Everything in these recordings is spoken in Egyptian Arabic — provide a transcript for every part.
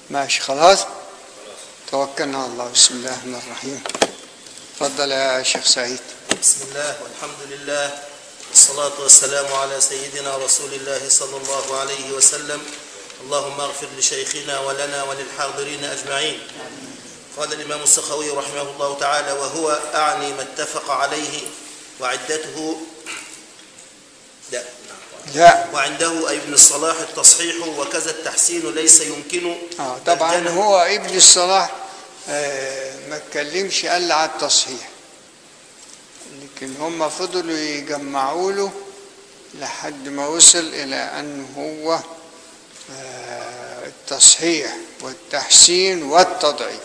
ماشي خلاص توكلنا على الله بسم الله الرحمن الرحيم تفضل يا شيخ سعيد بسم الله والحمد لله والصلاة والسلام على سيدنا رسول الله صلى الله عليه وسلم اللهم اغفر لشيخنا ولنا وللحاضرين أجمعين قال الإمام السخوي رحمه الله تعالى وهو أعني ما اتفق عليه وعدته لا لا وعنده أي ابن الصلاح التصحيح وكذا التحسين ليس يمكن آه طبعا بل هو ابن الصلاح آه ما اتكلمش الا على التصحيح لكن هم فضلوا يجمعوا له لحد ما وصل الى ان هو آه التصحيح والتحسين والتضعيف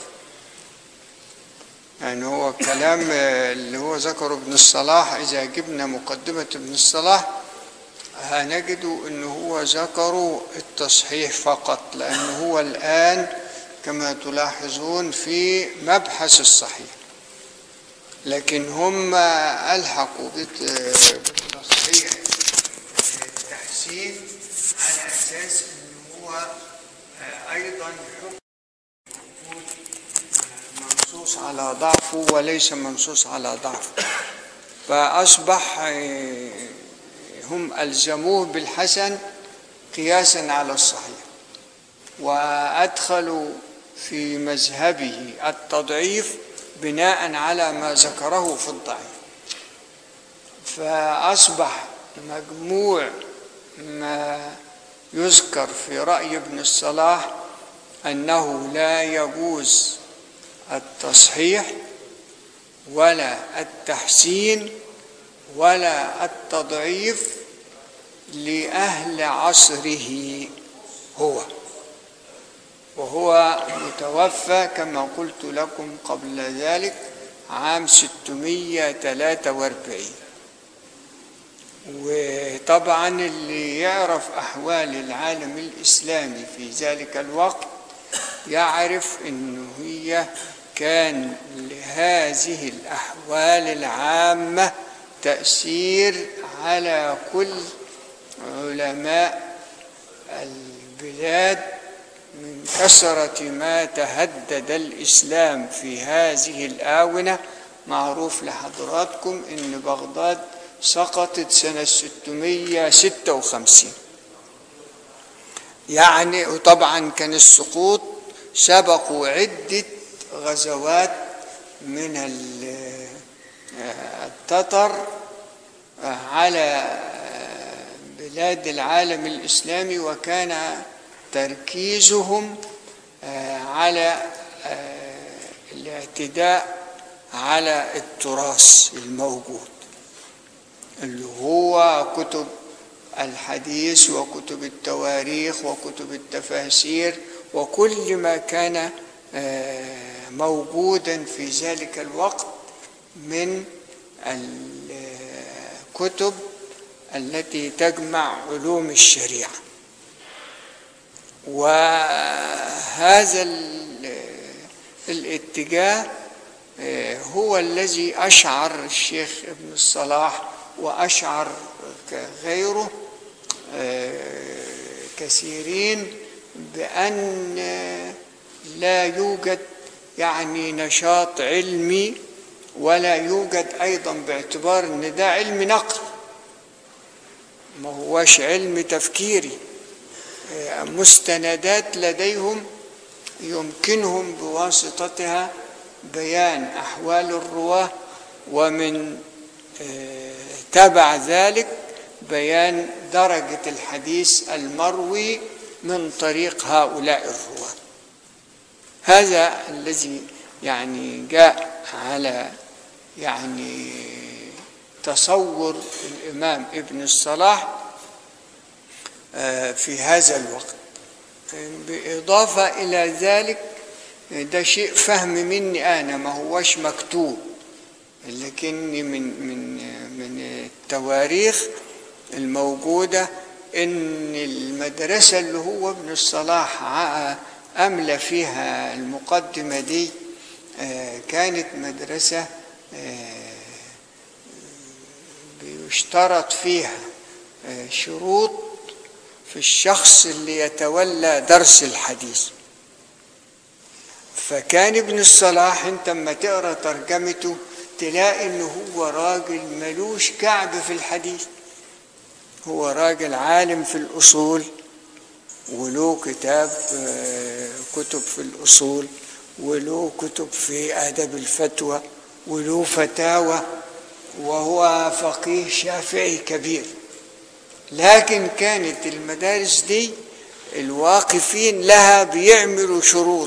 يعني هو كلام آه، اللي هو ذكره ابن الصلاح اذا جبنا مقدمه ابن الصلاح هنجد ان هو ذكروا التصحيح فقط لان هو الان كما تلاحظون في مبحث الصحيح لكن هم الحقوا بت- بالتصحيح التحسين على اساس ان هو ايضا حكم موجود منصوص على ضعفه وليس منصوص على ضعفه فاصبح آه، هم ألزموه بالحسن قياسا على الصحيح وأدخلوا في مذهبه التضعيف بناء على ما ذكره في الضعيف فأصبح مجموع ما يذكر في رأي ابن الصلاح أنه لا يجوز التصحيح ولا التحسين ولا التضعيف لأهل عصره هو وهو متوفى كما قلت لكم قبل ذلك عام 643 وطبعا اللي يعرف أحوال العالم الإسلامي في ذلك الوقت يعرف أنه هي كان لهذه الأحوال العامة تأثير على كل علماء البلاد من كثرة ما تهدد الإسلام في هذه الآونة معروف لحضراتكم إن بغداد سقطت سنة 656 يعني وطبعا كان السقوط سبقوا عدة غزوات من ال- التتر على بلاد العالم الإسلامي وكان تركيزهم على الاعتداء على التراث الموجود اللي هو كتب الحديث وكتب التواريخ وكتب التفاسير وكل ما كان آه، موجودا في ذلك الوقت من الكتب التي تجمع علوم الشريعه وهذا ال- الاتجاه آه، هو الذي أشعر الشيخ ابن الصلاح وأشعر غيره آه، كثيرين بأن آه، لا يوجد يعني نشاط علمي ولا يوجد أيضا باعتبار أن ده علم نقل ما هوش علم تفكيري آه، مستندات لديهم يمكنهم بواسطتها بيان أحوال الرواة ومن آه، تبع ذلك بيان درجة الحديث المروي من طريق هؤلاء الرواة هذا الذي يعني جاء على يعني تصور الإمام ابن الصلاح آه، في هذا الوقت بإضافة إلى ذلك ده شيء فهم مني أنا ما هوش مكتوب لكني من من من التواريخ الموجودة إن المدرسة اللي هو ابن الصلاح ع- أملى فيها المقدمة دي آه، كانت مدرسة آه، بيشترط فيها آه، شروط في الشخص اللي يتولى درس الحديث فكان ابن الصلاح انت اما تقرا ترجمته تلاقي انه هو راجل ملوش كعب في الحديث هو راجل عالم في الاصول وله كتاب آه، كتب في الاصول وله كتب في ادب الفتوى وله فتاوى وهو فقيه شافعي كبير لكن كانت المدارس دي الواقفين لها بيعملوا شروط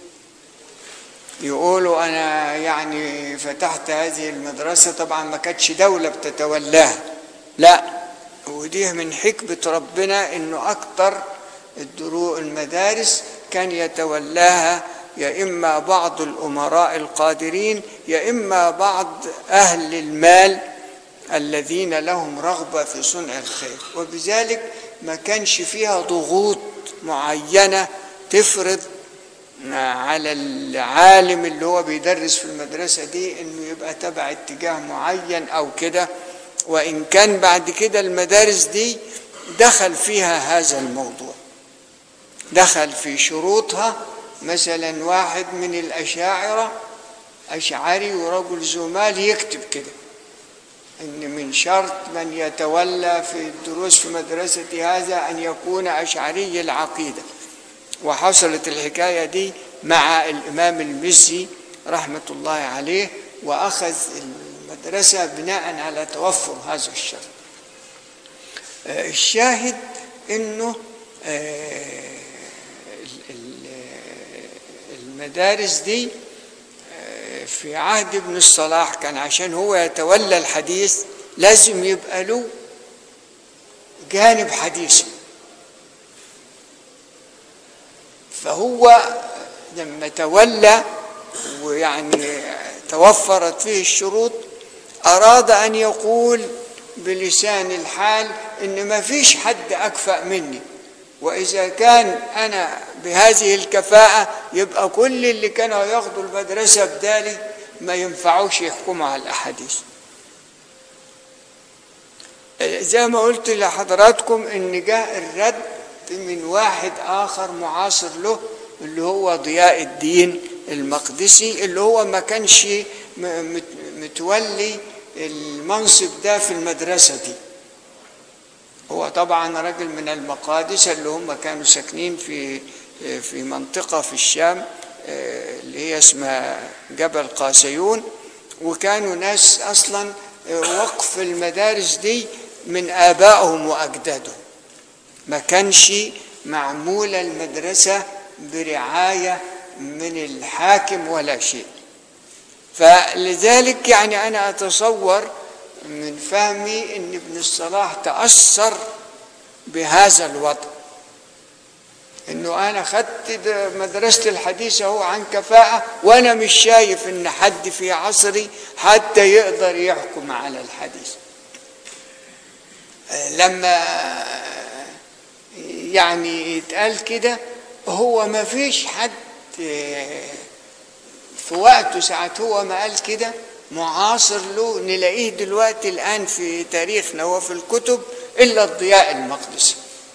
يقولوا انا يعني فتحت هذه المدرسه طبعا ما كانتش دوله بتتولاها لا ودي من حكمه ربنا انه اكتر الدروع المدارس كان يتولاها يا اما بعض الامراء القادرين يا اما بعض اهل المال الذين لهم رغبه في صنع الخير وبذلك ما كانش فيها ضغوط معينه تفرض على العالم اللي هو بيدرس في المدرسة دي انه يبقى تبع اتجاه معين او كده وان كان بعد كده المدارس دي دخل فيها هذا الموضوع دخل في شروطها مثلا واحد من الاشاعرة اشعري ورجل زمال يكتب كده ان من شرط من يتولى في الدروس في مدرسة هذا ان يكون اشعري العقيده وحصلت الحكاية دي مع الإمام المزي رحمة الله عليه وأخذ المدرسة بناء على توفر هذا الشرط آه، الشاهد أنه آه، ال- ال- المدارس دي آه، في عهد ابن الصلاح كان عشان هو يتولى الحديث لازم يبقى له جانب حديثي فهو لما تولى ويعني توفرت فيه الشروط أراد أن يقول بلسان الحال إن ما فيش حد أكفأ مني وإذا كان أنا بهذه الكفاءة يبقى كل اللي كانوا ياخدوا المدرسة بدالي ما ينفعوش يحكموا على الأحاديث زي ما قلت لحضراتكم ان جاء الرد من واحد اخر معاصر له اللي هو ضياء الدين المقدسي اللي هو ما كانش م- مت- متولي المنصب ده في المدرسة دي هو طبعا راجل من المقادسة اللي هم كانوا ساكنين في في منطقة في الشام آه، اللي هي اسمها جبل قاسيون وكانوا ناس أصلا آه، وقف المدارس دي من آبائهم وأجدادهم ما كانش معمولة المدرسة برعاية من الحاكم ولا شيء فلذلك يعني أنا أتصور من فهمي أن ابن الصلاح تأثر بهذا الوضع انه انا خدت ده مدرسه الحديث اهو عن كفاءه وانا مش شايف ان حد في عصري حتى يقدر يحكم على الحديث لما يعني يتقال كده هو ما فيش حد في وقته ساعة هو ما قال كده معاصر له نلاقيه دلوقتي الآن في تاريخنا وفي الكتب إلا الضياء المقدسي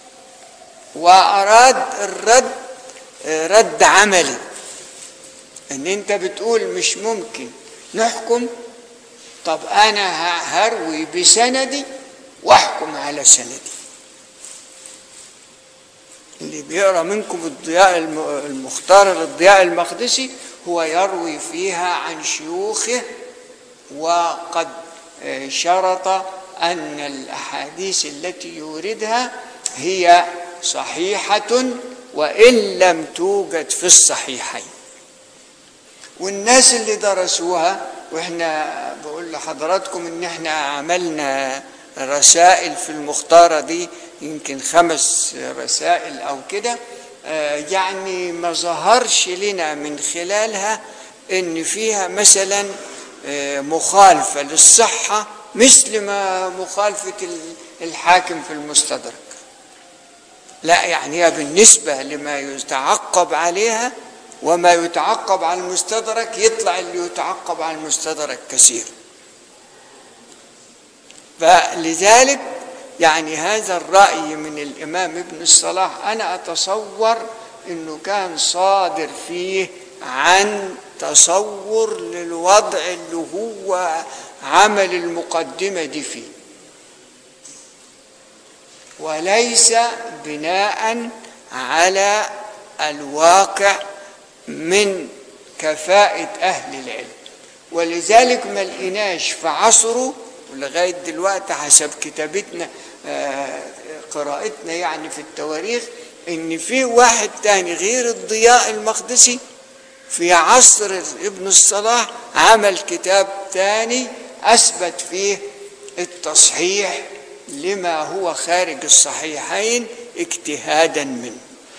وأراد الرد رد عملي ان انت بتقول مش ممكن نحكم طب انا هروي بسندي واحكم على سندي اللي بيقرا منكم الضياء المختار للضياء المقدسي هو يروي فيها عن شيوخه وقد شرط ان الاحاديث التي يوردها هي صحيحه وان لم توجد في الصحيحين والناس اللي درسوها واحنا بقول لحضراتكم ان احنا عملنا رسائل في المختارة دي يمكن خمس رسائل او كده يعني ما ظهرش لنا من خلالها ان فيها مثلا مخالفة للصحة مثل ما مخالفة الحاكم في المستدرك لا يعني هي بالنسبة لما يتعقب عليها وما يتعقب على المستدرك يطلع اللي يتعقب على المستدرك كثير فلذلك يعني هذا الرأي من الإمام ابن الصلاح أنا أتصور أنه كان صادر فيه عن تصور للوضع اللي هو عمل المقدمة دي فيه وليس بناء على الواقع من كفاءة أهل العلم ولذلك ما لقيناش في عصره ولغاية دلوقتي حسب كتابتنا آه، قراءتنا يعني في التواريخ ان في واحد تاني غير الضياء المقدسي في عصر ابن الصلاح عمل كتاب تاني اثبت فيه التصحيح لما هو خارج الصحيحين اجتهادا منه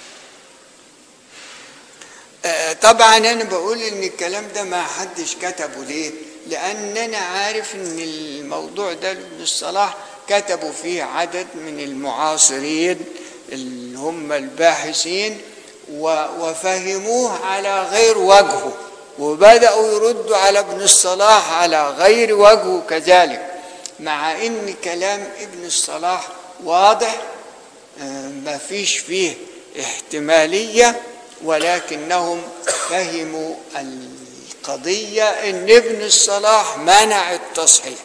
آه، طبعا انا بقول ان الكلام ده ما حدش كتبه ليه لان انا عارف ان الموضوع ده ابن الصلاح كتبوا فيه عدد من المعاصرين اللي هم الباحثين و- وفهموه على غير وجهه وبدأوا يردوا على ابن الصلاح على غير وجهه كذلك مع ان كلام ابن الصلاح واضح آه، ما فيش فيه احتمالية ولكنهم فهموا القضية ان ابن الصلاح منع التصحيح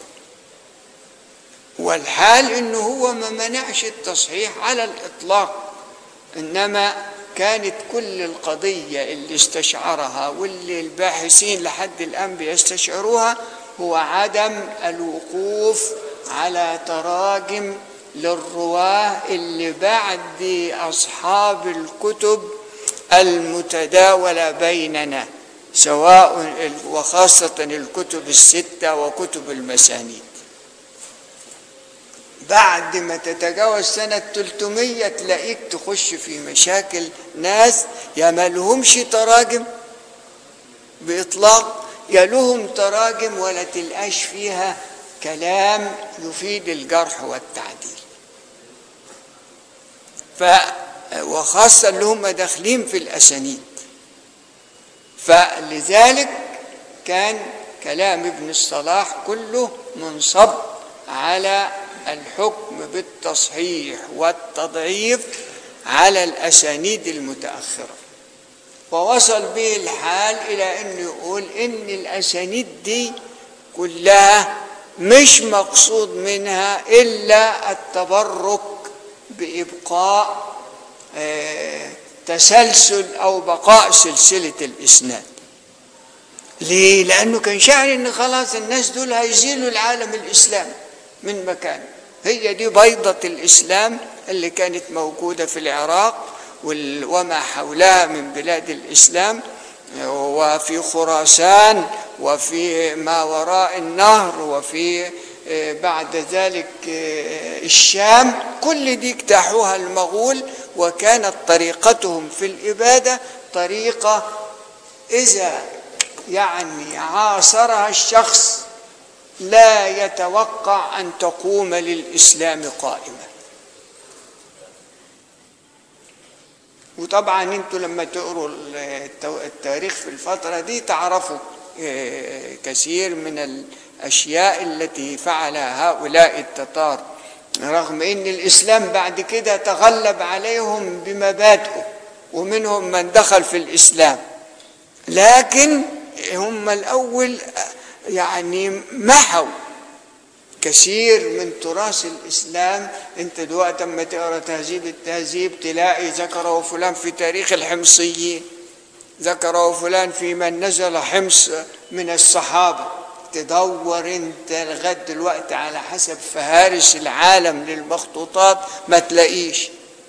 والحال انه هو ما منعش التصحيح على الاطلاق انما كانت كل القضية اللي استشعرها واللي الباحثين لحد الآن بيستشعروها هو عدم الوقوف على تراجم للرواه اللي بعد أصحاب الكتب المتداولة بيننا سواء وخاصة الكتب الستة وكتب المسانيد بعد ما تتجاوز سنة 300 تلاقيك تخش في مشاكل ناس يا ما لهمش تراجم بإطلاق يا لهم تراجم ولا تلقاش فيها كلام يفيد الجرح والتعديل ف وخاصة اللي هم داخلين في الأسانيد فلذلك كان كلام ابن الصلاح كله منصب على الحكم بالتصحيح والتضعيف على الأسانيد المتأخرة ووصل به الحال إلى أن يقول إن الأسانيد دي كلها مش مقصود منها إلا التبرك بإبقاء آه، تسلسل أو بقاء سلسلة الإسناد ليه؟ لأنه كان شاعر إن خلاص الناس دول هيزيلوا العالم الإسلامي من مكانه هي دي بيضة الإسلام اللي كانت موجودة في العراق وال- وما حولها من بلاد الإسلام وفي خراسان وفي ما وراء النهر وفي آه، بعد ذلك آه، الشام كل دي اجتاحوها المغول وكانت طريقتهم في الإبادة طريقة إذا يعني عاصرها الشخص لا يتوقع أن تقوم للإسلام قائمة وطبعا انتوا لما تقروا التو- التاريخ في الفترة دي تعرفوا آه، كثير من الأشياء التي فعلها هؤلاء التتار رغم ان الإسلام بعد كده تغلب عليهم بمبادئه ومنهم من دخل في الإسلام لكن هم الأول يعني محوا كثير من تراث الإسلام أنت دلوقتي لما تقرأ تهذيب التهذيب تلاقي ذكره فلان في تاريخ الحمصيين ذكره فلان في من نزل حمص من الصحابة تدور انت لغاية دلوقتي على حسب فهارس العالم للمخطوطات ما تلاقيش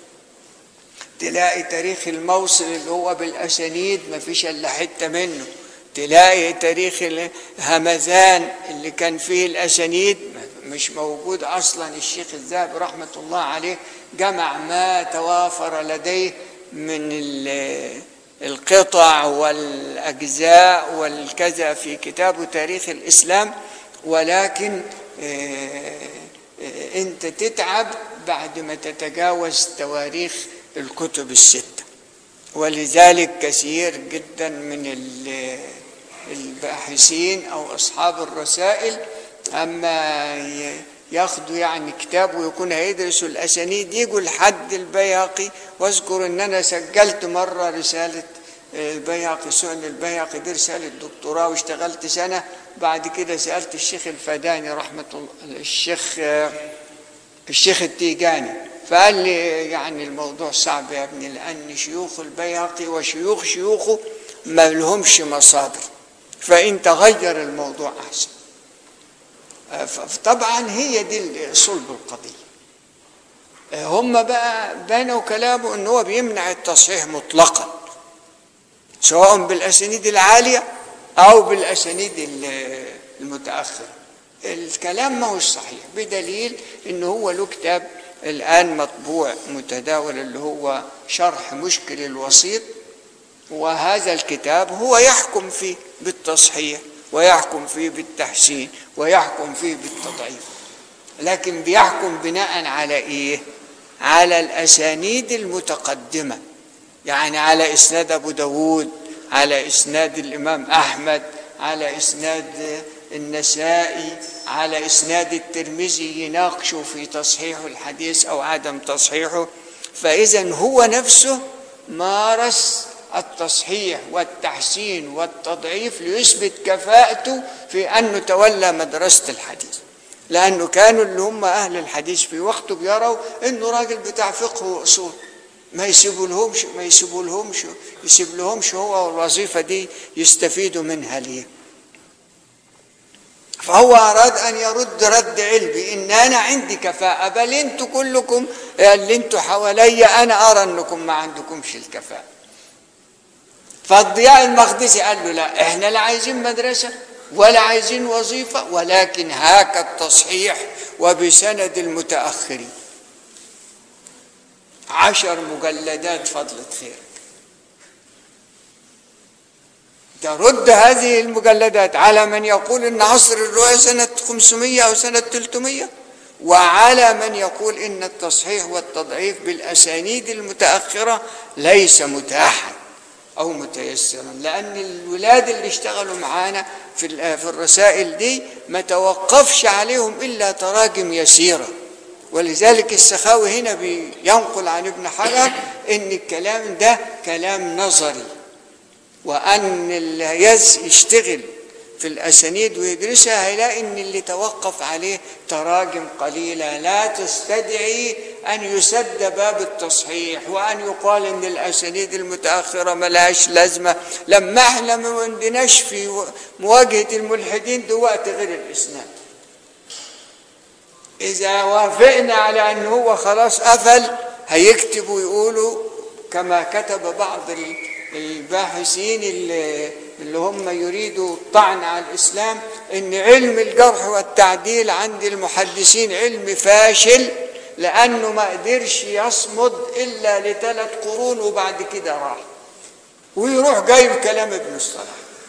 تلاقي تاريخ الموصل اللي هو بالأسانيد ما فيش إلا حتة منه تلاقي تاريخ همذان اللي كان فيه الأسانيد مش موجود أصلا الشيخ الذهبي رحمة الله عليه جمع ما توافر لديه من ال- القطع والأجزاء والكذا في كتابه تاريخ الإسلام ولكن آه، آه، أنت تتعب بعد ما تتجاوز تواريخ الكتب الستة ولذلك كثير جدا من ال- الباحثين أو أصحاب الرسائل أما ي- ياخدوا يعني كتاب ويكون هيدرسوا الأسانيد يجوا لحد البياقي واذكر إن أنا سجلت مرة رسالة البيهقي سنن البيهقي دي رسالة دكتوراه واشتغلت سنة بعد كده سألت الشيخ الفداني رحمة الله الشيخ الشيخ التيجاني فقال لي يعني الموضوع صعب يا ابني لأن شيوخ البيهقي وشيوخ شيوخه ما لهمش مصادر فإن تغير الموضوع أحسن طبعا هي دي صلب القضية هم بقى بنوا كلامه ان هو بيمنع التصحيح مطلقا سواء بالاسانيد العاليه او بالاسانيد المتاخره الكلام ما هو صحيح بدليل ان هو له كتاب الان مطبوع متداول اللي هو شرح مشكل الوسيط وهذا الكتاب هو يحكم فيه بالتصحيح ويحكم فيه بالتحسين ويحكم فيه بالتضعيف لكن بيحكم بناء على ايه على الاسانيد المتقدمه يعني على اسناد ابو داود على اسناد الامام احمد على اسناد النسائي على اسناد الترمذي يناقشوا في تصحيح الحديث او عدم تصحيحه فاذا هو نفسه مارس التصحيح والتحسين والتضعيف ليثبت كفاءته في انه تولى مدرسه الحديث لانه كانوا اللي هم اهل الحديث في وقته بيروا انه راجل بتاع فقه واصول ما يسيبوا لهمش ما يسيبوا لهمش يسيب لهمش هو والوظيفه دي يستفيدوا منها ليه فهو اراد ان يرد رد علمي ان انا عندي كفاءه بل انتوا كلكم اللي انتوا حواليا انا ارى انكم ما عندكمش الكفاءه فالضياء المقدسي قال له لا احنا لا عايزين مدرسه ولا عايزين وظيفه ولكن هاك التصحيح وبسند المتاخرين عشر مجلدات فضلة خيرك ترد هذه المجلدات على من يقول ان عصر الرؤيا سنة 500 او سنة 300 وعلى من يقول ان التصحيح والتضعيف بالاسانيد المتاخره ليس متاحا او متيسرا لان الولاد اللي اشتغلوا معانا في في الرسائل دي ما توقفش عليهم الا تراجم يسيره ولذلك السخاوي هنا بينقل عن ابن حجر ان الكلام ده كلام نظري وان اللي يشتغل في الاسانيد ويدرسها هيلاقي ان اللي توقف عليه تراجم قليله لا تستدعي ان يسد باب التصحيح وان يقال ان الاسانيد المتاخره ملهاش لازمه لما احنا ما عندناش في مواجهه الملحدين دلوقتي غير الاسناد إذا وافقنا على أن هو خلاص قفل هيكتبوا يقولوا كما كتب بعض الباحثين اللي, اللي هم يريدوا الطعن على الإسلام أن علم الجرح والتعديل عند المحدثين علم فاشل لأنه ما قدرش يصمد إلا لثلاث قرون وبعد كده راح ويروح جايب كلام ابن الصلاح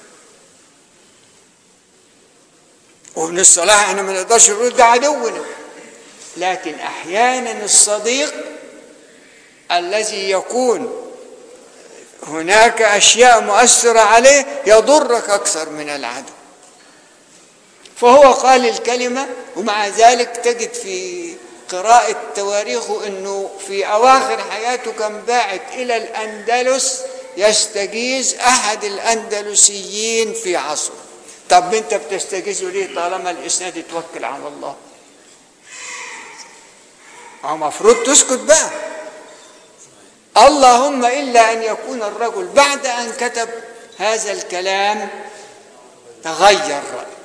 وابن الصلاح احنا ما نقدرش نقول ده عدونا لكن احيانا الصديق الذي يكون هناك اشياء مؤثره عليه يضرك اكثر من العدو فهو قال الكلمه ومع ذلك تجد في قراءة تواريخه انه في اواخر حياته كان باعت الى الاندلس يستجيز احد الاندلسيين في عصره طب انت بتستجيزه ليه طالما الاسناد يتوكل على الله هو المفروض تسكت بقى اللهم الا ان يكون الرجل بعد ان كتب هذا الكلام تغير رأيه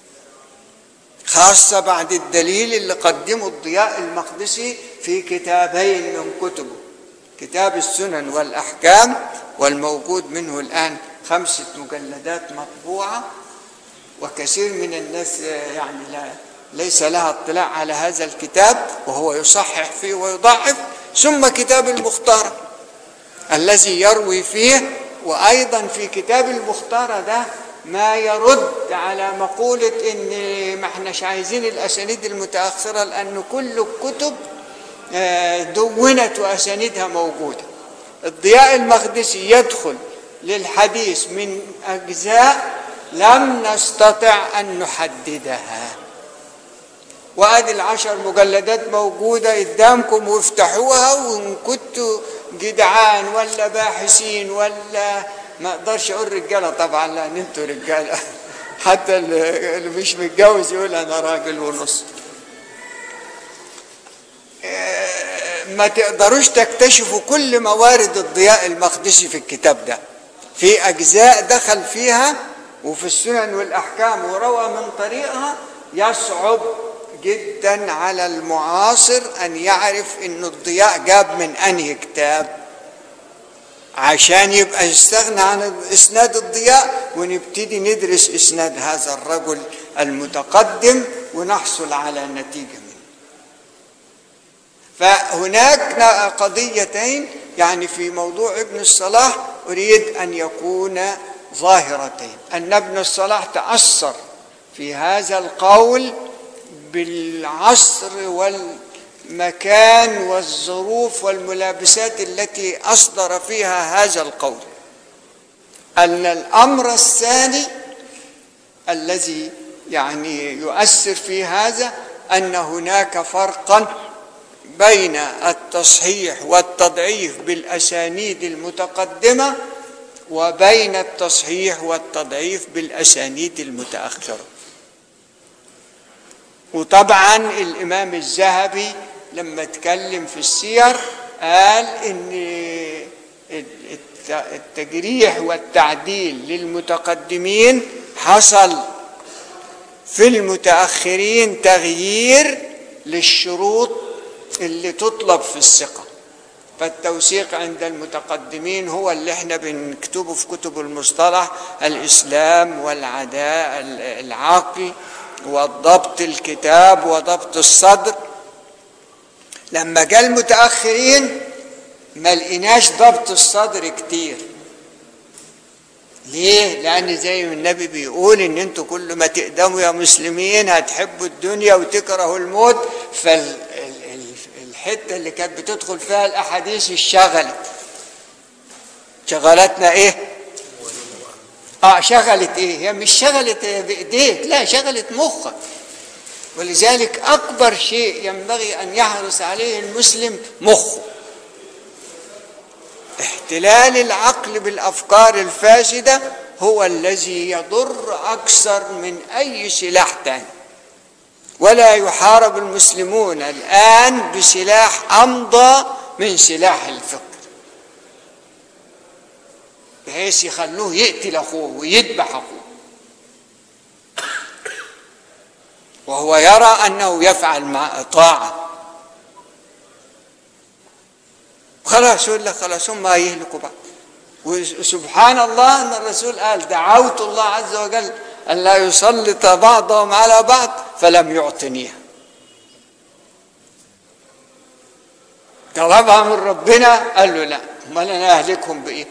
خاصة بعد الدليل اللي قدمه الضياء المقدسي في كتابين من كتبه كتاب السنن والأحكام والموجود منه الآن خمسة مجلدات مطبوعة وكثير من الناس يعني لا ليس لها اطلاع على هذا الكتاب وهو يصحح فيه ويضعف ثم كتاب المختار الذي يروي فيه وأيضا في كتاب المختار ده ما يرد على مقولة إن ما احناش عايزين الأسانيد المتأخرة لأن كل الكتب دونت وأسانيدها موجودة الضياء المقدسي يدخل للحديث من أجزاء لم نستطع أن نحددها وادي العشر مجلدات موجودة قدامكم وافتحوها وإن كنتوا جدعان ولا باحثين ولا ما اقدرش اقول رجاله طبعا لان انتوا رجاله حتى اللي اللي مش متجوز يقول انا راجل ونص آه، ما تقدروش تكتشفوا كل موارد الضياء المقدسي في الكتاب ده في اجزاء دخل فيها وفي السنن والاحكام وروى من طريقها يصعب جدا على المعاصر ان يعرف ان الضياء جاب من انهي كتاب عشان يبقى يستغنى عن اسناد الضياء ونبتدي ندرس اسناد هذا الرجل المتقدم ونحصل على نتيجه منه فهناك قضيتين يعني في موضوع ابن الصلاح اريد ان يكون ظاهرتين ان ابن الصلاح تاثر في هذا القول بالعصر والمكان والظروف والملابسات التي اصدر فيها هذا القول ان الامر الثاني الذي يعني يؤثر في هذا ان هناك فرقا بين التصحيح والتضعيف بالاسانيد المتقدمه وبين التصحيح والتضعيف بالاسانيد المتاخره وطبعا الامام الذهبي لما اتكلم في السير قال ان الت- التجريح والتعديل للمتقدمين حصل في المتاخرين تغيير للشروط اللي تطلب في الثقه فالتوثيق عند المتقدمين هو اللي احنا بنكتبه في كتب المصطلح الاسلام والعداء العقل وضبط الكتاب وضبط الصدر لما جاء المتاخرين ما لقيناش ضبط الصدر كتير ليه؟ لأن زي ما النبي بيقول إن أنتوا كل ما تقدموا يا مسلمين هتحبوا الدنيا وتكرهوا الموت فالحتة اللي كانت بتدخل فيها الأحاديث اشتغلت شغلتنا إيه؟ اه شغلت ايه هي مش شغلت بايديك لا شغلت مخك ولذلك اكبر شيء ينبغي ان يحرص عليه المسلم مخه احتلال العقل بالافكار الفاسده هو الذي يضر اكثر من اي سلاح تاني ولا يحارب المسلمون الان بسلاح امضى من سلاح الفكر بحيث يخلوه يقتل اخوه ويذبح اخوه وهو يرى انه يفعل مع طاعه خلاص يقول لك خلاص هم يهلكوا بعض وسبحان الله ان الرسول قال دعوت الله عز وجل ان لا يسلط بعضهم على بعض فلم يعطنيها طلبها من ربنا قال له لا امال انا اهلكهم بايه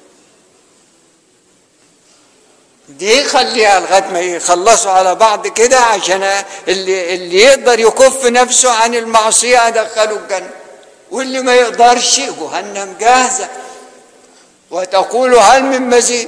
دي خليها لغايه ما يخلصوا على بعض كده عشان اللي اللي يقدر يكف نفسه عن المعصيه ادخله الجنه واللي ما يقدرش جهنم جاهزه وتقول هل من مزيد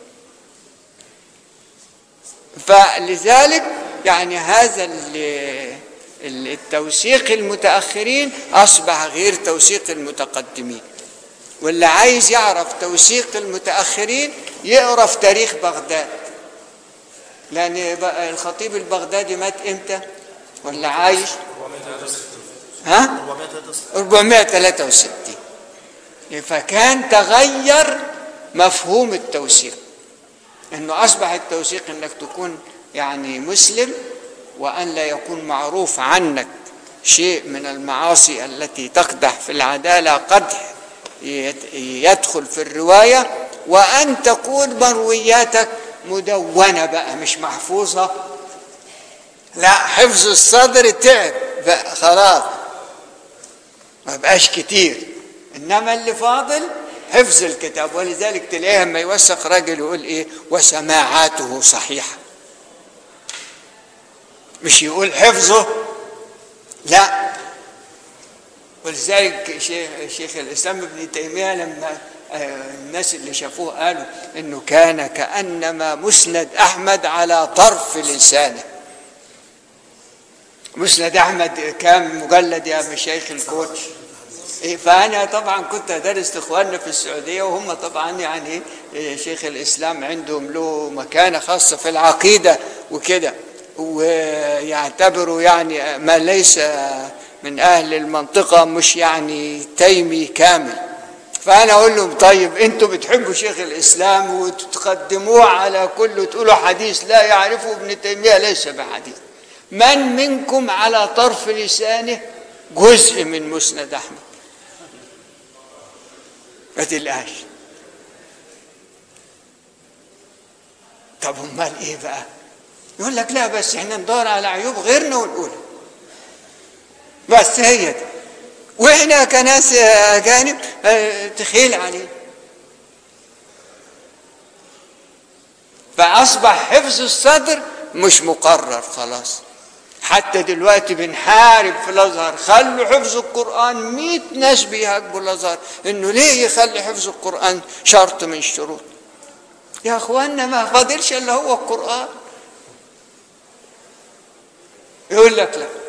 فلذلك يعني هذا ال- ال- التوثيق المتاخرين اصبح غير توثيق المتقدمين واللي عايز يعرف توثيق المتاخرين يقرا في تاريخ بغداد لان بقى الخطيب البغدادي مات امتى ولا عايش ها 463 فكان تغير مفهوم التوثيق انه اصبح التوثيق انك تكون يعني مسلم وان لا يكون معروف عنك شيء من المعاصي التي تقدح في العداله قدح يت- يدخل في الروايه وان تكون مروياتك مدونه بقى مش محفوظه لا حفظ الصدر تعب بقى خلاص ما بقاش كتير انما اللي فاضل حفظ الكتاب ولذلك تلاقيه لما يوثق راجل يقول ايه وسماعاته صحيحه مش يقول حفظه لا ولذلك شيخ, شيخ الاسلام ابن تيميه لما آه، الناس اللي شافوه قالوا انه كان كانما مسند احمد على طرف لسانه مسند احمد كام مجلد يا مشايخ الكوتش إيه، فأنا طبعا كنت أدرس لإخواننا في السعودية وهم طبعا يعني إيه، شيخ الإسلام عندهم له مكانة خاصة في العقيدة وكده ويعتبروا يعني ما ليس من أهل المنطقة مش يعني تيمي كامل فأنا أقول لهم طيب أنتوا بتحبوا شيخ الإسلام وتقدموه على كل تقولوا حديث لا يعرفه ابن تيمية ليس بحديث من منكم على طرف لسانه جزء من مسند أحمد ما تلقاش طب امال ايه بقى يقول لك لا بس احنا ندور على عيوب غيرنا ونقولها بس هي دي واحنا كناس اجانب اه، تخيل عليه فاصبح حفظ الصدر مش مقرر خلاص حتى دلوقتي بنحارب في الازهر خلوا حفظ القران مئة ناس بيهاجموا الازهر انه ليه يخلي حفظ القران شرط من الشروط يا اخوانا ما فاضلش الا هو القران يقول لك لا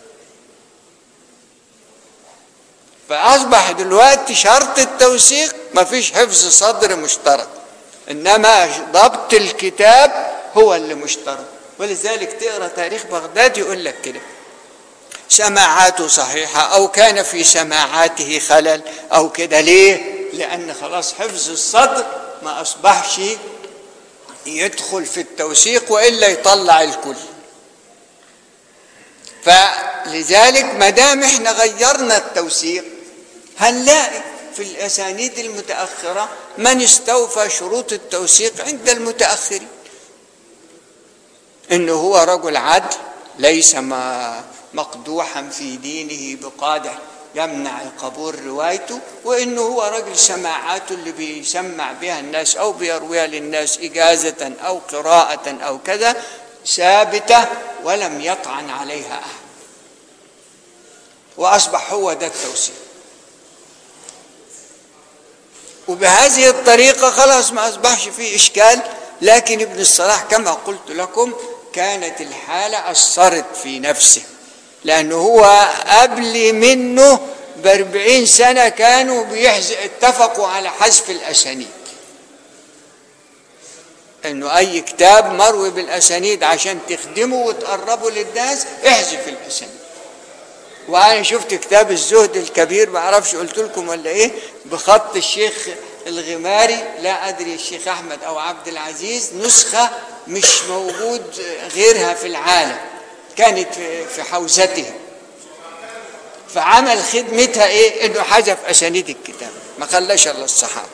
فاصبح دلوقتي شرط التوثيق ما فيش حفظ صدر مشترك انما ضبط الكتاب هو اللي مشترك ولذلك تقرا تاريخ بغداد يقول لك كده سماعاته صحيحة أو كان في سماعاته خلل أو كده ليه؟ لأن خلاص حفظ الصدر ما أصبحش يدخل في التوثيق وإلا يطلع الكل فلذلك ما دام احنا غيرنا التوثيق هنلاقي في الأسانيد المتأخرة من استوفى شروط التوثيق عند المتأخرين انه هو رجل عدل ليس ما مقدوحا في دينه بقادح يمنع قبول روايته وانه هو رجل سماعاته اللي بيسمع بها الناس او بيرويها للناس اجازه او قراءه او كذا ثابته ولم يطعن عليها احد واصبح هو ده التوثيق وبهذه الطريقه خلاص ما اصبحش فيه اشكال لكن ابن الصلاح كما قلت لكم كانت الحالة أثرت في نفسه لأنه هو قبل منه بأربعين سنة كانوا بيحز... اتفقوا على حذف الأسانيد انه اي كتاب مروي بالاسانيد عشان تخدمه وتقربه للناس احذف الاسانيد وانا شفت كتاب الزهد الكبير ما اعرفش قلت لكم ولا ايه بخط الشيخ الغماري لا ادري الشيخ احمد او عبد العزيز نسخه مش موجود غيرها في العالم كانت في حوزته فعمل خدمتها ايه انه حذف اسانيد الكتاب ما خلاش الا الصحابه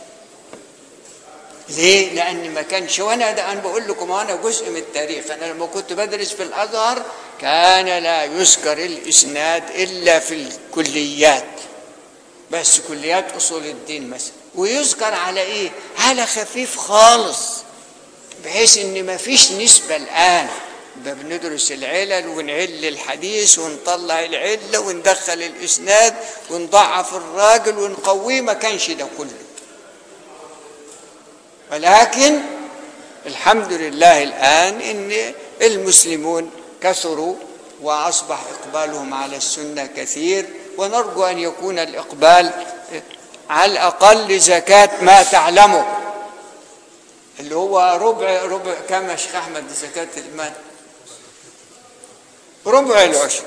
ليه؟ لأن ما كانش وأنا ده أنا بقول لكم أنا جزء من التاريخ أنا لما كنت بدرس في الأزهر كان لا يذكر الإسناد إلا في الكليات بس كليات أصول الدين مثلا ويذكر على إيه؟ على خفيف خالص بحيث إن ما فيش نسبة الآن بندرس العلل ونعل الحديث ونطلع العلة وندخل الإسناد ونضعف الراجل ونقويه ما كانش ده كله ولكن الحمد لله الآن إن المسلمون كثروا وأصبح إقبالهم على السنة كثير ونرجو أن يكون الإقبال على الأقل زكاة ما تعلمه اللي هو ربع ربع كم يا شيخ أحمد زكاة المال ربع العشر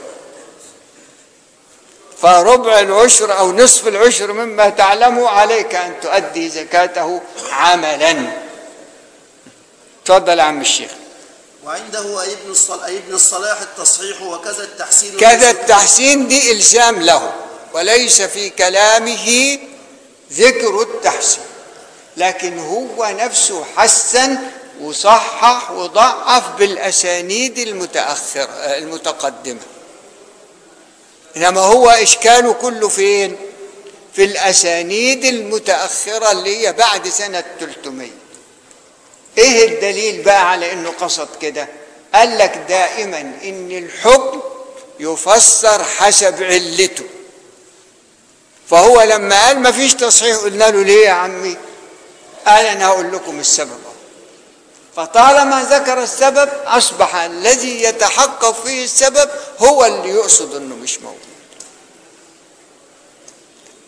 فربع العشر أو نصف العشر مما تعلمه عليك أن تؤدي زكاته عملا تفضل يا عم الشيخ وعنده أي ابن الصلاح, أي ابن الصلاح التصحيح وكذا التحسين كذا التحسين دي إلزام له وليس في كلامه ذكر التحسين لكن هو نفسه حسن وصحح وضعف بالأسانيد المتأخرة المتقدمة إنما هو إشكاله كله فين؟ في الأسانيد المتأخرة اللي هي بعد سنة 300 إيه الدليل بقى على إنه قصد كده؟ قال لك دائما إن الحكم يفسر حسب علته فهو لما قال ما فيش تصحيح قلنا له ليه يا عمي؟ قال أنا هقول لكم السبب فطالما ذكر السبب أصبح الذي يتحقق فيه السبب هو اللي يقصد أنه مش موجود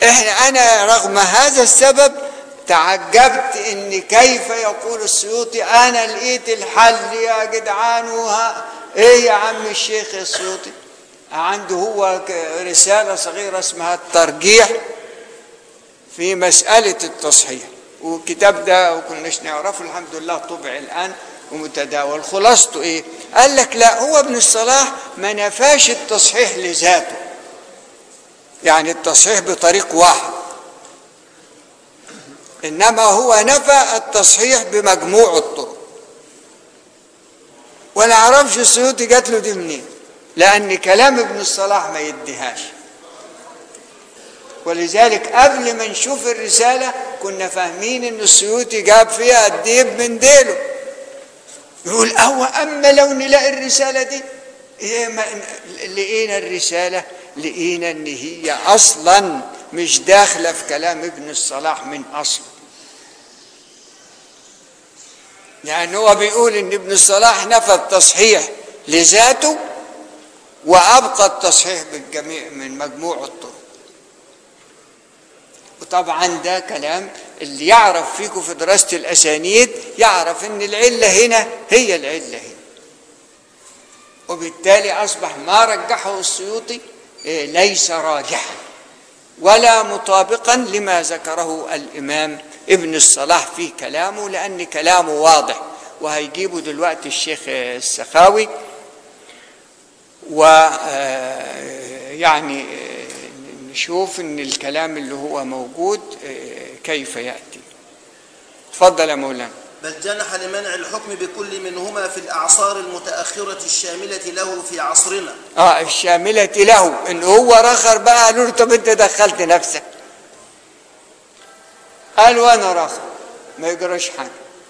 احنا انا رغم هذا السبب تعجبت ان كيف يقول السيوطي انا لقيت الحل يا جدعان وها ايه يا عم الشيخ السيوطي عنده هو ك- رسالة صغيرة اسمها الترجيح في مسألة التصحيح والكتاب ده وكناش نعرفه الحمد لله طبع الآن ومتداول خلاصته ايه قال لك لا هو ابن الصلاح ما نفاش التصحيح لذاته يعني التصحيح بطريق واحد انما هو نفى التصحيح بمجموع الطرق ولا اعرفش السيوطي جات له دي منين لان كلام ابن الصلاح ما يديهاش ولذلك قبل ما نشوف الرساله كنا فاهمين ان السيوطي جاب فيها الديب من ديله يقول أو اما لو نلاقي الرساله دي إيه ما لقينا الرساله لقينا ان هي اصلا مش داخله في كلام ابن الصلاح من اصله يعني هو بيقول ان ابن الصلاح نفى التصحيح لذاته وابقى التصحيح بالجميع من مجموع الطرق وطبعا ده كلام اللي يعرف فيكم في دراسه الاسانيد يعرف ان العله هنا هي العله هنا وبالتالي اصبح ما رجحه السيوطي إيه، ليس راجحا ولا مطابقا لما ذكره الامام ابن الصلاح في كلامه لان كلامه واضح وهيجيبه دلوقتي الشيخ السخاوي و آه، يعني آه، نشوف ان الكلام اللي هو موجود آه، كيف ياتي تفضل يا مولانا بل جنح لمنع الحكم بكل منهما في الأعصار المتأخرة الشاملة له في عصرنا اه الشاملة له ان هو رخر بقى قالوا له طب انت دخلت نفسك قال وانا رخر ما يجراش حاجة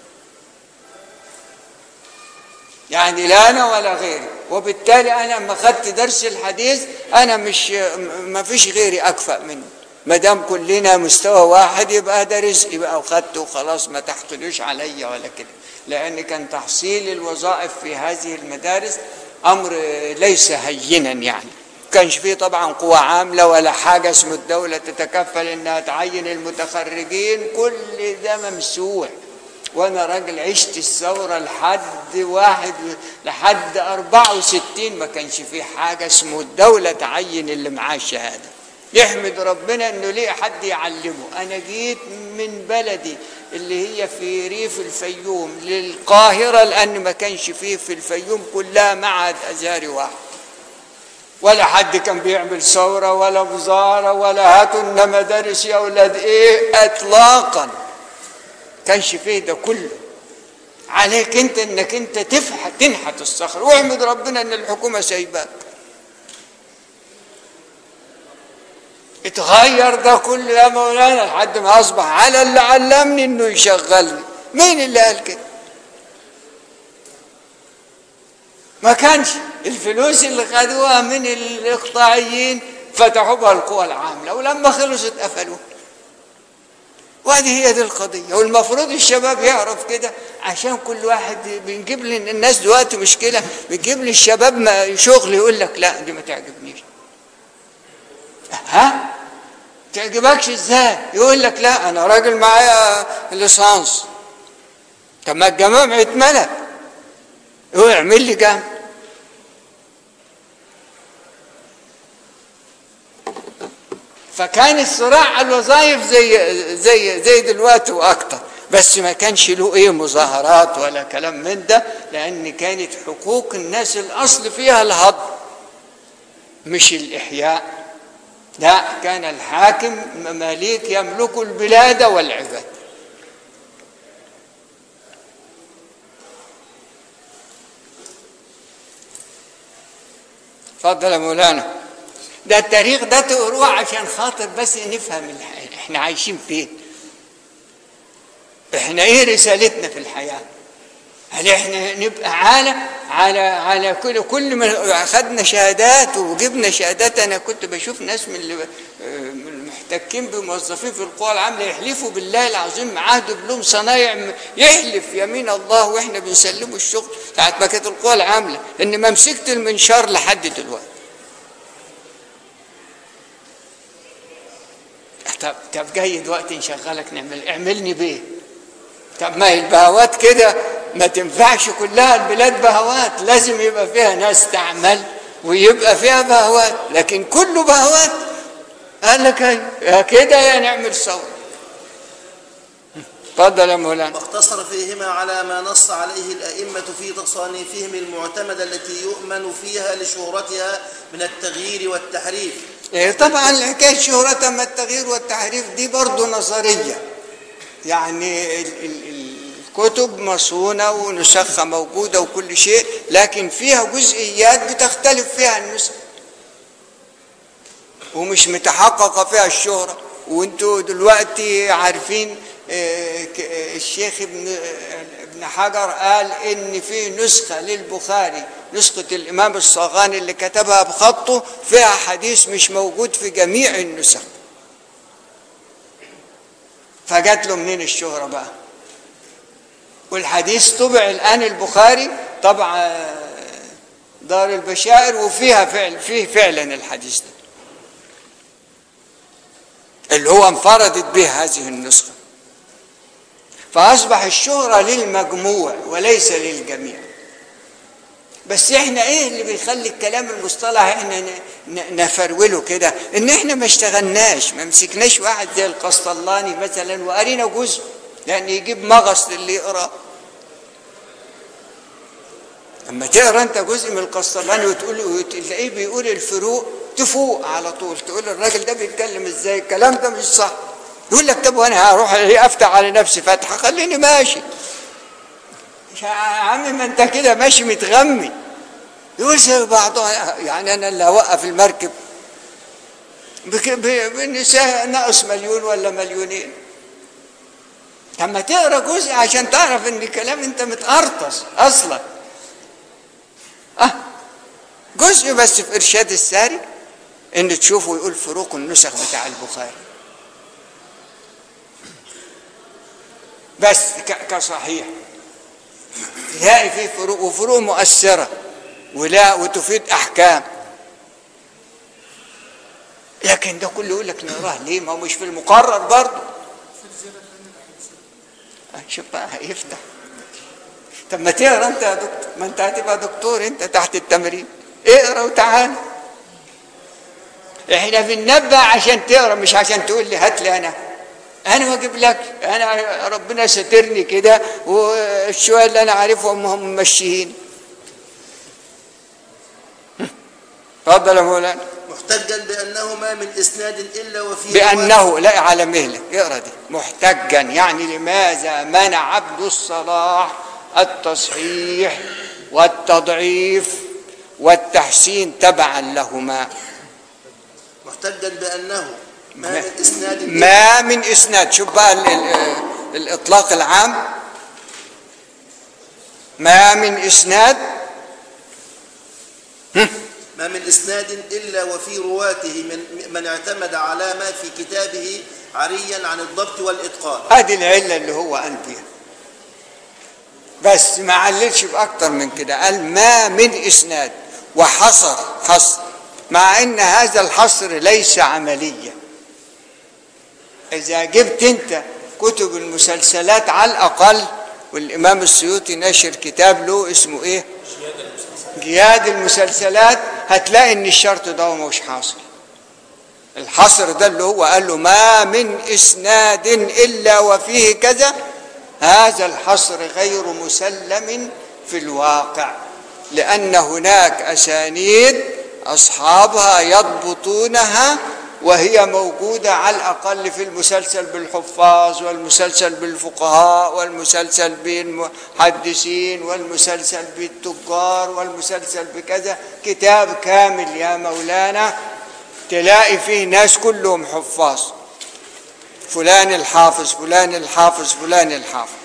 يعني لا انا ولا غيري وبالتالي انا لما خدت درس الحديث انا مش ما فيش غيري اكفأ منه ما دام كلنا مستوى واحد يبقى ده رزقي بقى وخدته وخلاص ما تحتلوش عليا ولا كده لان كان تحصيل الوظائف في هذه المدارس امر ليس هينا يعني كانش فيه طبعا قوى عاملة ولا حاجة اسمه الدولة تتكفل انها تعين المتخرجين كل ده ممسوح وانا راجل عشت الثورة لحد واحد لحد 64 ما كانش فيه حاجة اسمه الدولة تعين اللي معاه شهادة يحمد ربنا انه ليه حد يعلمه انا جيت من بلدي اللي هي في ريف الفيوم للقاهرة لان ما كانش فيه في الفيوم كلها معهد ازهري واحد ولا حد كان بيعمل ثورة ولا وزارة ولا هاتوا لنا مدارس يا أولاد إيه إطلاقا كانش فيه ده كله عليك أنت إنك أنت تفحت تنحت الصخر واحمد ربنا إن الحكومة سايباك اتغير ده كله يا مولانا لحد ما أصبح على اللي علمني إنه يشغلني مين اللي قال كده؟ ما كانش الفلوس اللي خدوها من الاقطاعيين فتحوا بها القوى العامله ولما خلصت قفلوها وهذه هي دي القضيه والمفروض الشباب يعرف كده عشان كل واحد بنجيب لي الناس دلوقتي مشكله بنجيب لي الشباب ما شغل يقول لك لا دي ما تعجبنيش ها تعجبكش ازاي يقول لك لا انا راجل معايا ليسانس طب ما الجامعه اتملت هو يعمل لي جامعه فكان الصراع على الوظائف زي زي زي دلوقتي واكتر بس ما كانش له ايه مظاهرات ولا كلام من ده لان كانت حقوق الناس الاصل فيها الهضم مش الاحياء لا كان الحاكم مماليك يملكوا البلاد والعباد اتفضل يا مولانا ده التاريخ ده تقروه عشان خاطر بس نفهم الحياة. احنا عايشين فين احنا ايه رسالتنا في الحياه هل احنا نبقى عالة على على كل كل ما اخذنا شهادات وجبنا شهادات انا كنت بشوف ناس من اللي من المحتكين بموظفين في القوى العامله يحلفوا بالله العظيم عهد بلوم صنايع يحلف يمين الله واحنا بنسلمه الشغل ساعه ما كانت القوى العامله ان ما مسكت المنشار لحد دلوقتي طب طب جاي دلوقتي نشغلك نعمل اعملني بيه طب ما هي البهوات كده ما تنفعش كلها البلاد بهوات لازم يبقى فيها ناس تعمل ويبقى فيها بهوات لكن كله بهوات قال لك أيوة، يا كده يا نعمل ثوره اتفضل يا مولانا واقتصر فيهما على ما نص عليه الأئمة في تصانيفهم المعتمدة التي يؤمن فيها لشهرتها من التغيير والتحريف إيه طبعا حكايه شهرة اما التغيير والتحريف دي برضه نظريه يعني ال ال الكتب مصونة ونسخة موجودة وكل شيء لكن فيها جزئيات بتختلف فيها النسخ ومش متحققة فيها الشهرة وانتوا دلوقتي عارفين آه، ك- آه، الشيخ ابن آه، ابن حجر قال ان في نسخة للبخاري نسخة الامام الصاغاني اللي كتبها بخطه فيها حديث مش موجود في جميع النسخ فجات له منين الشهرة بقى والحديث طبع الآن البخاري طبع دار البشائر وفيها فعل فيه فعلا الحديث ده اللي هو انفردت به هذه النسخة فأصبح الشهرة للمجموع وليس للجميع بس احنا ايه اللي بيخلي الكلام المصطلح احنا ن- ن- نفروله كده ان احنا ما اشتغلناش ما مسكناش واحد زي القسطلاني مثلا وقرينا جزء لان يجيب مغص للي يقرا اما تقرا انت جزء من القسطلاني وتقول وتلاقيه بيقول الفروق تفوق على طول تقول الراجل ده بيتكلم ازاي الكلام ده مش صح يقول لك طب وانا هروح إيه افتح على نفسي فتحه خليني ماشي يا عم ما انت كده ماشي متغمي يقول زي بعضها يعني انا اللي هوقف المركب بك- ب- بالنساء ناقص مليون ولا مليونين اما تقرا جزء عشان تعرف ان الكلام انت متقرطس اصلا اه جزء بس في ارشاد الساري ان تشوفه يقول فروق النسخ بتاع البخاري بس ك- كصحيح تلاقي فيه فروق وفروق مؤثرة ولا وتفيد أحكام لكن ده كله يقول لك نقراه ليه ما هو مش في المقرر برضه شوف بقى هيفتح طب ما تقرا انت يا دكتور ما انت هتبقى دكتور انت تحت التمرين اقرا وتعال احنا بننبه عشان تقرا مش عشان تقول لي هات لي انا انا ما اجيب لك انا ربنا سترني كده والشويه اللي انا عارفهم هم ممشيين اتفضل يا مولانا محتجا بأنه ما من إسناد إلا وفيه بأنه لا على مهلك اقرا دي محتجا يعني لماذا منع عبد الصلاح التصحيح والتضعيف والتحسين تبعا لهما محتجا بأنه ما من إسناد إلا ما من اسناد شوف بقى ال ال الاطلاق العام ما من اسناد ما من إسناد إلا وفي رواته من, من اعتمد على ما في كتابه عريا عن الضبط والإتقان ادي العله اللي هو قال بيها بس ما عللش باكتر من كده قال ما من اسناد وحصر حصر مع ان هذا الحصر ليس عمليا اذا جبت انت كتب المسلسلات على الاقل والامام السيوطي ناشر كتاب له اسمه ايه جياد المسلسلات هتلاقي ان الشرط ده مش حاصل الحصر ده اللي هو قال له ما من اسناد الا وفيه كذا هذا الحصر غير مسلم في الواقع لان هناك اسانيد اصحابها يضبطونها وهي موجوده على الاقل في المسلسل بالحفاظ والمسلسل بالفقهاء والمسلسل بالمحدثين والمسلسل بالتجار والمسلسل بكذا كتاب كامل يا مولانا تلاقي فيه ناس كلهم حفاظ فلان الحافظ فلان الحافظ فلان الحافظ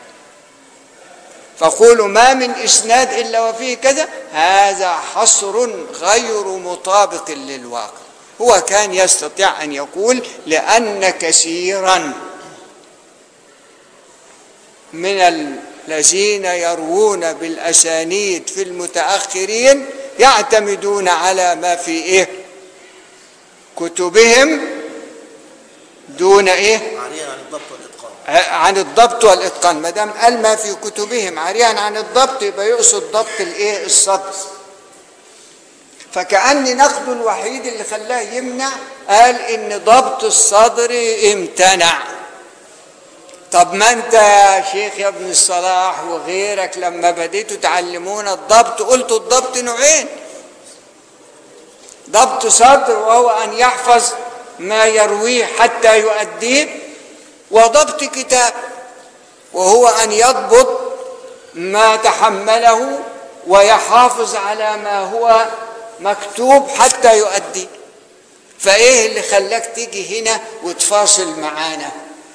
فقولوا ما من اسناد الا وفيه كذا هذا حصر غير مطابق للواقع هو كان يستطيع ان يقول لان كثيرا من الذين يروون بالاسانيد في المتاخرين يعتمدون على ما في ايه كتبهم دون ايه عاريا عن الضبط والاتقان عن الضبط والاتقان ما دام قال ما في كتبهم عاريا عن الضبط يبقى يقصد ضبط الايه الصدر فكأن نقد الوحيد اللي خلاه يمنع قال ان ضبط الصدر امتنع طب ما انت يا شيخ يا ابن الصلاح وغيرك لما بديتوا تعلمونا الضبط قلتوا الضبط نوعين ضبط صدر وهو ان يحفظ ما يرويه حتى يؤديه وضبط كتاب وهو ان يضبط ما تحمله ويحافظ على ما هو مكتوب حتى يؤدي فايه اللي خلاك تيجي هنا وتفاصل معانا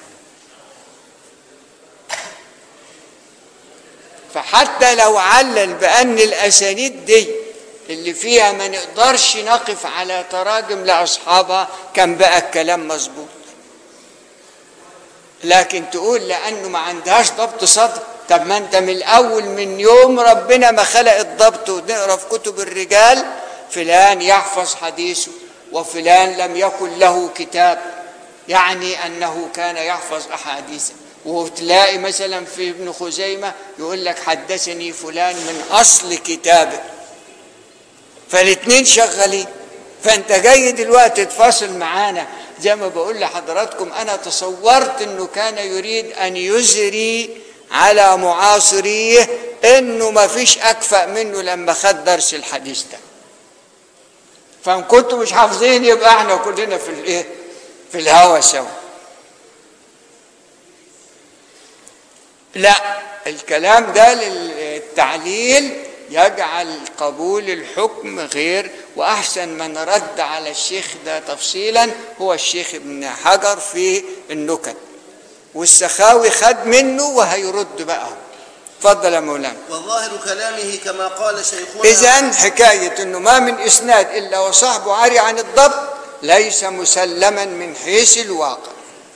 فحتى لو علل بان الاسانيد دي اللي فيها ما نقدرش نقف على تراجم لاصحابها كان بقى الكلام مظبوط لكن تقول لانه ما عندهاش ضبط صدر طب ما انت من الاول من يوم ربنا ما خلق الضبط ونقرا في كتب الرجال فلان يحفظ حديثه وفلان لم يكن له كتاب يعني انه كان يحفظ احاديثه وتلاقي مثلا في ابن خزيمه يقول لك حدثني فلان من اصل كتابه فالاثنين شغالين فانت جاي دلوقتي تفاصل معانا زي ما بقول لحضراتكم انا تصورت انه كان يريد ان يزري على معاصريه انه ما فيش اكفأ منه لما خد درس الحديث ده فان كنتم مش حافظين يبقى احنا كلنا في الايه في الهوى سوا لا الكلام ده للتعليل يجعل قبول الحكم غير واحسن من رد على الشيخ ده تفصيلا هو الشيخ ابن حجر في النكت والسخاوي خد منه وهيرد بقى اتفضل يا مولانا وظاهر كلامه كما قال شيخنا اذا حكايه انه ما من اسناد الا وصاحبه عاري عن الضبط ليس مسلما من حيث الواقع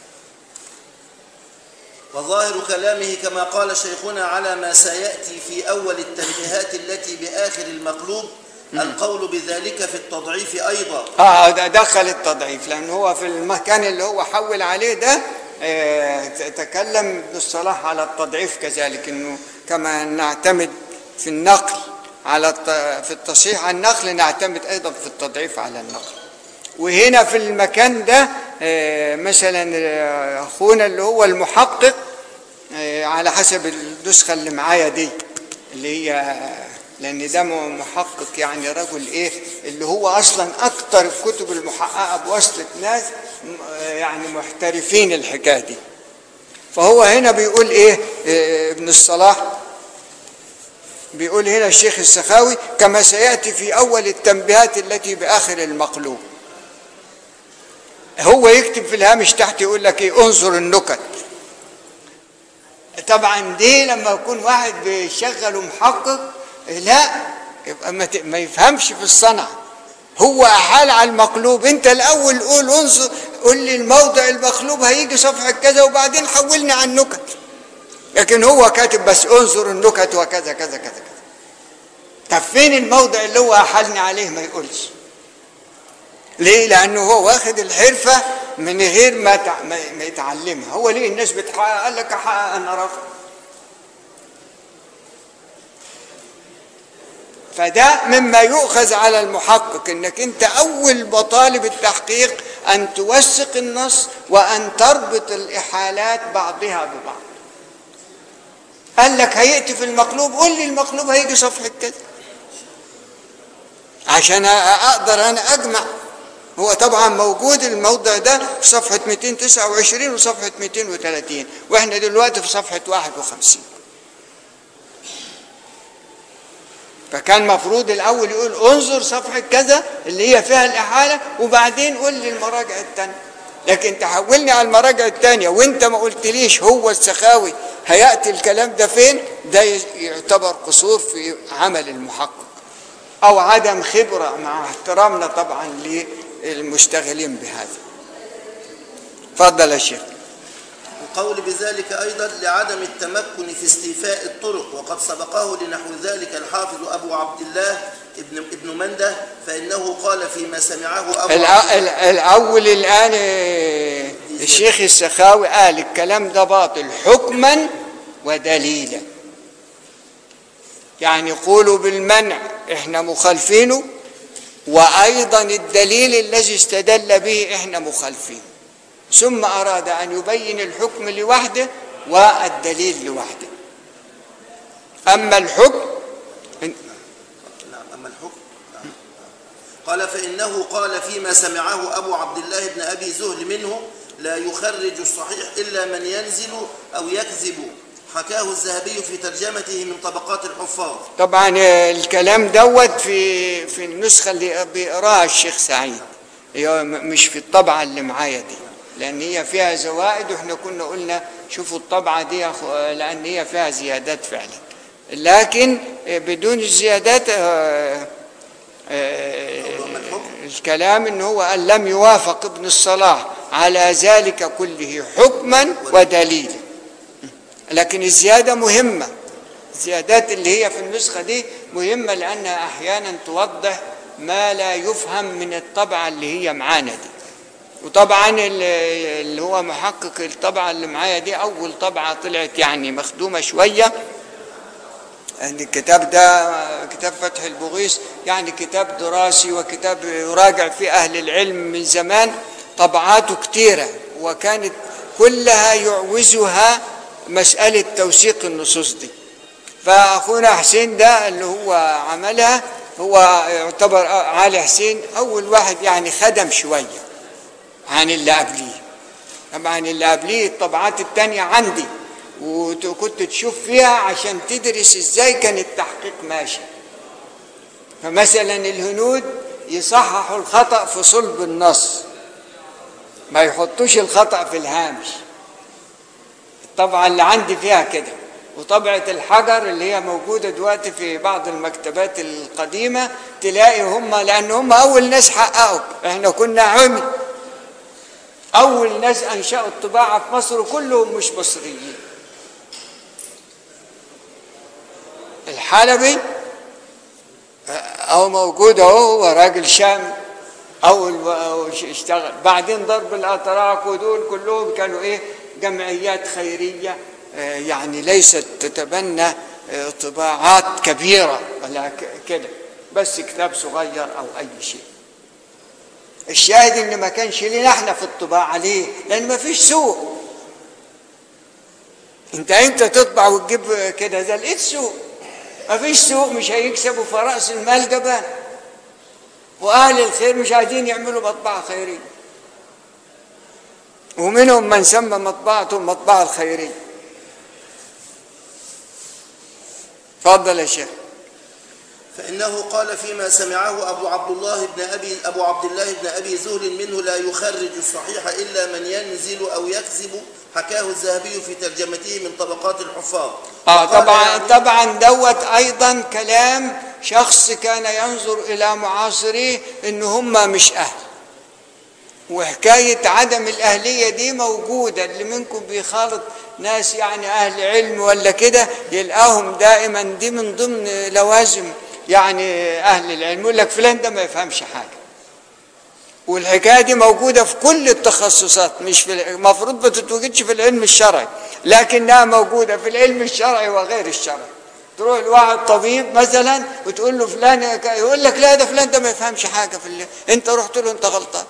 وظاهر كلامه كما قال شيخنا على ما سيأتي في أول التنبيهات التي بآخر المقلوب القول بذلك في التضعيف أيضا اه ده دخل التضعيف لان هو في المكان اللي هو حول عليه ده آه، تكلم ابن الصلاح على التضعيف كذلك انه كما نعتمد في النقل على الت- في التصحيح على النقل نعتمد ايضا في التضعيف على النقل وهنا في المكان ده آه، مثلا آه، اخونا اللي هو المحقق آه، على حسب النسخه اللي معايا دي اللي هي لان ده محقق يعني رجل ايه اللي هو اصلا اكتر الكتب المحققه بواسطه ناس م- آه، يعني محترفين الحكايه دي فهو هنا بيقول ايه آه، ابن الصلاح بيقول هنا الشيخ السخاوي كما سياتي في اول التنبيهات التي باخر المقلوب هو يكتب في الهامش تحت يقول لك ايه انظر النكت طبعا دي لما يكون واحد بيشغل ومحقق لا يبقى ما, ت- ما يفهمش في الصنعة هو أحال على المقلوب انت الاول قول انظر قول لي الموضع المقلوب هيجي صفحة كذا وبعدين حولني على النكت لكن هو كاتب بس انظر النكت وكذا كذا كذا كذا طب فين الموضع اللي هو أحالني عليه ما يقولش ليه؟ لأنه هو واخد الحرفة من غير ما تع- ما- ما يتعلمها، هو ليه الناس بتحقق؟ قال لك أحقق أنا رافض. فده مما يؤخذ على المحقق انك انت اول مطالب التحقيق ان توثق النص وان تربط الاحالات بعضها ببعض. قال لك هيأتي في المقلوب قول لي المقلوب هيجي صفحة كده. عشان اقدر انا اجمع هو طبعا موجود الموضع ده في صفحة 229 وصفحة 230 واحنا دلوقتي في صفحة 51 فكان مفروض الاول يقول انظر صفحة كذا اللي هي فيها الاحالة وبعدين قول لي المراجع التانية لكن تحولني على المراجع التانية وانت ما قلتليش هو السخاوي هيأتي الكلام ده فين ده يعتبر قصور في عمل المحقق او عدم خبره مع احترامنا طبعا للمشتغلين بهذا تفضل يا شيخ القول بذلك أيضا لعدم التمكن في استيفاء الطرق وقد سبقه لنحو ذلك الحافظ أبو عبد الله ابن, ابن منده فإنه قال فيما سمعه أبو عبد الع- ال- الاول الان آه، الشيخ السخاوي قال الكلام ده باطل حكما ودليلا يعني يقولوا بالمنع احنا مخالفينه وايضا الدليل الذي استدل به احنا مخالفينه ثم اراد ان يبين الحكم لوحده والدليل لوحده اما الحكم نعم أما الحكم نعم. قال فإنه قال فيما سمعه أبو عبد الله بن أبي زهل منه لا يخرج الصحيح إلا من ينزل أو يكذب حكاه الذهبي في ترجمته من طبقات الحفاظ طبعا الكلام دوت في في النسخه اللي بيقراها الشيخ سعيد هي م- مش في الطبعه اللي معايا دي لان هي فيها زوائد واحنا كنا قلنا شوفوا الطبعه دي يا أخو- لان هي فيها زيادات فعلا لكن بدون الزيادات آه، آه، الكلام ان هو قال لم يوافق ابن الصلاح على ذلك كله حكما ودليلا لكن الزياده مهمه الزيادات اللي هي في النسخة دي مهمة لأنها أحيانا توضح ما لا يفهم من الطبعة اللي هي معانا دي وطبعا ال- اللي هو محقق الطبعة اللي معايا دي أول طبعة طلعت يعني مخدومة شوية أن الكتاب ده كتاب فتح البغيث يعني كتاب دراسي وكتاب يراجع فيه أهل العلم من زمان طبعاته كتيرة وكانت كلها يعوزها مسألة توثيق النصوص دي فأخونا حسين ده اللي هو عملها هو يعتبر علي حسين أول واحد يعني خدم شوية عن اللي قبليه طبعا اللي قبليه الطبعات التانية عندي وكنت تشوف فيها عشان تدرس ازاي كان التحقيق ماشي فمثلا الهنود يصححوا الخطأ في صلب النص ما يحطوش الخطأ في الهامش الطبعة اللي عندي فيها كده وطبعة الحجر اللي هي موجودة دلوقتي في بعض المكتبات القديمة تلاقي هم لأن هم أول ناس حققوا احنا كنا عمي أول ناس أنشأوا الطباعة في مصر كلهم مش مصريين الحلبي أو موجود أهو هو راجل شامي أول أول شيء اشتغل بعدين ضرب الأتراك ودول كلهم كانوا إيه جمعيات خيرية آه، يعني ليست تتبنى آه، طباعات كبيرة ولا ك- كده بس كتاب صغير أو أي شيء الشاهد ان ما كانش لينا احنا في الطباعه ليه؟ لان ما فيش سوق انت انت تطبع وتجيب كده ده لقيت سوق ما فيش سوق مش هيكسبوا فرأس المال جبان واهل الخير مش عايزين يعملوا مطبعه خيريه ومنهم من سمى مطبعته المطبعه الخيريه تفضل يا شيخ فإنه قال فيما سمعه أبو عبد الله بن أبي أبو عبد الله بن أبي زهل منه لا يخرج الصحيح إلا من ينزل أو يكذب حكاه الذهبي في ترجمته من طبقات الحفاظ اه وقال طبعا يعني- طبعا دوت ايضا كلام شخص كان ينظر الى معاصريه ان هم مش اهل وحكاية عدم الأهلية دي موجودة اللي منكم بيخالط ناس يعني أهل علم ولا كده يلقاهم دائما دي من ضمن لوازم يعني أهل العلم يقول لك فلان ده ما يفهمش حاجة والحكاية دي موجودة في كل التخصصات مش في المفروض ما تتوجدش في العلم الشرعي لكنها موجودة في العلم الشرعي وغير الشرعي تروح لواحد طبيب مثلا وتقول له فلان يقول لك لا ده فلان ده ما يفهمش حاجة في اللي. انت رحت له انت غلطان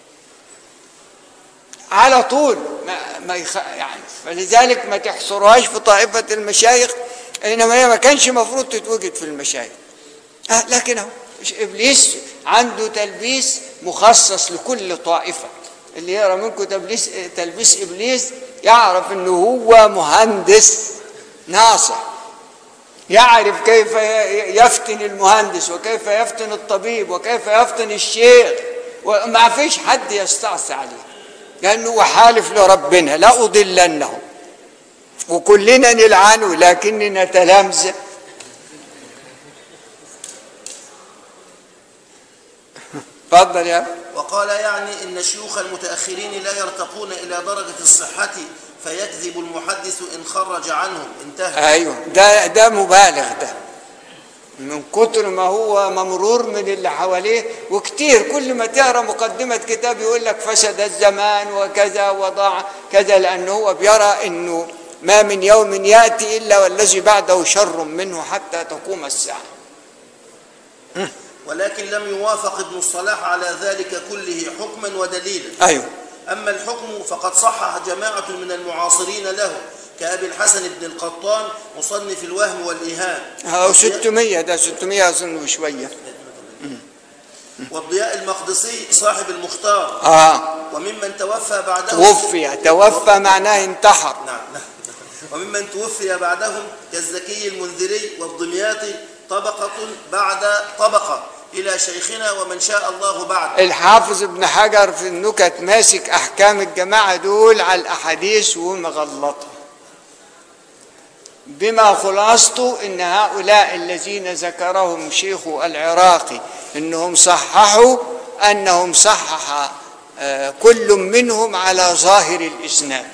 على طول ما, ما يخ... يعني فلذلك ما تحصرهاش في طائفة المشايخ إنما هي ما كانش مفروض تتوجد في المشايخ آه لكن هو إبليس عنده تلبيس مخصص لكل طائفة اللي يقرأ منكم تلبيس تلبيس إبليس يعرف إنه هو مهندس ناصح يعرف كيف يفتن المهندس وكيف يفتن الطبيب وكيف يفتن الشيخ وما فيش حد يستعصي عليه لأنه هو حالف لربنا لا أضلنهم وكلنا نلعنه لكننا تلامذة تفضل يا وقال يعني إن شيوخ المتأخرين لا يرتقون إلى درجة الصحة فيكذب المحدث إن خرج عنهم انتهى ايوه ده ده مبالغ ده من كتر ما هو ممرور من اللي حواليه وكتير كل ما تقرا مقدمه كتاب يقول لك فسد الزمان وكذا وضاع كذا لانه هو بيرى انه ما من يوم ياتي الا والذي بعده شر منه حتى تقوم الساعه ولكن لم يوافق ابن الصلاح على ذلك كله حكما ودليلا ايوه أما الحكم فقد صحح جماعة من المعاصرين له كأبي الحسن بن القطان مصنف الوهم والإيهام أو 600 ده 600 اظن وشويه والضياء المقدسي صاحب المختار اه وممن توفى بعده توفي توفى معناه انتحر نعم نعم. وممن توفي بعدهم كالزكي المنذري والدمياطي طبقة بعد طبقة إلى شيخنا ومن شاء الله بعد الحافظ ابن حجر في النكت ماسك احكام الجماعه دول على الاحاديث ومغلطها بما خلاصته ان هؤلاء الذين ذكرهم شيخ العراقي انهم صححوا انهم صحح آه، كل منهم على ظاهر الاسناد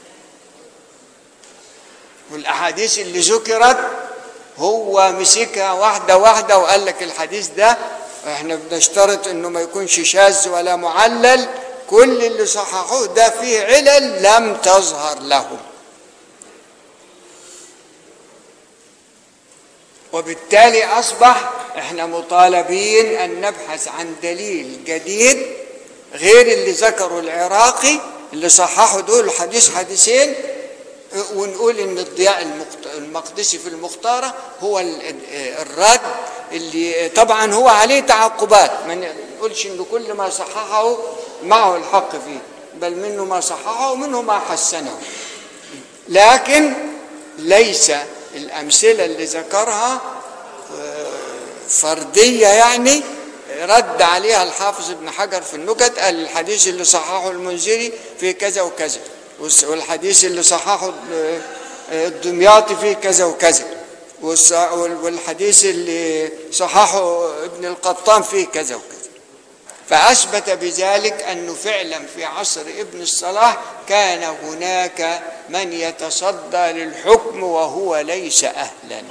والاحاديث اللي ذكرت هو مسكها واحده واحده وقال لك الحديث ده احنا بنشترط انه ما يكونش شاذ ولا معلل كل اللي صححوه ده فيه علل لم تظهر لهم وبالتالي اصبح احنا مطالبين ان نبحث عن دليل جديد غير اللي ذكره العراقي اللي صححوا دول حديث حديثين ونقول ان الضياء المقت- المقدسي في المختاره هو ال- الرد اللي طبعا هو عليه تعقبات ما نقولش ان كل ما صححه معه الحق فيه بل منه ما صححه ومنه ما حسنه لكن ليس الامثله اللي ذكرها فرديه يعني رد عليها الحافظ ابن حجر في النكت قال الحديث اللي صححه المنذري في كذا وكذا والس- والحديث اللي صححه الدمياطي فيه كذا وكذا والص- وال- والحديث اللي صححه ابن القطان فيه كذا وكذا فأثبت بذلك أنه فعلا في عصر ابن الصلاح كان هناك من يتصدى للحكم وهو ليس أهلا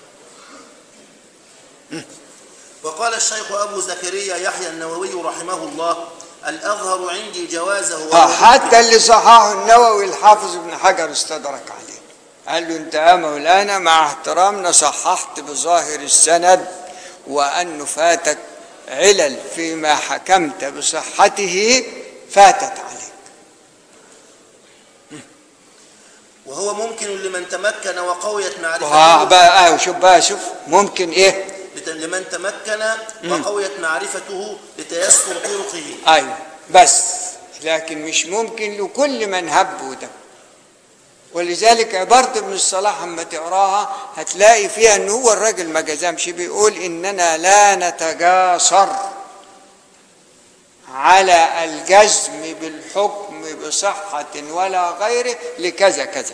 وقال الشيخ أبو زكريا يحيى النووي رحمه الله الأظهر عندي جوازه آه، حتى اللي صححه النووي الحافظ ابن حجر استدرك عليه قال له انت يا مولانا مع احترامنا صححت بظاهر السند وانه فاتك علل فيما حكمت بصحته فاتت عليك وهو ممكن لمن تمكن وقويت آه معرفته بقى آه شوف بقى شوف ممكن ايه لت- لمن تمكن وقويت معرفته لتيسر طرقه ايوه بس لكن مش ممكن لكل من هب ودب ولذلك عبارة ابن الصلاح اما تقراها هتلاقي فيها ان هو الراجل ما جزمش بيقول اننا لا نتجاسر على الجزم بالحكم بصحة ولا غيره لكذا كذا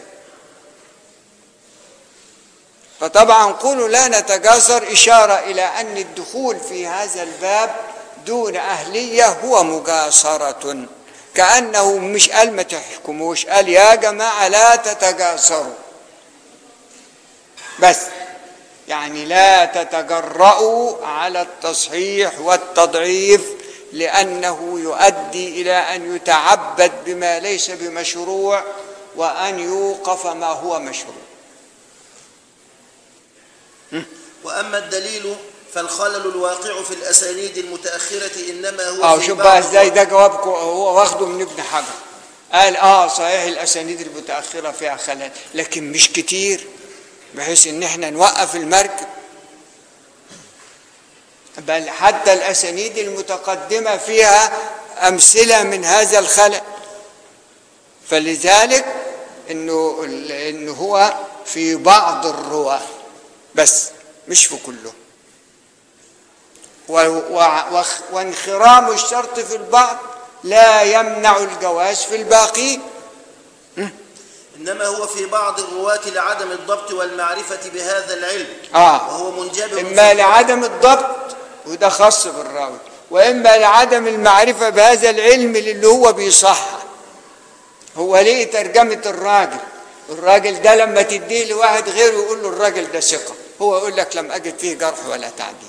فطبعا قولوا لا نتجاسر إشارة إلى أن الدخول في هذا الباب دون أهلية هو مجاسرة كأنه مش قال ما تحكموش قال يا جماعة لا تتجاسروا بس يعني لا تتجرأوا على التصحيح والتضعيف لأنه يؤدي إلى أن يتعبد بما ليس بمشروع وأن يوقف ما هو مشروع وأما الدليل فالخلل الواقع في الأسانيد المتأخرة إنما هو اه في شوف بعض بقى ازاي ده جوابكم هو واخده من ابن حجر قال اه صحيح الاسانيد المتاخره فيها خلل لكن مش كتير بحيث ان احنا نوقف المركب بل حتى الاسانيد المتقدمه فيها امثله من هذا الخلل فلذلك انه انه هو في بعض الرواه بس مش في كله و- و- وخ- وانخرام الشرط في البعض لا يمنع الجواز في الباقي إنما هو في بعض الرواة لعدم الضبط والمعرفة بهذا العلم آه. وهو منجبر إما في- لعدم الضبط وده خاص بالراوي وإما لعدم المعرفة بهذا العلم اللي هو بيصحح هو ليه ترجمة الراجل الراجل ده لما تديه لواحد غيره يقول له الراجل ده ثقة هو يقول لك لم أجد فيه جرح ولا تعديل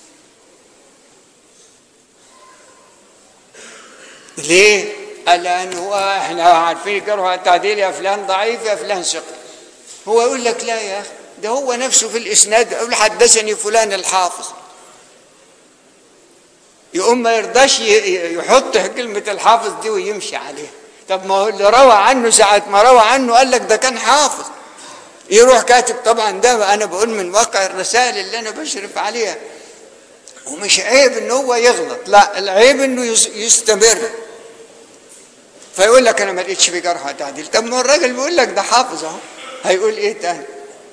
ليه؟ قال لأن هو احنا عارفين جرح التعديل يا فلان ضعيف يا فلان ثقة هو يقول لك لا يا أخي ده هو نفسه في الإسناد يقول حدثني فلان الحافظ يقوم ما يرضاش ي- يحط كلمة الحافظ دي ويمشي عليها طب ما هو اللي روى عنه ساعة ما روى عنه قال لك ده كان حافظ يروح كاتب طبعا ده أنا بقول من واقع الرسائل اللي أنا بشرف عليها ومش عيب إن هو يغلط لا العيب إنه يس- يستمر فيقول لك أنا ما لقيتش في جرح وتعديل طب ما هو الراجل بيقول لك ده حافظ أهو هيقول إيه تاني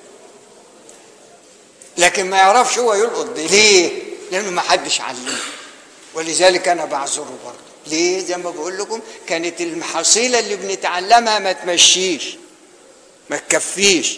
لكن ما يعرفش هو يلقط دي ليه؟ لأنه ما حدش علمه ولذلك أنا بعذره برضه ليه؟ زي ما بقول لكم كانت المحاصيل اللي بنتعلمها ما تمشيش ما تكفيش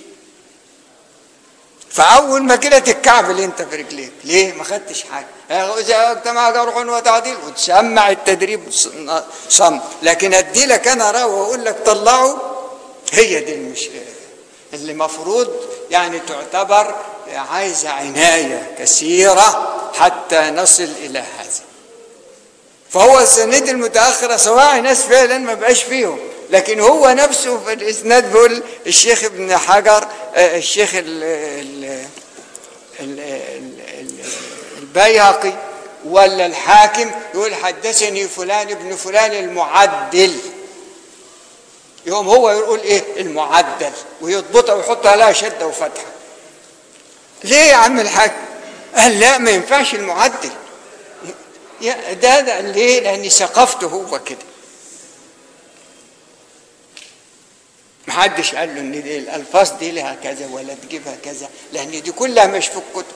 فأول ما كده تتكعبل أنت في رجليك ليه؟ ما خدتش حاجة إذا اجتمع جرح وتعديل وتسمع التدريب صم لكن أدي لك أنا راوي وأقول لك طلعه هي دي المش اللي مفروض يعني تعتبر عايزة عناية كثيرة حتى نصل إلى هذا فهو السند المتأخرة سواء ناس فعلا ما بقاش فيهم لكن هو نفسه في الإسناد بيقول الشيخ ابن حجر آه، الشيخ ال ال ال ال ال البيهقي ولا الحاكم يقول حدثني فلان ابن فلان المعدل يقوم هو يقول ايه المعدل ويضبطها ويحط عليها شده وفتحه ليه يا عم الحاج قال لا ما ينفعش المعدل يا ده, ده ليه لاني ثقافته هو كده محدش قال له ان دي الالفاظ دي لها كذا ولا تجيبها كذا لان دي كلها مش في الكتب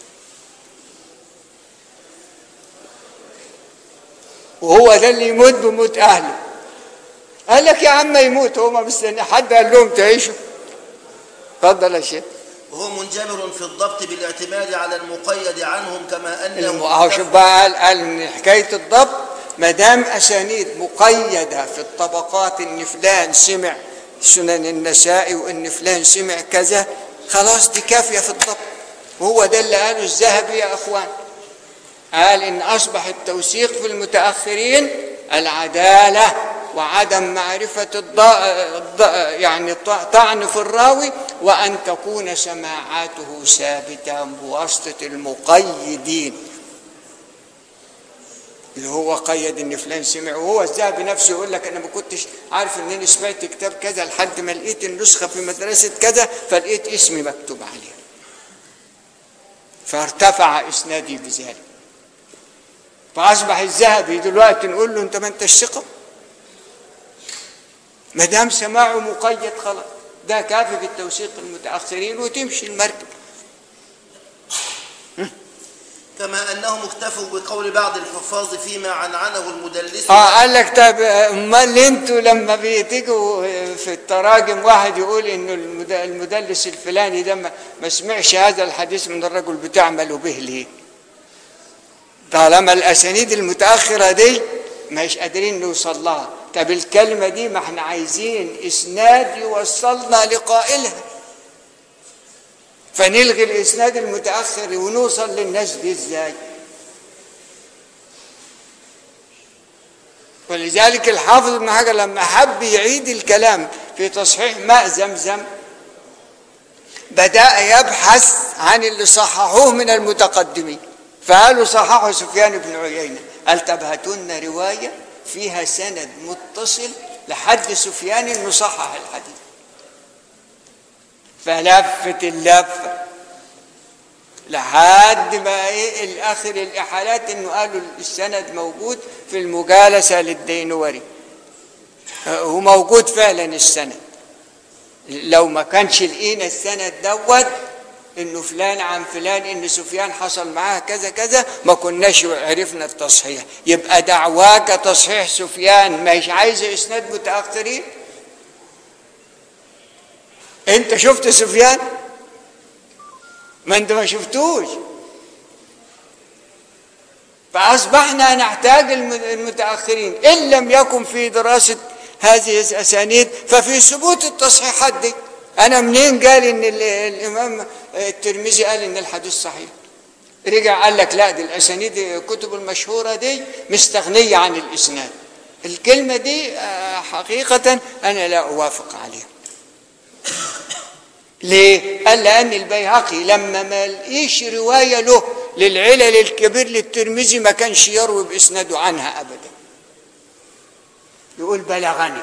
وهو ده اللي يموت بموت اهله قال لك يا عم يموت هو ما مستني حد قال لهم تعيشوا اتفضل يا شيخ وهو منجبر في الضبط بالاعتماد على المقيد عنهم كما أنه الم- أهو شوف بقى قال قال ان حكايه الضبط ما دام اسانيد مقيده في الطبقات ان فلان سمع سنن النسائي وان فلان سمع كذا خلاص دي كافيه في الضبط وهو ده اللي قاله الذهبي يا اخوان قال ان اصبح التوثيق في المتاخرين العداله وعدم معرفه الض... الض... يعني ط- طعن في الراوي وان تكون سماعاته ثابته بواسطه المقيدين اللي هو قيد ان فلان سمع وهو الذهبي نفسه يقول لك انا ما كنتش عارف ان انا سمعت كتاب كذا لحد ما لقيت النسخه في مدرسه كذا فلقيت اسمي مكتوب عليها فارتفع اسنادي بذلك فاصبح الذهبي دلوقتي نقول له انت ما انتش ثقه ما دام سماعه مقيد خلاص ده كافي في التوثيق المتاخرين وتمشي المركب كما أنهم اكتفوا بقول بعض الحفاظ فيما عنعنه المدلس اه قال لك طب امال انتوا لما بتيجوا في التراجم واحد يقول انه المد- المدلس الفلاني ده ما ما سمعش هذا الحديث من الرجل بتعملوا به ليه؟ طالما الاسانيد المتاخره دي مش قادرين نوصل لها طب الكلمه دي ما احنا عايزين اسناد يوصلنا لقائلها فنلغي الاسناد المتاخر ونوصل للناس دي ازاي؟ ولذلك الحافظ ابن حجر لما حب يعيد الكلام في تصحيح ماء زمزم بدأ يبحث عن اللي صححوه من المتقدمين فقالوا صححه سفيان بن عيينة قال طب هاتوا لنا رواية فيها سند متصل لحد سفيان انه صحح الحديث فلفت اللفه لحد ما ايه الاخر الاحالات انه قالوا السند موجود في المجالسه للدينوري هو موجود فعلا السند لو ما كانش لقينا السند دوت انه فلان عن فلان ان سفيان حصل معاه كذا كذا ما كناش عرفنا التصحيح يبقى دعواك تصحيح سفيان مش عايز اسناد متاخرين انت شفت سفيان ما انت ما شفتوش فاصبحنا نحتاج الم- المتاخرين ان لم يكن في دراسه هذه الاسانيد ففي ثبوت التصحيحات دي انا منين قال ان ال- الامام الترمذي قال ان الحديث صحيح رجع قال لك لا دي الاسانيد الكتب المشهوره دي مستغنيه عن الاسناد الكلمه دي آه، حقيقه انا لا اوافق عليها ليه؟ قال لأن البيهقي لما ما لقيش رواية له للعلل الكبير للترمذي ما كانش يروي بإسناده عنها أبدا يقول بلغني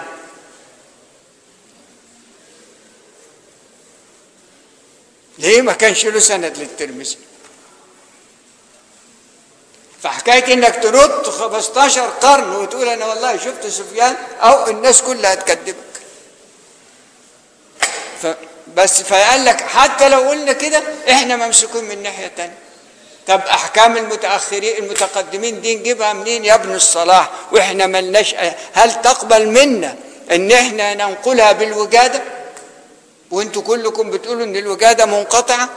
ليه ما كانش له سند للترمذي فحكاية انك ترد 15 قرن وتقول انا والله شفت سفيان او الناس كلها تكذبك ف بس فقال لك حتى لو قلنا كده احنا ممسوكين من ناحيه تانية طب احكام المتاخرين المتقدمين دي نجيبها منين يا ابن الصلاح واحنا ملناش هل تقبل منا ان احنا ننقلها بالوجاده وانتوا كلكم بتقولوا ان الوجاده منقطعه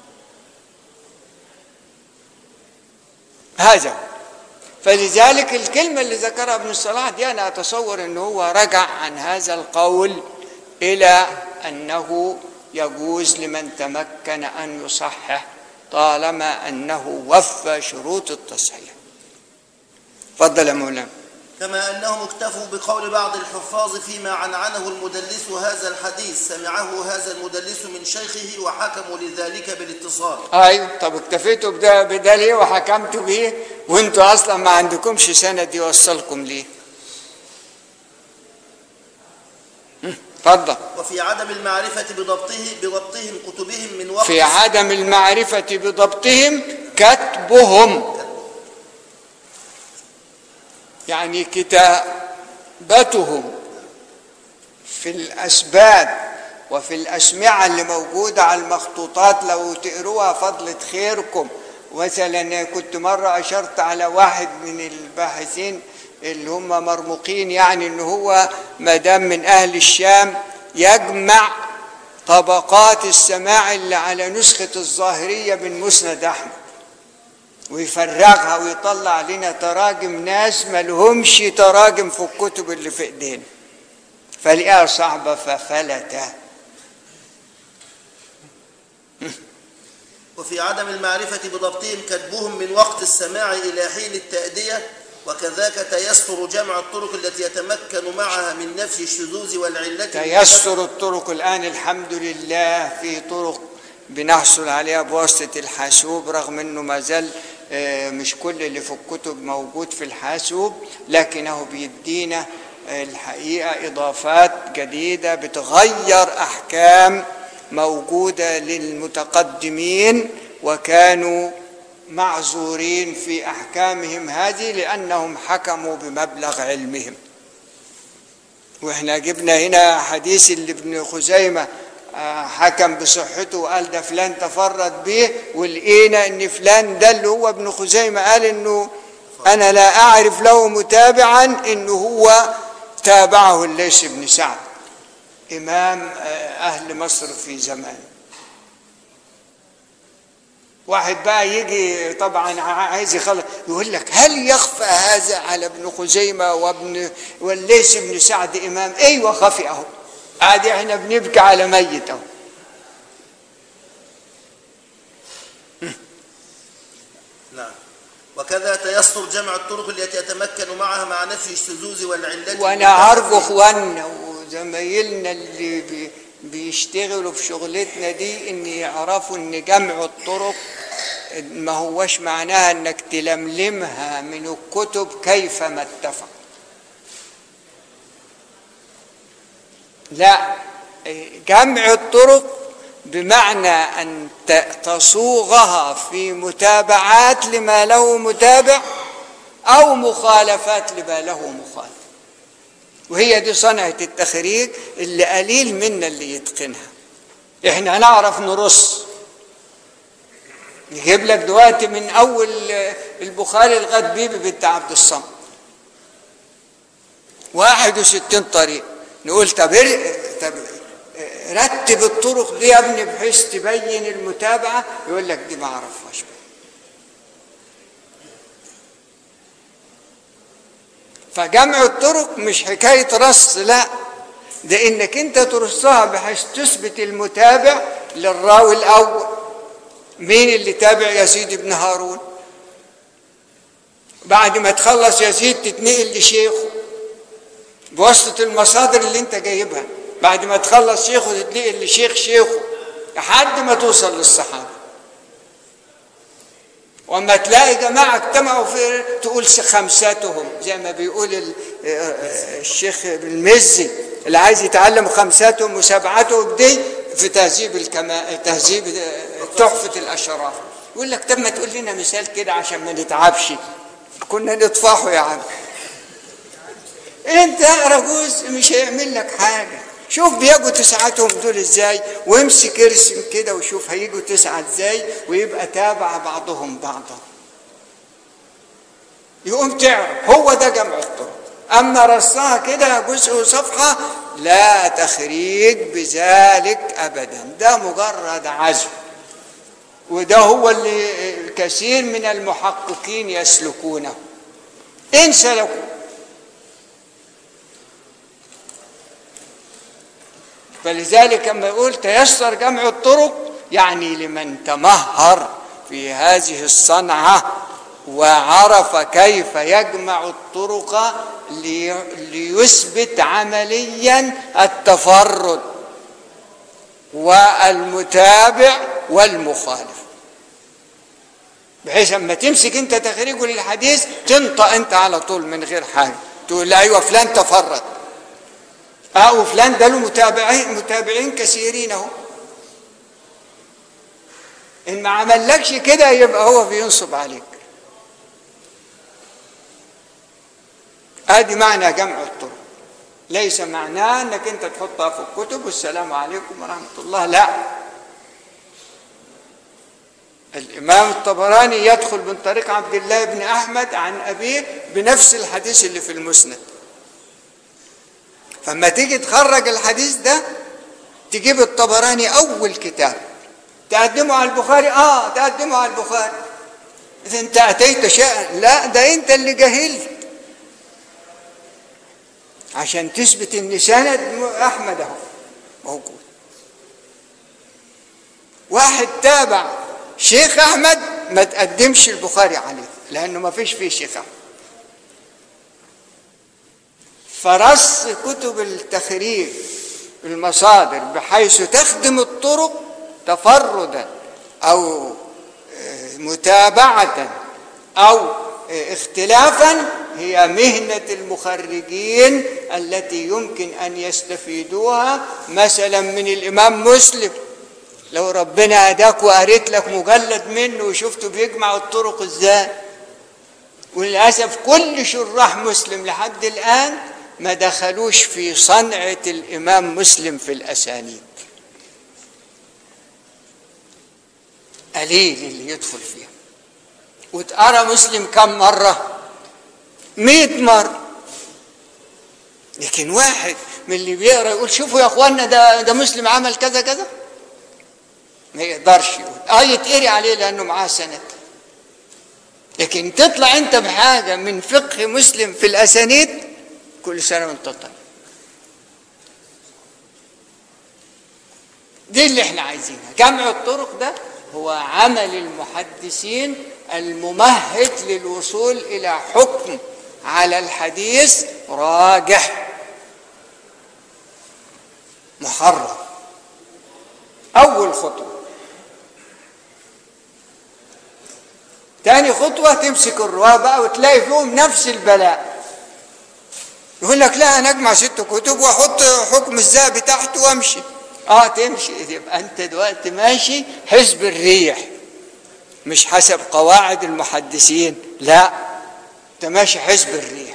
هذا فلذلك الكلمه اللي ذكرها ابن الصلاح دي انا اتصور ان هو رجع عن هذا القول الى انه يجوز لمن تمكن ان يصحح طالما انه وفى شروط التصحيح تفضل يا مولانا كما أنهم اكتفوا بقول بعض الحفاظ فيما عنعنه المدلس هذا الحديث سمعه هذا المدلس من شيخه وحكموا لذلك بالاتصال ايوه طب اكتفيتوا بده بده ليه وحكمتوا بيه وانتوا اصلا ما عندكمش سند يوصلكم ليه هم، اتفضل وفي عدم المعرفة بضبطه بضبطهم كتبهم من وقت في عدم المعرفة بضبطهم كتبهم يعني كتابتهم في الأسباب وفي الأسمعة اللي موجودة على المخطوطات لو تقروها فضلة خيركم مثلا كنت مرة أشرت على واحد من الباحثين اللي هم مرموقين يعني ان هو مدام من اهل الشام يجمع طبقات السماع اللي على نسخة الظاهرية من مسند أحمد ويفرغها ويطلع لنا تراجم ناس ملهمش تراجم في الكتب اللي في ايدينا فلقاها صعبة ففلت وفي عدم المعرفة بضبطهم كتبهم من وقت السماع إلى حين التأدية وكذاك تيسر جمع الطرق التي يتمكن معها من نفي الشذوذ والعلة تيسر الطرق الآن الحمد لله في طرق بنحصل عليها بواسطة الحاسوب رغم أنه ما زال آه، مش كل اللي في الكتب موجود في الحاسوب لكنه بيدينا آه، الحقيقة إضافات جديدة بتغير أحكام موجودة للمتقدمين وكانوا معذورين في أحكامهم هذه لأنهم حكموا بمبلغ علمهم واحنا جبنا هنا حديث اللي ابن خزيمة آه، حكم بصحته وقال ده فلان تفرد به ولقينا ان فلان ده اللي هو ابن خزيمة قال انه انا لا اعرف له متابعا انه هو تابعه الليث بن سعد امام آه، اهل مصر في زمان واحد بقى يجي طبعا عايز يخلص يقول لك هل يخفى هذا على ابن خزيمه وابن والليث بن سعد امام ايوه خفي اهو عادي احنا بنبكي على ميت اهو نعم وكذا تيسر جمع الطرق التي يتمكن معها مع نفي الشذوذ والعلة وانا ارجو اخواننا وزمايلنا اللي بي بيشتغلوا في شغلتنا دي ان يعرفوا ان جمع الطرق ما هوش معناها انك تلملمها من الكتب كيفما اتفق لا جمع الطرق بمعنى ان ت- تصوغها في متابعات لما له متابع او مخالفات لما له مخالف وهي دي صنعة التخريج اللي قليل منا اللي يتقنها احنا هنعرف نرص يجيب لك دلوقتي من اول البخاري لغايه بيبي بنت عبد الصمد 61 طريق نقول طب إيه- طب رتب الطرق دي يا ابني بحيث تبين المتابعه يقول لك دي ما اعرفهاش فجمع الطرق مش حكايه رص لا ده انك انت ترصها بحيث تثبت المتابع للراوي الاول مين اللي تابع يزيد بن هارون بعد ما تخلص يزيد تتنقل لشيخه بواسطة المصادر اللي انت جايبها بعد ما تخلص شيخه تتنقل لشيخ شيخه لحد ما توصل للصحابة وما تلاقي جماعة اجتمعوا في تقول خمساتهم زي ما بيقول ال- الشيخ المزي اللي عايز يتعلم خمساتهم وسبعاتهم دي في تهذيب الكما تهذيب تحفة الأشراف يقول لك طب ما تقول لنا مثال كده عشان ما نتعبش كنا نطفحه يا عم انت اقرا جزء مش هيعمل لك حاجه شوف بيجوا تسعتهم دول ازاي وامسك ارسم كده وشوف هيجوا تسعه ازاي ويبقى تابع بعضهم بعضا يقوم تعرف هو ده جمع الطرق اما رصها كده جزء وصفحه لا تخريج بذلك ابدا ده مجرد عزم وده هو اللي كثير من المحققين يسلكونه ان سلكوا فلذلك لما يقول تيسر جمع الطرق يعني لمن تمهر في هذه الصنعة وعرف كيف يجمع الطرق لي- ليثبت عمليا التفرد والمتابع والمخالف بحيث اما تمسك انت تخريجه للحديث تنطق انت على طول من غير حاجه تقول لا ايوه فلان تفرد اه وفلان ده له متابعين متابعين كثيرين اهو ان ما عملكش كده يبقى هو بينصب عليك ادي معنى جمع الطرق ليس معناه انك انت تحطها في الكتب والسلام عليكم ورحمه الله لا الامام الطبراني يدخل من طريق عبد الله بن احمد عن ابيه بنفس الحديث اللي في المسند فما تيجي تخرج الحديث ده تجيب الطبراني اول كتاب تقدمه على البخاري اه تقدمه على البخاري اذا انت اتيت شيئا لا ده انت اللي جهلت عشان تثبت ان سند احمد اهو موجود واحد تابع شيخ احمد ما تقدمش البخاري عليه لانه ما فيش فيه شيخ احمد فرص كتب التخريج المصادر بحيث تخدم الطرق تفردا او آه، متابعه او آه، اختلافا هي مهنه المخرجين التي يمكن ان يستفيدوها مثلا من الامام مسلم لو ربنا هداك وقريت لك مجلد منه وشفته بيجمع الطرق ازاي وللاسف كل شراح مسلم لحد الان ما دخلوش في صنعه الامام مسلم في الاسانيد قليل اللي يدخل فيها وتقرا مسلم كم مره مئة مرة لكن واحد من اللي بيقرا يقول شوفوا يا اخوانا ده ده مسلم عمل كذا كذا ما يقدرش يقول اه يتقري عليه لانه معاه سند لكن تطلع انت بحاجه من فقه مسلم في الاسانيد كل سنه وانت طيب دي اللي احنا عايزينها جمع الطرق ده هو عمل المحدثين الممهد للوصول الى حكم على الحديث راجح محرم اول خطوه تاني خطوه تمسك الرواه بقى وتلاقي فيهم نفس البلاء يقول لك لا انا اجمع ست كتب واحط حكم الذهبي تحت وامشي اه تمشي يبقى انت دلوقتي ماشي حزب الريح مش حسب قواعد المحدثين لا انت ماشي حزب الريح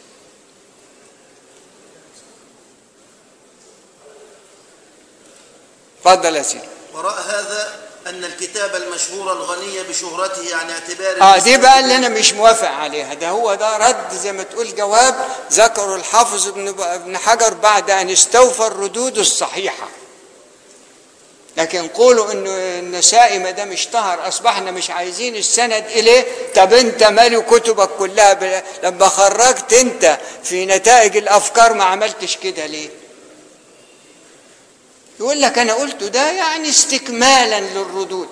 اتفضل يا سيدي وراء هذا أن الكتاب المشهور الغني بشهرته عن اعتبار اه دي بقى اللي انا مش موافق عليها ده هو ده رد زي ما تقول جواب ذكره الحافظ ابن ابن حجر بعد ان استوفى الردود الصحيحه لكن قولوا ان النسائي ما دام اشتهر اصبحنا مش عايزين السند اليه طب انت مالي كتبك كلها ب... لما خرجت انت في نتائج الافكار ما عملتش كده ليه يقول لك انا قلت ده يعني استكمالا للردود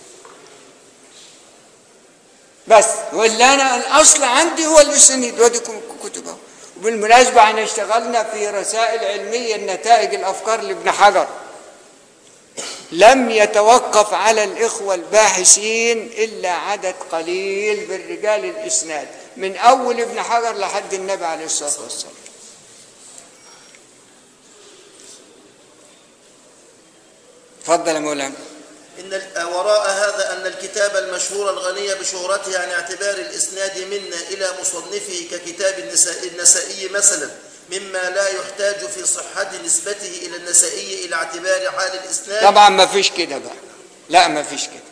بس واللي انا الاصل عندي هو الاسانيد واديكم كتبه وبالمناسبه احنا اشتغلنا في رسائل علميه النتائج الافكار لابن حجر لم يتوقف على الاخوه الباحثين الا عدد قليل بالرجال الاسناد من اول ابن حجر لحد النبي عليه الصلاه والسلام تفضل يا مولانا إن ال- وراء هذا أن الكتاب المشهور الغني بشهرته عن اعتبار الإسناد منا إلى مصنفه ككتاب النساء النسائي مثلا مما لا يحتاج في صحة نسبته إلى النسائي إلى اعتبار حال الإسناد طبعا ما فيش كده بقى لا ما فيش كده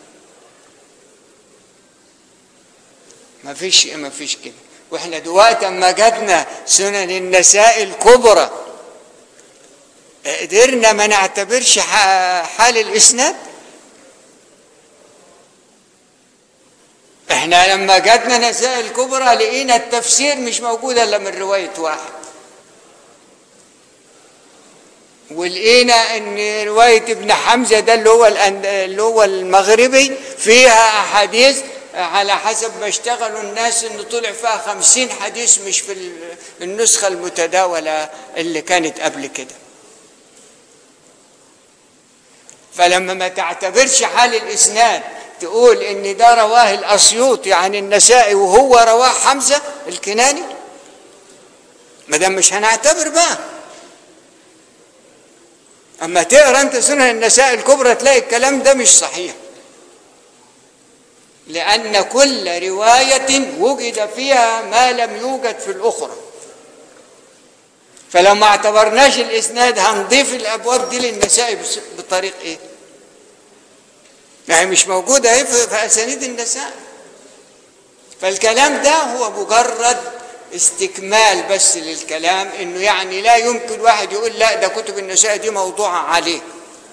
ما فيش ما فيش كده واحنا دلوقتي اما جاتنا سنن النساء الكبرى قدرنا ما نعتبرش ح- حال الاسناد احنا لما جاتنا نساء الكبرى لقينا التفسير مش موجود الا من روايه واحد ولقينا ان روايه ابن حمزه ده اللي هو الأن- اللي هو المغربي فيها احاديث على حسب ما اشتغلوا الناس انه طلع فيها خمسين حديث مش في ال- النسخه المتداوله اللي كانت قبل كده فلما ما تعتبرش حال الاسناد تقول ان ده رواه الاسيوطي عن النسائي وهو رواه حمزه الكناني ما دام مش هنعتبر بقى اما تقرا انت سنن النساء الكبرى تلاقي الكلام ده مش صحيح لان كل روايه وجد فيها ما لم يوجد في الاخرى فلو ما اعتبرناش الاسناد هنضيف الابواب دي للنساء بس- بطريق ايه يعني مش موجوده اهي في في اسانيد النساء فالكلام ده هو مجرد استكمال بس للكلام انه يعني لا يمكن واحد يقول لا ده كتب النساء دي موضوعة عليه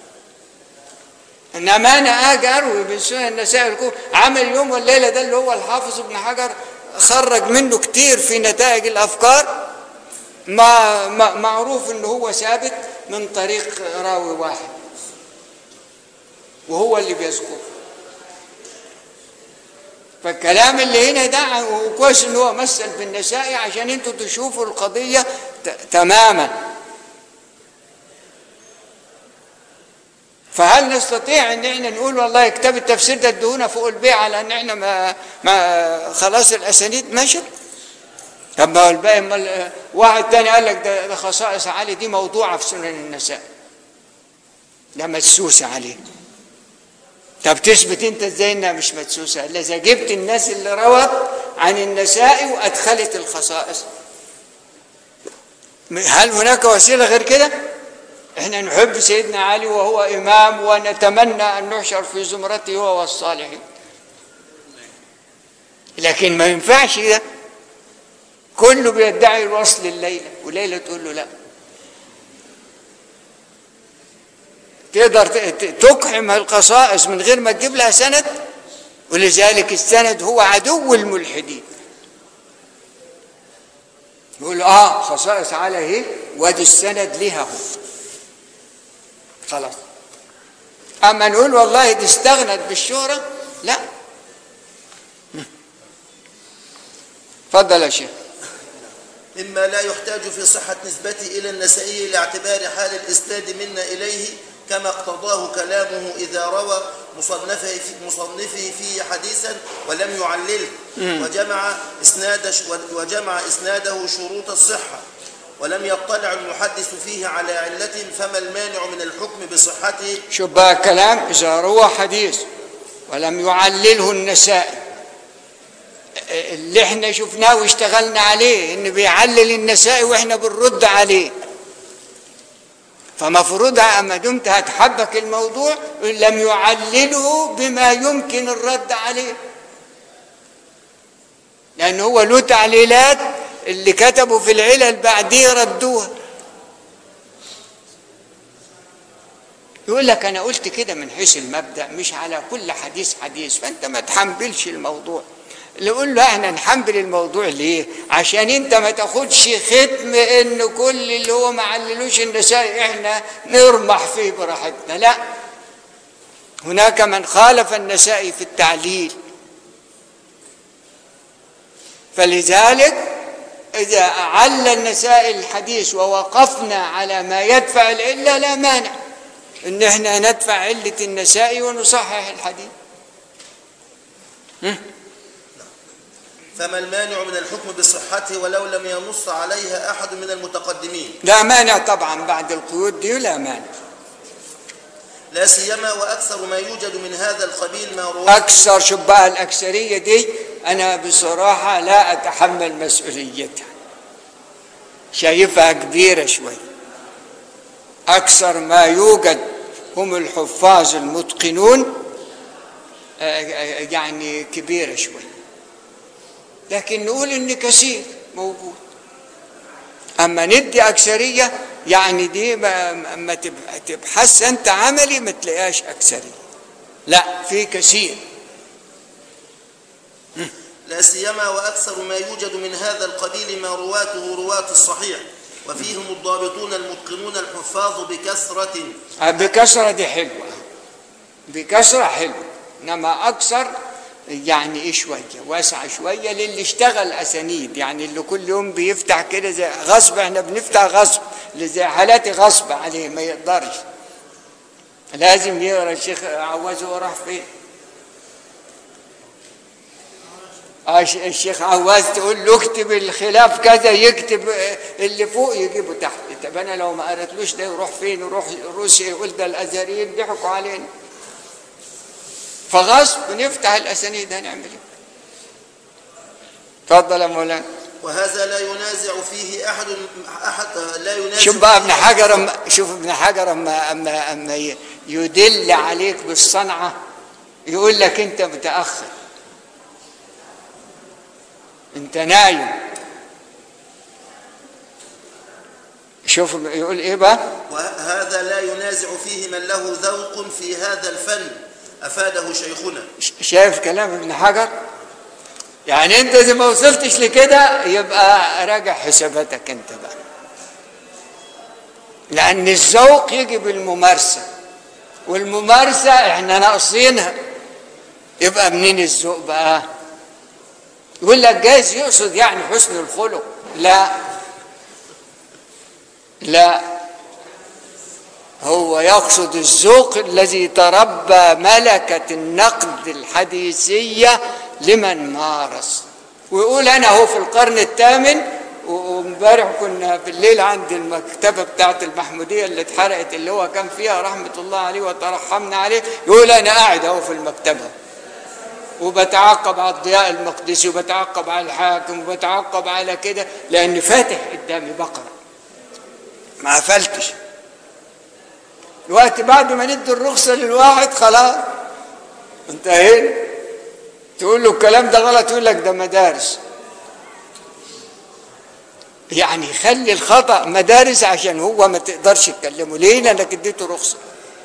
انما انا اجي اروي من سنن النساء الكبرى عمل اليوم والليله ده اللي هو الحافظ ابن حجر خرج منه كتير في نتائج الافكار ما ما- معروف ان هو ثابت من طريق راوي واحد وهو اللي بيذكره فالكلام اللي هنا ده وكويس ان هو مثل بالنسائي عشان انتوا تشوفوا القضيه ت- تماما فهل نستطيع ان احنا نقول والله كتاب التفسير ده ادونا فوق البيع على ان احنا ما, ما خلاص الاسانيد مشت طب ما هو الباقي امال واحد تاني قال لك ده, ده خصائص علي دي موضوعه في سنن النساء ده مدسوسه عليه طب تثبت انت ازاي انها مش مدسوسه الا اذا جبت الناس اللي روت عن النساء وادخلت الخصائص هل هناك وسيله غير كده احنا نحب سيدنا علي وهو امام ونتمنى ان نحشر في زمرته هو والصالحين لكن ما ينفعش ده كله بيدعي الوصل الليله وليله تقول له لا تقدر ت- ت- تقحم القصائص من غير ما تجيب لها سند ولذلك السند هو عدو الملحدين يقول اه خصائص على ايه وادي السند لها هو خلاص اما نقول والله دي استغنت بالشهره لا اتفضل يا شيخ مما لا يحتاج في صحة نسبته إلى النسائي لاعتبار حال الإسناد منا إليه كما اقتضاه كلامه إذا روى مصنفه في مصنفه فيه حديثا ولم يعلله وجمع إسناد وجمع إسناده شروط الصحة ولم يطلع المحدث فيه على علة فما المانع من الحكم بصحته شوف بقى كلام إذا روى حديث ولم يعلله النسائي اللي احنا شفناه واشتغلنا عليه ان بيعلل النسائي واحنا بنرد عليه فمفروض اما دمت هتحبك الموضوع لم يعلله بما يمكن الرد عليه لان هو له تعليلات اللي كتبوا في العلل بعديه ردوها يقول لك انا قلت كده من حيث المبدا مش على كل حديث حديث فانت ما تحملش الموضوع نقول له احنا نحمل الموضوع ليه عشان انت ما تاخدش ختم ان كل اللي هو ما عللوش النساء احنا نرمح فيه براحتنا لا هناك من خالف النساء في التعليل فلذلك إذا عل النساء الحديث ووقفنا على ما يدفع العلة لا مانع إن احنا ندفع علة النساء ونصحح الحديث فما المانع من الحكم بصحته ولو لم ينص عليها أحد من المتقدمين لا مانع طبعا بعد القيود دي لا مانع لا سيما وأكثر ما يوجد من هذا القبيل ما رواه أكثر شبه الأكثرية دي أنا بصراحة لا أتحمل مسؤوليتها شايفها كبيرة شوي أكثر ما يوجد هم الحفاظ المتقنون آه، آه، يعني كبيرة شوي لكن نقول إن كثير موجود أما ندي أكثرية يعني دي ما ما تب- تبحث أنت عملي ما تلاقيهاش أكثرية لا في كثير لا سيما وأكثر ما يوجد من هذا القبيل ما رواته رواة الصحيح وفيهم الضابطون المتقنون الحفاظ بكثرة بكثرة دي حلوة بكثرة حلوة إنما أكثر يعني إيه شوية واسعة شوية للي اشتغل أسانيد يعني اللي كل يوم بيفتح كده زي غصب إحنا بنفتح غصب اللي زي حالاتي غصب عليه ما يقدرش لازم يقرا الشيخ عواز هو راح فين آه، الش- الشيخ عواز تقول له اكتب الخلاف كذا يكتب آه، اللي فوق يجيبه تحت طب انا لو ما قريتلوش ده يروح فين يروح روسيا يقول ده الازهريين ضحكوا علينا فغصب نفتح الاسانيد هنعمل ايه اتفضل يا مولانا وهذا لا ينازع فيه أحد أحد لا ينازع شوف بقى ابن فيه حجر أما شوف ابن حجر اما اما اما ي- يدل عليك بالصنعه يقول لك انت متاخر انت نايم شوف يقول ايه بقى وهذا لا ينازع فيه من له ذوق في هذا الفن أفاده شيخنا ش- شايف كلام ابن حجر يعني انت اذا ما وصلتش لكده يبقى راجع حساباتك انت بقى لان الذوق يجي بالممارسه والممارسه احنا ناقصينها يبقى منين الذوق بقى يقول لك جايز يقصد يعني حسن الخلق لا لا هو يقصد الذوق الذي تربى ملكة النقد الحديثية لمن مارس ويقول أنا هو في القرن الثامن وامبارح كنا بالليل عند المكتبة بتاعت المحمودية اللي اتحرقت اللي هو كان فيها رحمة الله عليه وترحمنا عليه يقول أنا قاعد أهو في المكتبة وبتعقب على الضياء المقدسي وبتعقب على الحاكم وبتعقب على كده لأن فاتح قدامي بقرة ما قفلتش الوقت بعد ما ندي الرخصة للواحد خلاص انتهينا تقول له الكلام ده غلط يقول لك ده مدارس يعني خلي الخطأ مدارس عشان هو ما تقدرش تكلمه ليه لانك اديته رخصة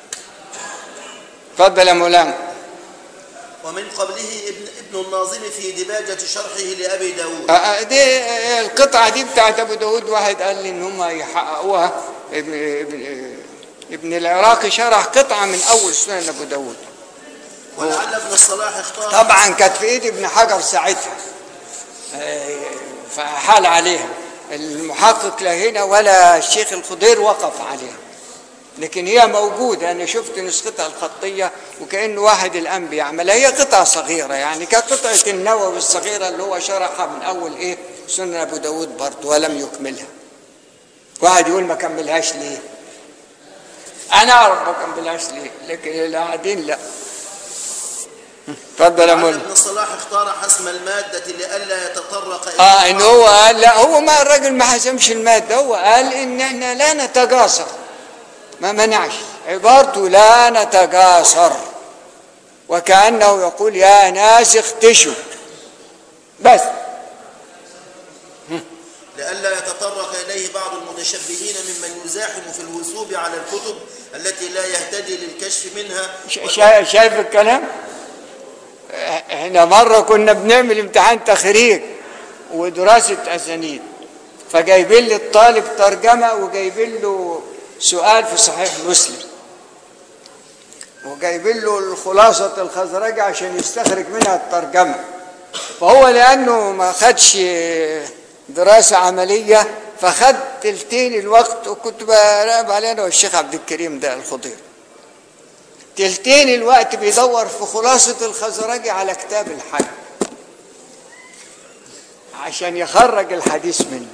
اتفضل يا مولانا ومن قبله ابن, ابن الناظم في دباجة شرحه لأبي داود آه، آه، دي آه، القطعة دي بتاعت أبو داود واحد قال لي إن هم يحققوها ابن, ابن, ابن العراقي شرح قطعة من أول سنن أبو داود ولعل ابن الصلاح اختار طبعا كانت في ايد ابن حجر ساعتها آه، فحال عليها المحقق لا هنا ولا الشيخ الخضير وقف عليها لكن هي موجودة أنا شفت نسختها الخطية وكأنه واحد الآن بيعملها هي قطعة صغيرة يعني كقطعة النووي الصغيرة اللي هو شرحها من أول إيه سنن أبو داود برضه ولم يكملها واحد يقول ما كملهاش ليه أنا أعرف ما كملهاش ليه لكن اللي قاعدين لا اتفضل يا لعل مولانا ابن الصلاح اختار حسم المادة لئلا يتطرق إلى اه ان هو قال لا هو ما الراجل ما حسمش الماده هو قال ان احنا لا نتجاسر ما منعش عبارته لا نتجاسر وكانه يقول يا ناس اختشوا بس لئلا يتطرق إليه بعض المتشبهين ممن يزاحم في الوثوب على الكتب التي لا يهتدي للكشف منها ش- شا- شايف الكلام آه، احنا مرة كنا بنعمل امتحان تخريج ودراسة أسانيد فجايبين لي الطالب ترجمة وجايبين له سؤال في صحيح مسلم وجايبين له الخلاصة الخزرجة عشان يستخرج منها الترجمة فهو لأنه ما خدش دراسة عملية فخد تلتين الوقت وكنت براقب عليه أنا والشيخ عبد الكريم ده الخضير تلتين الوقت بيدور في خلاصة الخزرجي على كتاب الحج عشان يخرج الحديث منه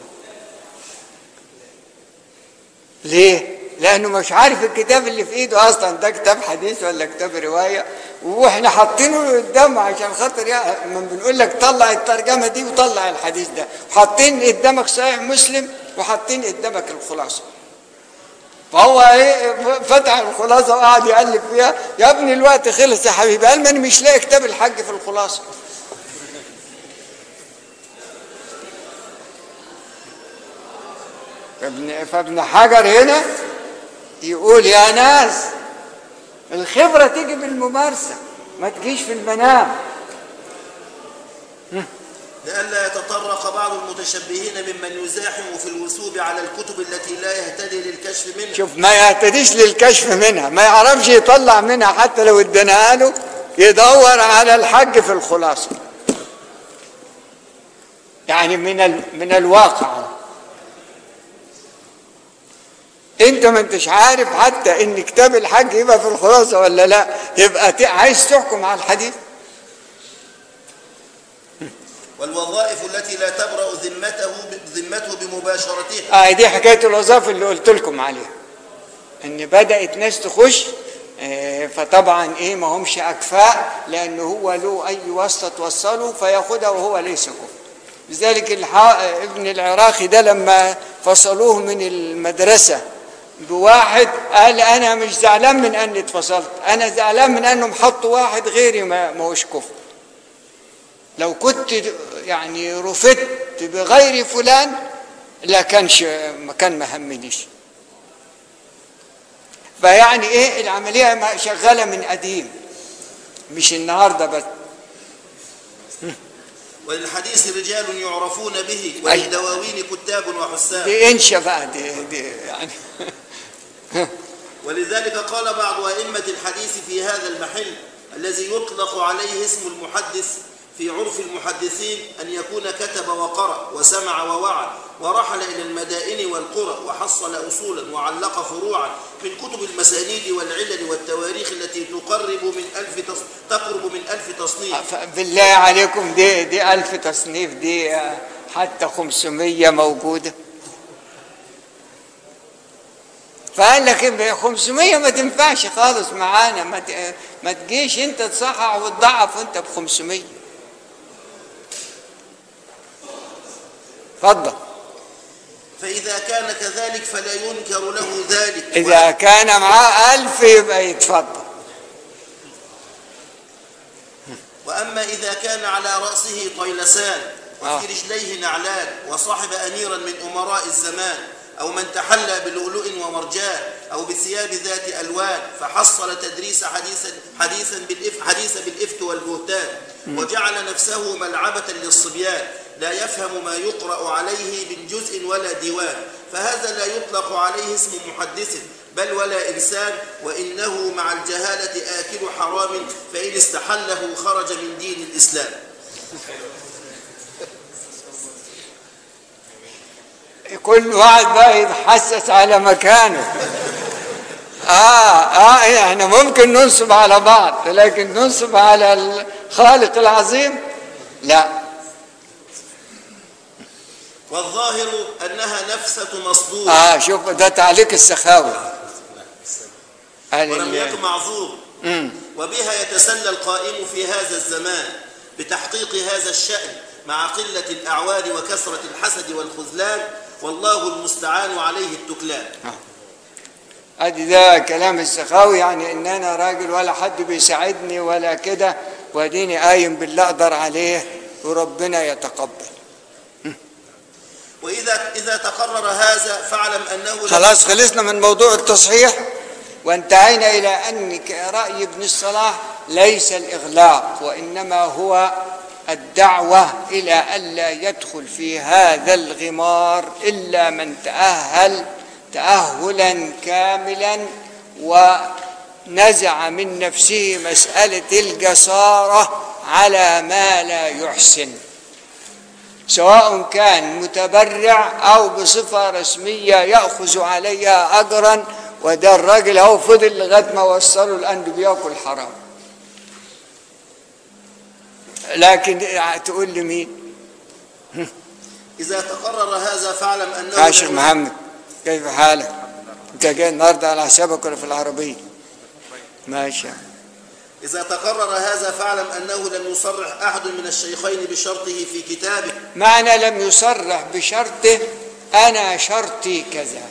ليه؟ لأنه مش عارف الكتاب اللي في إيده أصلا ده كتاب حديث ولا كتاب رواية وإحنا حاطينه قدامه عشان خاطر يعني ما بنقول لك طلع الترجمة دي وطلع الحديث ده حاطين قدامك صحيح مسلم وحاطين قدامك الخلاصة فهو ايه فتح الخلاصه وقعد يقلب فيها يا ابني الوقت خلص يا حبيبي قال ما انا مش لاقي كتاب الحج في الخلاصه فابن, فابن حجر هنا يقول يا ناس الخبره تيجي بالممارسه ما تجيش في المنام لئلا يتطرق بعض المتشبهين ممن يزاحم في الوثوب على الكتب التي لا يهتدي للكشف منها شوف ما يهتديش للكشف منها ما يعرفش يطلع منها حتى لو اديناها له يدور على الحج في الخلاصة يعني من ال... من الواقع انت ما انتش عارف حتى ان كتاب الحج يبقى في الخلاصة ولا لا يبقى ت... عايز تحكم على الحديث والوظائف التي لا تبرأ ذمته ذمته بمباشرتها اه دي حكايه الوظائف اللي قلت لكم عليها ان بدات ناس تخش آه، فطبعا ايه ما همش اكفاء لان هو له اي واسطه توصله فياخدها وهو ليس كفء لذلك الح- ابن العراقي ده لما فصلوه من المدرسه بواحد قال انا مش زعلان من اني اتفصلت انا زعلان من انهم حطوا واحد غيري ما ما هوش كفء لو كنت يعني رفدت بغير فلان لا كانش ما كان ما همنيش فيعني ايه العمليه ما- شغاله من قديم مش النهارده بس وللحديث رجال يعرفون به وللدواوين كتاب وحساب دي انشا بقى دي, دي يعني ولذلك قال بعض أئمة الحديث في هذا المحل الذي يطلق عليه اسم المحدث في عرف المحدثين أن يكون كتب وقرأ وسمع ووعى ورحل إلى المدائن والقرى وحصل أصولا وعلق فروعا من كتب المسانيد والعلل والتواريخ التي تقرب من ألف تص... تقرب من ألف تصنيف بالله عليكم دي دي ألف تصنيف دي آه، حتى 500 موجودة فقال لك إيه، 500 ما تنفعش خالص معانا ما ت- ما تجيش انت تصحح وتضعف وانت ب 500 اتفضل فإذا كان كذلك فلا ينكر له ذلك إذا كان معاه ألف يبقى يتفضل وأما إذا كان على رأسه طيلسان آه. وفي رجليه نعلان وصاحب أميرا من أمراء الزمان أو من تحلى بلؤلؤ ومرجان أو بثياب ذات ألوان فحصل تدريس حديثا حديثا بالإف حديثا بالإفك والبهتان وجعل نفسه ملعبة للصبيان لا يفهم ما يقرأ عليه من جزء ولا ديوان فهذا لا يطلق عليه اسم محدث بل ولا إنسان وإنه مع الجهالة آكل حرام فإن استحله خرج من دين الإسلام كل واحد بقى يتحسس على مكانه اه اه احنا ممكن ننصب على بعض لكن ننصب على الخالق العظيم لا والظاهر أنها نفسة مصدور اه شوف ده تعليق السخاوي قال ولم ال- يكن معذور مم. وبها يتسلى القائم في هذا الزمان بتحقيق هذا الشأن مع قلة الأعوان وكثرة الحسد والخذلان والله المستعان عليه التكلان ادي ده كلام السخاوي يعني ان انا راجل ولا حد بيساعدني ولا كده واديني قايم باللي اقدر عليه وربنا يتقبل وإذا إذا تقرر هذا فاعلم أنه لا- خلاص خلصنا من موضوع التصحيح وانتهينا إلى أن رأي ابن الصلاح ليس الإغلاق وإنما هو الدعوة إلى ألا يدخل في هذا الغمار إلا من تأهل تأهلا كاملا ونزع من نفسه مسألة الجسارة على ما لا يحسن سواء كان متبرع أو بصفة رسمية يأخذ عليها أجرا وده الراجل هو فضل لغاية ما وصلوا لأنه بياكل حرام لكن تقول لي مين؟ إذا تقرر هذا فاعلم أنه يا شيخ محمد كيف حالك؟ أنت جاي النهارده على حسابك ولا في العربية؟ ماشي إذا تقرر هذا فاعلم أنه لم يصرح أحد من الشيخين بشرطه في كتابه معنى لم يصرح بشرطه أنا شرطي كذا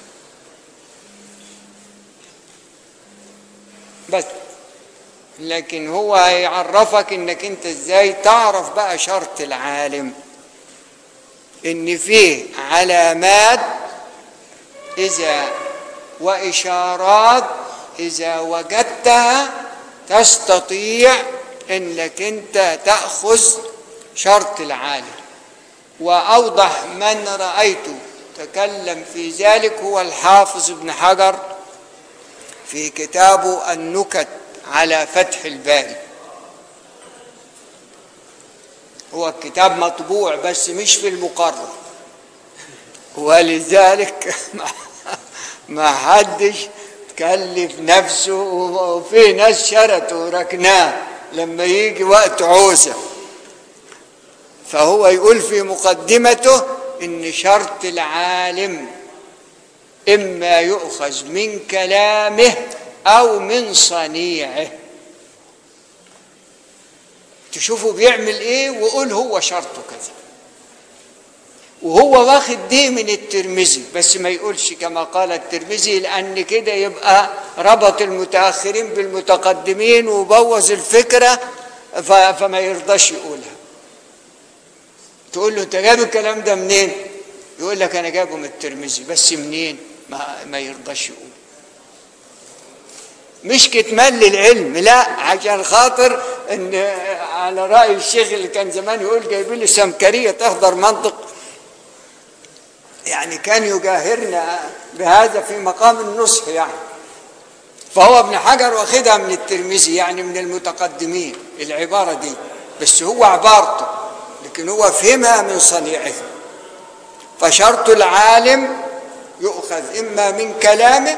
بس لكن هو هيعرفك انك انت ازاي تعرف بقى شرط العالم ان فيه علامات اذا واشارات اذا وجدتها تستطيع انك انت تاخذ شرط العالم واوضح من رايته تكلم في ذلك هو الحافظ ابن حجر في كتابه النكت على فتح الباري هو الكتاب مطبوع بس مش في المقرر ولذلك ما حدش كلف نفسه وفي ناس شرته وركناه لما يجي وقت عوزة فهو يقول في مقدمته ان شرط العالم اما يؤخذ من كلامه او من صنيعه تشوفه بيعمل ايه وقول هو شرطه كذا وهو واخد دي من الترمذي بس ما يقولش كما قال الترمذي لان كده يبقى ربط المتاخرين بالمتقدمين وبوظ الفكره فما يرضاش يقولها تقول له انت جايب الكلام ده منين يقول لك انا جايبه من الترمذي بس منين ما, ما يرضاش يقول مش كتمان للعلم لا عشان خاطر ان على راي الشيخ اللي كان زمان يقول جايبين لي سمكريه تحضر منطق يعني كان يجاهرنا بهذا في مقام النصح يعني فهو ابن حجر واخدها من الترمذي يعني من المتقدمين العباره دي بس هو عبارته لكن هو فهمها من صنيعه فشرط العالم يؤخذ اما من كلامه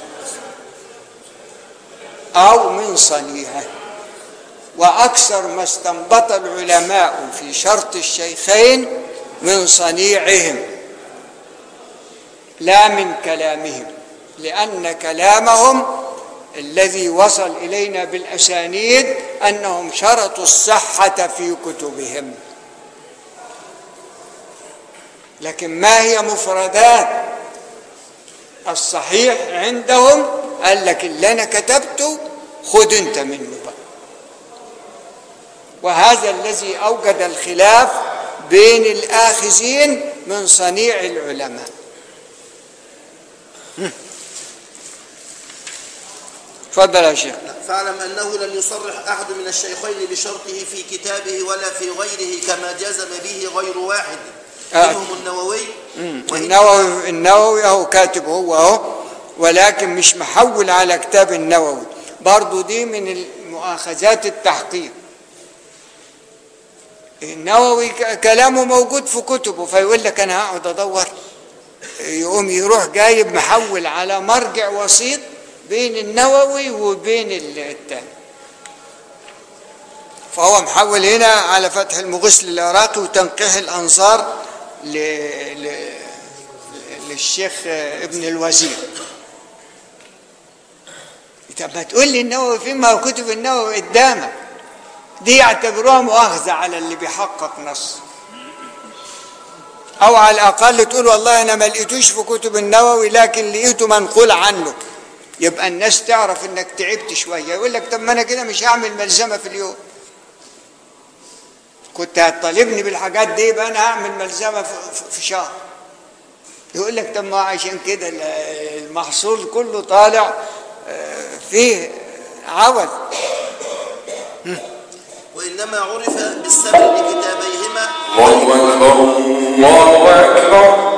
او من صنيعه واكثر ما استنبط العلماء في شرط الشيخين من صنيعهم لا من كلامهم لان كلامهم الذي وصل الينا بالاسانيد انهم شرطوا الصحه في كتبهم لكن ما هي مفردات الصحيح عندهم قال لك اللي انا كتبته خد انت منه بقى وهذا الذي اوجد الخلاف بين الاخذين من صنيع العلماء تفضل يا شيخ فاعلم أنه لم يصرح أحد من الشيخين بشرطه في كتابه ولا في غيره كما جزم به غير واحد آه. منهم النووي وإن- النووي النووي اهو كاتب هو اهو ولكن مش محول على كتاب النووي برضو دي من المؤاخذات التحقيق النووي ك- كلامه موجود في كتبه فيقول لك انا هقعد ادور يقوم يروح جايب محول على مرجع وسيط بين النووي وبين التاني فهو محول هنا على فتح المغيث للعراقي وتنقيح الانظار ل... ل... للشيخ ابن الوزير طب ما تقول لي النووي فين ما هو كتب النووي قدامك دي يعتبروها مؤاخذة على اللي بيحقق نص أو على الأقل تقول والله أنا ما لقيتوش في كتب النووي لكن لقيته منقول عنه يبقى الناس تعرف إنك تعبت شوية يقول لك طب ما أنا كده مش هعمل ملزمة في اليوم كنت هتطالبني بالحاجات دي يبقى أنا هعمل ملزمة في- في- في شهر يقول لك طب ما عشان كده ال- المحصول كله طالع فيه عوض وإنما عرف بالسبب لكتابيهما الله أكبر الله أكبر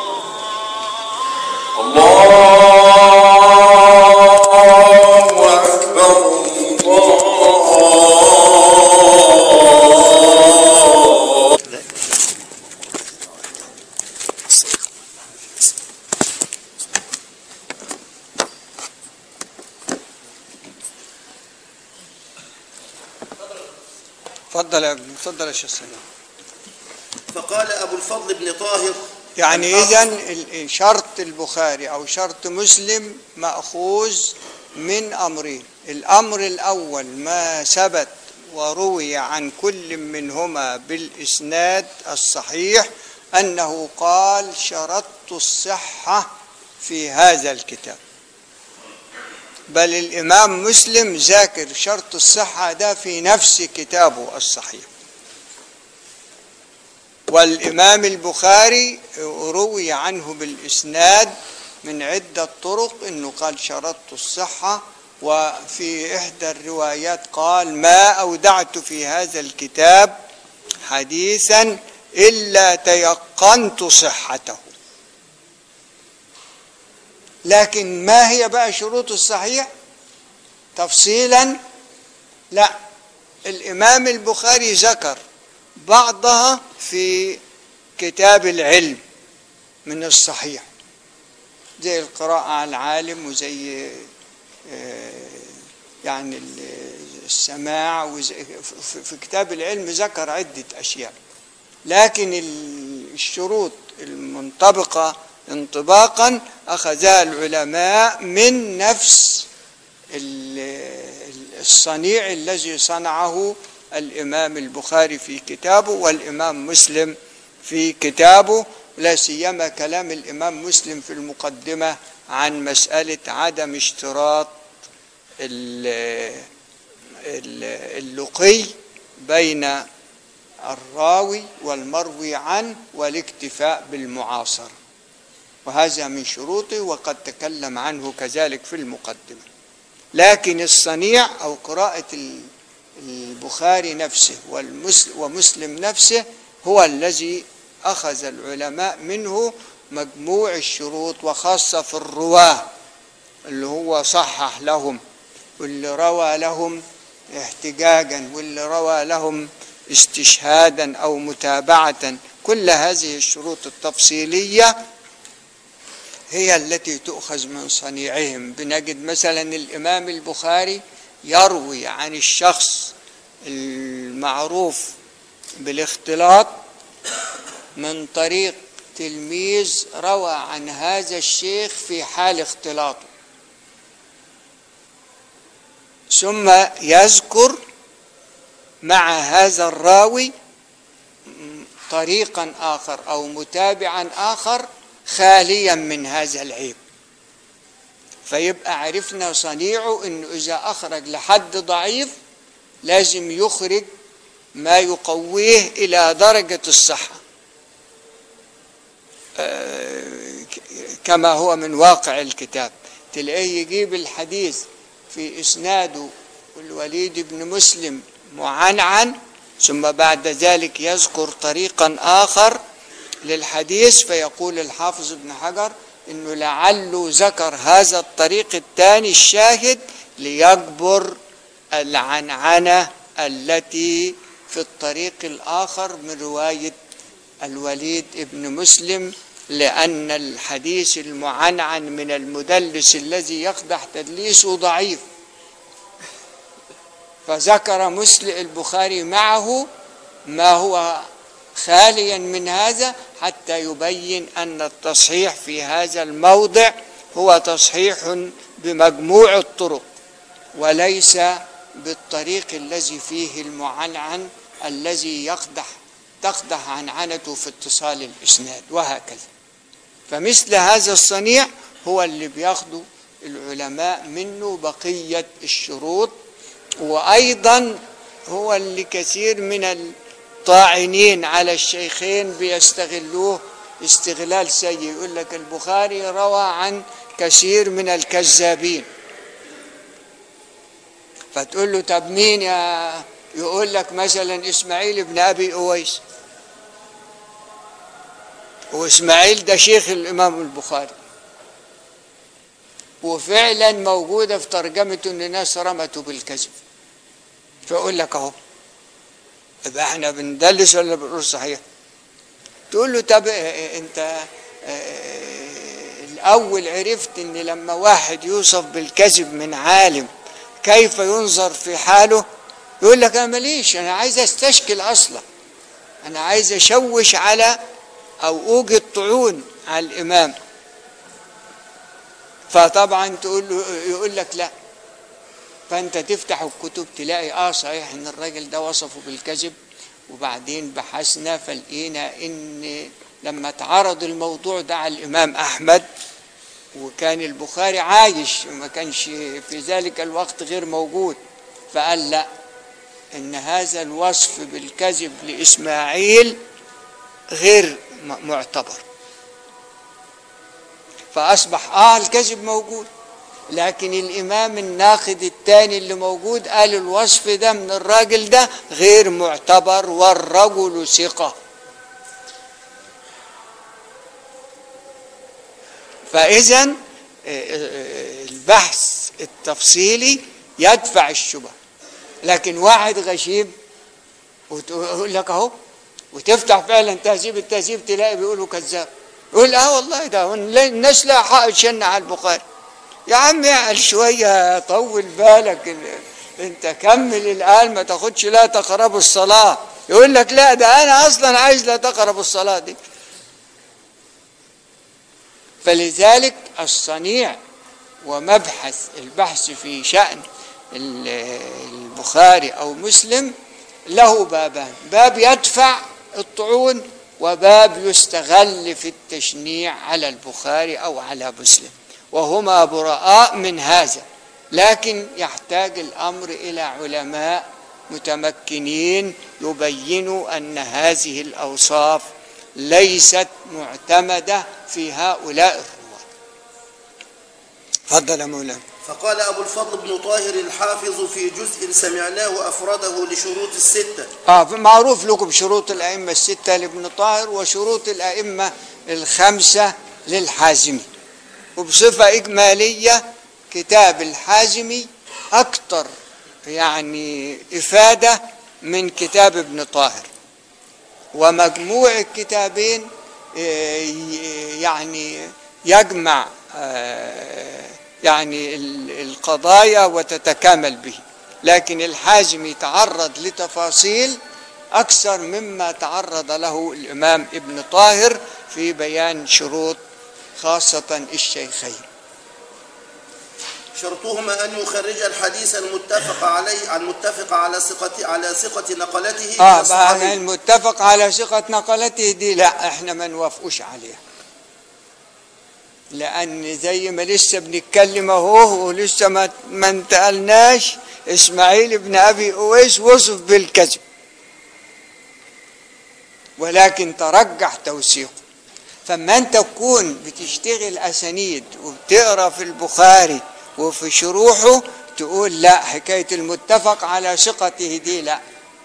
الله أكبر الله تفضل يا ابن تفضل يا شيخ سلام فقال أبو الفضل بن طاهر يعني الأصل- اذا شرط البخاري او شرط مسلم ماخوذ من امرين الامر الاول ما ثبت وروي عن كل منهما بالاسناد الصحيح انه قال شرطت الصحه في هذا الكتاب بل الامام مسلم ذاكر شرط الصحه ده في نفس كتابه الصحيح والإمام البخاري روي عنه بالإسناد من عدة طرق أنه قال شرطت الصحة وفي إحدى الروايات قال ما أودعت في هذا الكتاب حديثا إلا تيقنت صحته لكن ما هي بقى شروط الصحيح تفصيلا لا الإمام البخاري ذكر بعضها في كتاب العلم من الصحيح زي القراءة على العالم وزي آه، يعني ال- السماع وزي في- في كتاب العلم ذكر عدة أشياء لكن ال- الشروط المنطبقة انطباقا أخذها العلماء من نفس ال- الصنيع الذي صنعه الإمام البخاري في كتابه والإمام مسلم في كتابه لا سيما كلام الإمام مسلم في المقدمة عن مسألة عدم اشتراط ال- ال- اللقي بين الراوي والمروي عنه والاكتفاء بالمعاصرة وهذا من شروطه وقد تكلم عنه كذلك في المقدمة لكن الصنيع أو قراءة ال- البخاري نفسه والمس- ومسلم نفسه هو الذي أخذ العلماء منه مجموع الشروط وخاصة في الرواة اللي هو صحح لهم واللي روى لهم احتجاجا واللي روى لهم استشهادا أو متابعة كل هذه الشروط التفصيلية هي التي تؤخذ من صنيعهم بنجد مثلا الإمام البخاري يروي عن الشخص المعروف بالاختلاط من طريق تلميذ روى عن هذا الشيخ في حال اختلاطه ثم يذكر مع هذا الراوي طريقا آخر أو متابعا آخر خاليا من هذا العيب فيبقى عرفنا صنيعه انه اذا اخرج لحد ضعيف لازم يخرج ما يقويه الى درجه الصحه آه، ك- كما هو من واقع الكتاب تلاقيه يجيب الحديث في اسناده الوليد بن مسلم معنعن ثم بعد ذلك يذكر طريقا اخر للحديث فيقول الحافظ ابن حجر انه لعله ذكر هذا الطريق الثاني الشاهد ليجبر العنعنه التي في الطريق الاخر من روايه الوليد ابن مسلم لان الحديث المعنعن من المدلس الذي يقدح تدليسه ضعيف فذكر مسلم البخاري معه ما هو خاليا من هذا حتى يبين ان التصحيح في هذا الموضع هو تصحيح بمجموع الطرق وليس بالطريق الذي فيه المعنعن الذي يقدح تقدح عنعنته في اتصال الاسناد وهكذا فمثل هذا الصنيع هو اللي بياخده العلماء منه بقيه الشروط وايضا هو اللي كثير من الطاعنين على الشيخين بيستغلوه استغلال سيء يقول لك البخاري روى عن كثير من الكذابين فتقول له طب مين يا يقول لك مثلا اسماعيل بن ابي اويس واسماعيل ده شيخ الامام البخاري وفعلا موجوده في ترجمته ان ناس رمته بالكذب فيقول لك اهو يبقى احنا بندلس ولا بنقول صحيح تقول له طب اه، انت اه، الاول عرفت ان لما واحد يوصف بالكذب من عالم كيف ينظر في حاله يقول لك انا ماليش انا عايز استشكل اصلا انا عايز اشوش على او اوجد طعون على الامام فطبعا تقول له يقول لك لا فانت تفتح الكتب تلاقي اه صحيح ان الراجل ده وصفه بالكذب وبعدين بحثنا فلقينا ان لما اتعرض الموضوع ده على الامام احمد وكان البخاري عايش ما كانش في ذلك الوقت غير موجود فقال لا ان هذا الوصف بالكذب لاسماعيل غير م- معتبر فاصبح اه الكذب موجود لكن الامام الناقد الثاني اللي موجود قال الوصف ده من الراجل ده غير معتبر والرجل ثقه فاذا آه، آه، البحث التفصيلي يدفع الشبهه لكن واحد غشيم وتقول لك اهو وتفتح فعلا تهذيب التهذيب تلاقي بيقولوا كذاب يقول اه والله ده الناس لا حق تشن على البخاري يا عم اعقل شويه طول بالك ال- انت كمل الان ما تاخدش لا تقربوا الصلاه يقول لك لا ده انا اصلا عايز لا تقربوا الصلاه دي فلذلك الصنيع ومبحث البحث في شأن ال- البخاري أو مسلم له بابان باب يدفع الطعون وباب يستغل في التشنيع على البخاري أو على مسلم وهما براء من هذا لكن يحتاج الأمر إلى علماء متمكنين يبينوا أن هذه الأوصاف ليست معتمدة في هؤلاء الرواة تفضل يا مولانا فقال أبو الفضل بن طاهر الحافظ في جزء سمعناه أفرده لشروط الستة اه معروف لكم شروط الأئمة الستة لابن طاهر وشروط الأئمة الخمسة للحازمي وبصفة إجمالية كتاب الحازمي أكثر يعني إفادة من كتاب ابن طاهر ومجموع الكتابين آه، ي- يعني يجمع آه، يعني ال- القضايا وتتكامل به لكن الحازم يتعرض لتفاصيل أكثر مما تعرض له الإمام ابن طاهر في بيان شروط خاصة الشيخين شرطهما أن يخرج الحديث المتفق عليه المتفق على ثقة على ثقة نقلته إلى اه بقى الصحابي. المتفق على ثقة نقلته دي لا احنا ما نوافقوش عليها لأن زي ما لسه بنتكلم اهو ولسه ما ما انتقلناش إسماعيل بن أبي أويس وصف بالكذب ولكن ترجح توثيقه فما أنت تكون بتشتغل أسانيد وبتقرأ في البخاري وفي شروحه تقول لا حكاية المتفق على ثقته دي لا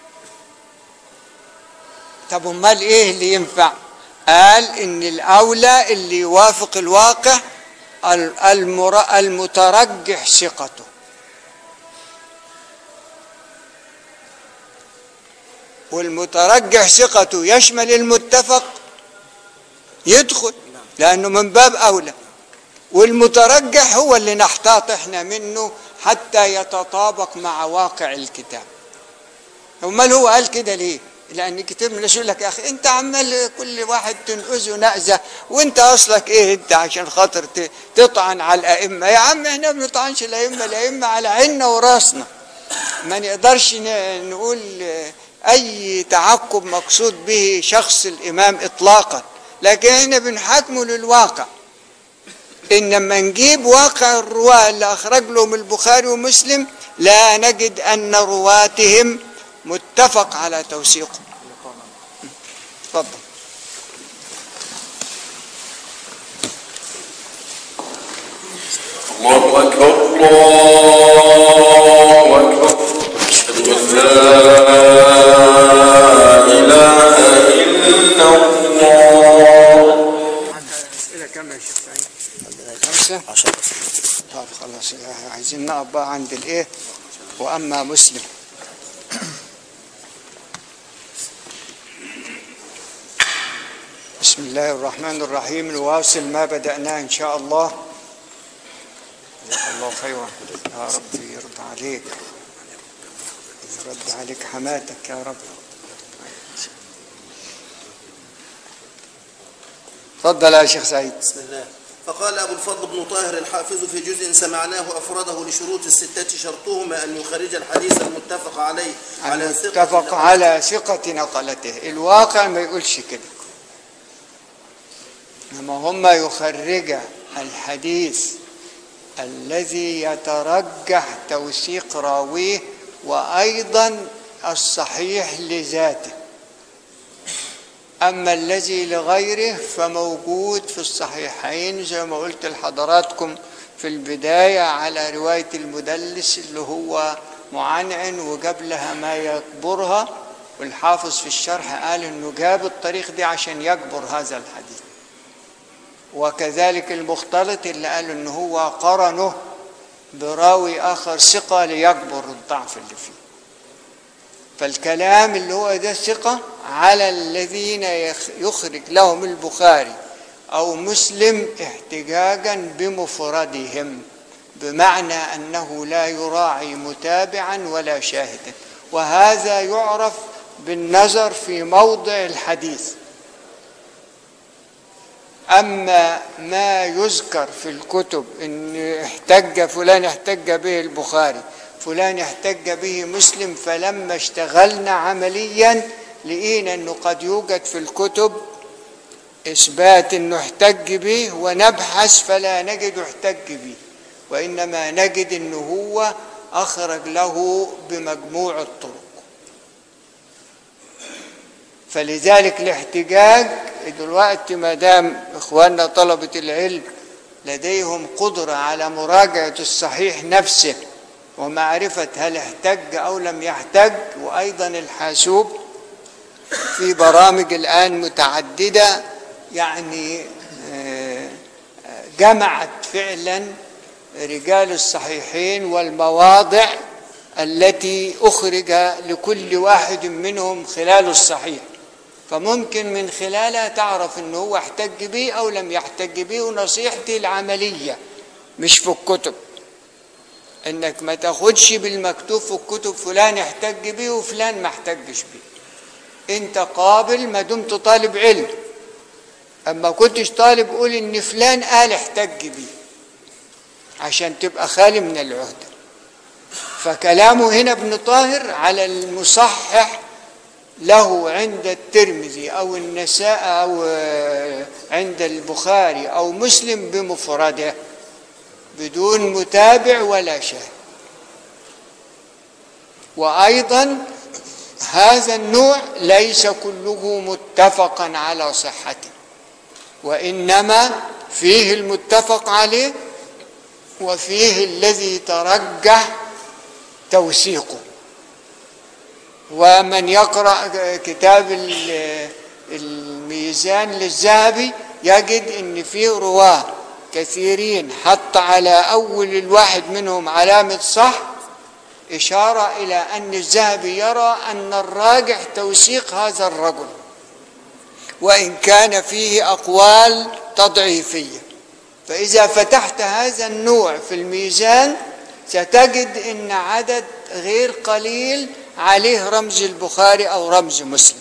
طب امال ايه اللي ينفع قال ان الاولى اللي يوافق الواقع ال- المر- المترجح ثقته والمترجح ثقته يشمل المتفق يدخل لانه من باب اولى والمترجح هو اللي نحتاط احنا منه حتى يتطابق مع واقع الكتاب امال هو قال كده ليه لان كتير من الناس يقول لك يا اخي انت عمال كل واحد تنقذه نقزه وانت اصلك ايه انت عشان خاطر ت- تطعن على الائمه يا عم احنا ما بنطعنش الائمه الائمه على عيننا وراسنا ما نقدرش ن- نقول اي تعقب مقصود به شخص الامام اطلاقا لكن احنا بنحاكمه للواقع إن لما نجيب واقع الرواة اللي أخرج لهم البخاري ومسلم لا نجد أن رواتهم متفق على توثيقهم تفضل الله أكبر الله أكبر لا إله إلا الله أسئلة كم يا شيخ سعيد؟ خمسة؟ عشرة طب خلاص آه، عايزين نقف بقى عند الإيه؟ وأما مسلم بسم الله الرحمن الرحيم نواصل ما بدأناه إن شاء الله جزاك الله خيرا يا رب يرضى عليك يرد عليك حماتك يا رب تفضل يا شيخ سعيد بسم الله فقال أبو الفضل بن طاهر الحافظ في جزء سمعناه أفرده لشروط الستة شرطهما أن يخرج الحديث المتفق عليه على ثقة اتفق على ثقة نقلته الواقع ما يقولش كده لما هم يخرج الحديث الذي يترجح توثيق راويه وأيضا الصحيح لذاته أما الذي لغيره فموجود في الصحيحين زي ما قلت لحضراتكم في البداية على رواية المدلس اللي هو معنعن وجاب لها ما يكبرها والحافظ في الشرح قال انه جاب الطريق دي عشان يكبر هذا الحديث وكذلك المختلط اللي قال انه هو قرنه براوي اخر ثقة ليكبر الضعف اللي فيه فالكلام اللي هو ده ثقة على الذين يخ- يخرج لهم البخاري أو مسلم احتجاجا بمفردهم بمعنى أنه لا يراعي متابعا ولا شاهدا وهذا يعرف بالنظر في موضع الحديث أما ما يذكر في الكتب إن احتج فلان احتج به البخاري فلان احتج به مسلم فلما اشتغلنا عمليا لقينا أنه قد يوجد في الكتب إثبات أنه احتج به ونبحث فلا نجد احتج به وإنما نجد أنه هو أخرج له بمجموع الطرق فلذلك الاحتجاج دلوقتي ما دام اخواننا طلبه العلم لديهم قدره على مراجعه الصحيح نفسه ومعرفه هل احتج او لم يحتج وايضا الحاسوب في برامج الان متعدده يعني آه، جمعت فعلا رجال الصحيحين والمواضع التي اخرج لكل واحد منهم خلال الصحيح فممكن من خلالها تعرف انه هو احتج به او لم يحتج به ونصيحتي العمليه مش في الكتب انك ما تاخدش بالمكتوب في الكتب فلان احتج به وفلان ما احتجش به انت قابل ما دمت طالب علم اما كنتش طالب قول ان فلان قال احتج بيه عشان تبقى خالي من العهده فكلامه هنا ابن طاهر على المصحح له عند الترمذي او النساء او آه، عند البخاري او مسلم بمفرده بدون متابع ولا شاهد وايضا هذا النوع ليس كله متفقا على صحته وانما فيه المتفق عليه وفيه الذي ترجح توثيقه ومن يقرأ كتاب ال- الميزان للذهبي يجد ان فيه رواه كثيرين حط على اول الواحد منهم علامة صح إشارة إلى أن الذهبي يرى أن الراجح توثيق هذا الرجل وإن كان فيه أقوال تضعيفية فإذا فتحت هذا النوع في الميزان ستجد أن عدد غير قليل عليه رمز البخاري أو رمز مسلم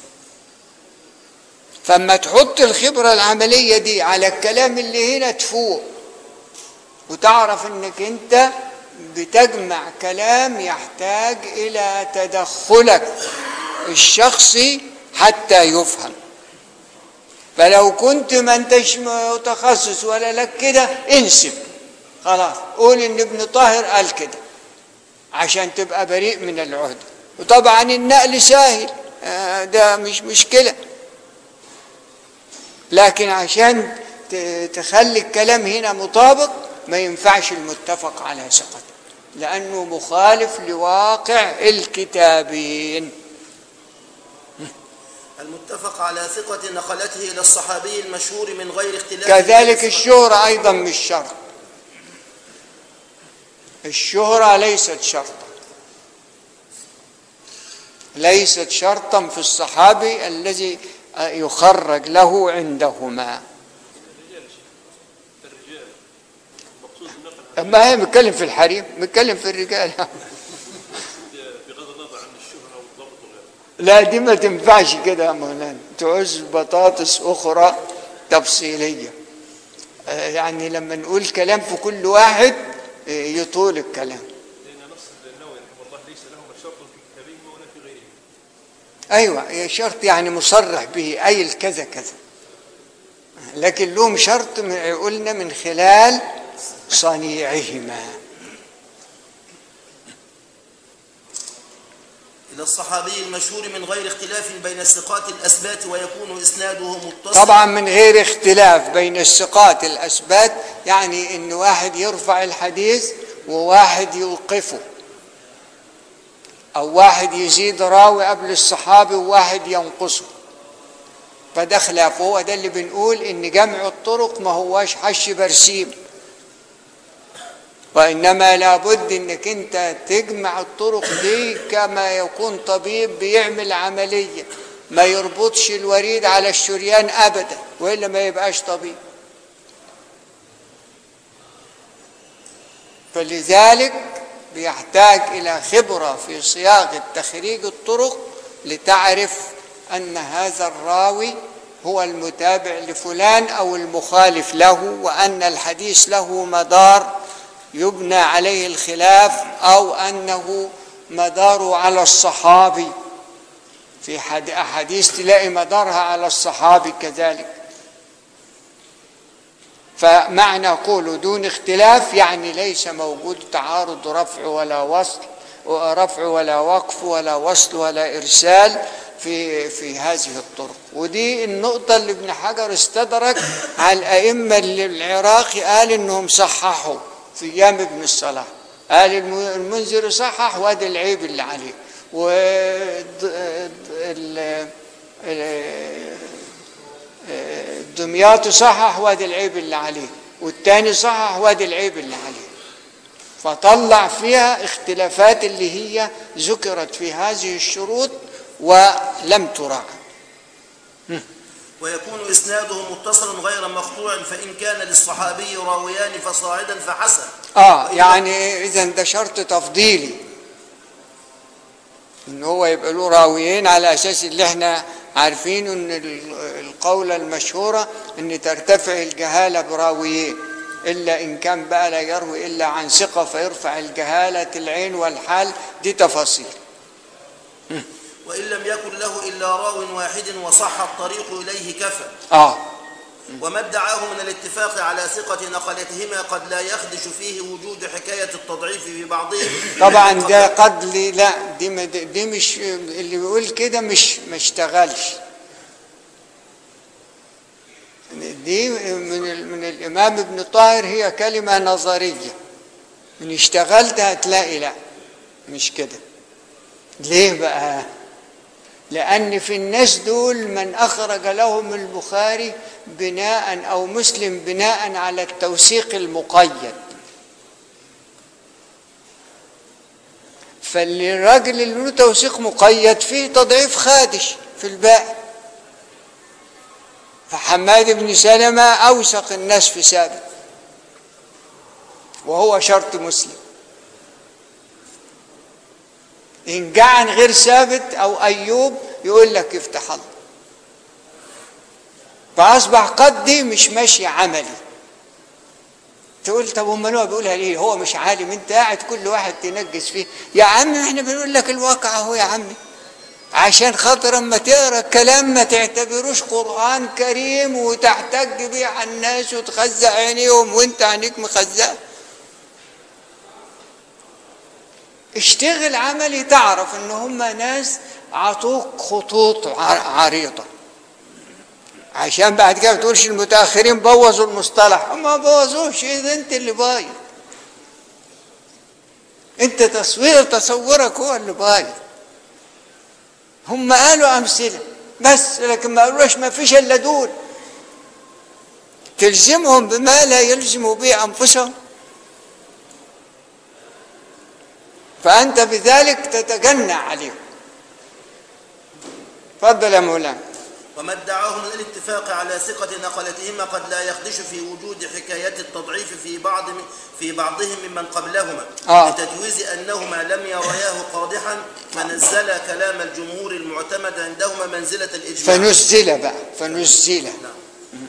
فما تحط الخبرة العملية دي على الكلام اللي هنا تفوق وتعرف انك انت بتجمع كلام يحتاج الى تدخلك الشخصي حتى يفهم فلو كنت ما انتش متخصص ولا لك كده انسب خلاص قول ان ابن طاهر قال كده عشان تبقى بريء من العهدة وطبعا النقل سهل آه، ده مش مشكلة لكن عشان ت- تخلي الكلام هنا مطابق ما ينفعش المتفق على ثقته لأنه مخالف لواقع الكتابين المتفق على ثقة نقلته إلى الصحابي المشهور من غير اختلاف كذلك الشهرة أيضا مش شرط الشهرة ليست شرطا ليست شرطا في الصحابي الذي يخرج له عندهما ما هي بتكلم في الحريم بتكلم في الرجال بغض النظر عن الشهرة والضبط وغيره لا دي ما تنفعش كده يا مولانا تعوز بطاطس أخرى تفصيلية آه، يعني لما نقول كلام في كل واحد آه، يطول الكلام لأن نص النووي رحمه الله ليس لهما شرط في كتابهما ولا في غيرهما أيوة هي شرط يعني مصرح به أي الكذا كذا لكن لهم شرط من- قلنا من خلال صنيعهما إلى الصحابي المشهور من غير اختلاف بين الثقات الأثبات ويكون إسناده متصل طبعا من غير اختلاف بين الثقات الأثبات يعني إن واحد يرفع الحديث وواحد يوقفه أو واحد يزيد راوي قبل الصحابي وواحد ينقصه فده خلاف هو ده اللي بنقول إن جمع الطرق ما هواش حش برسيم وإنما لابد إنك أنت تجمع الطرق دي كما يكون طبيب بيعمل عملية ما يربطش الوريد على الشريان أبدا وإلا ما يبقاش طبيب فلذلك بيحتاج إلى خبرة في صياغة تخريج الطرق لتعرف أن هذا الراوي هو المتابع لفلان أو المخالف له وأن الحديث له مدار يبنى عليه الخلاف أو أنه مداره على الصحابي في حد- أحاديث تلاقي مدارها على الصحابي كذلك فمعنى قوله دون اختلاف يعني ليس موجود تعارض رفع ولا وصل رفع ولا وقف ولا وصل ولا إرسال في في هذه الطرق ودي النقطة اللي ابن حجر استدرك على الأئمة اللي العراقي قال إنهم صححوا في أيام ابن الصلاح قال الم- المنذر صحح وادي العيب اللي عليه و دمياط صحح وادي العيب اللي عليه والتاني صحح وادي العيب اللي عليه فطلع فيها اختلافات اللي هي ذكرت في هذه الشروط ولم تراعى ويكون إسناده متصلا غير مقطوع فإن كان للصحابي راويان فصاعدا فحسن اه وإن- يعني اذا ده شرط تفضيلي ان هو يبقى له راويين على اساس اللي احنا عارفين ان ال- القولة المشهورة ان ترتفع الجهالة براويين الا ان كان بقى لا يروي الا عن ثقة فيرفع الجهالة العين والحال دي تفاصيل وإن لم يكن له إلا راو واحد وصح الطريق إليه كفى اه وما ادعاه من الاتفاق على ثقة نقلتهما قد لا يخدش فيه وجود حكاية التضعيف في بعضهم طبعا ده قد لي لا دي ما- دي مش اللي بيقول كده مش ما اشتغلش دي من ال- من الامام ابن طاهر هي كلمه نظريه ان اشتغلت هتلاقي لا مش كده ليه بقى لأن في الناس دول من أخرج لهم البخاري بناء أو مسلم بناء على التوثيق المقيد فالراجل اللي له توثيق مقيد فيه تضعيف خادش في الباقي فحماد بن سلمة أوثق الناس في ثابت وهو شرط مسلم إن جاء عن غير ثابت أو أيوب يقول لك افتح الله فأصبح قد دي مش ماشي عملي تقول طب امال هو بيقولها ليه هو مش عالم انت قاعد كل واحد تنجس فيه يا عم احنا بنقول لك الواقع اهو يا عمي عشان خاطر اما تقرا الكلام ما تعتبروش قران كريم وتحتج بيه على الناس وتخزق عينيهم وانت عينيك مخزقه اشتغل عملي تعرف ان هم ناس عطوك خطوط ع- عريضه عشان بعد كده ما تقولش المتاخرين بوظوا المصطلح هم ما بوظوش اذا انت اللي بايظ انت تصوير تصورك هو اللي بايظ هم قالوا امثله بس لكن ما قالوش ما فيش الا دول تلزمهم بما لا يلزموا به انفسهم فانت بذلك تتجنى عليهم تفضل يا مولانا وما ادعاه من الاتفاق على ثقة نقلتهما قد لا يخدش في وجود حكايات التضعيف في بعض في بعضهم ممن قبلهما آه. لتجويز أنهما لم يرياه قادحا فنزل كلام الجمهور المعتمد عندهما منزلة الإجماع فنزل بقى فنزل نعم.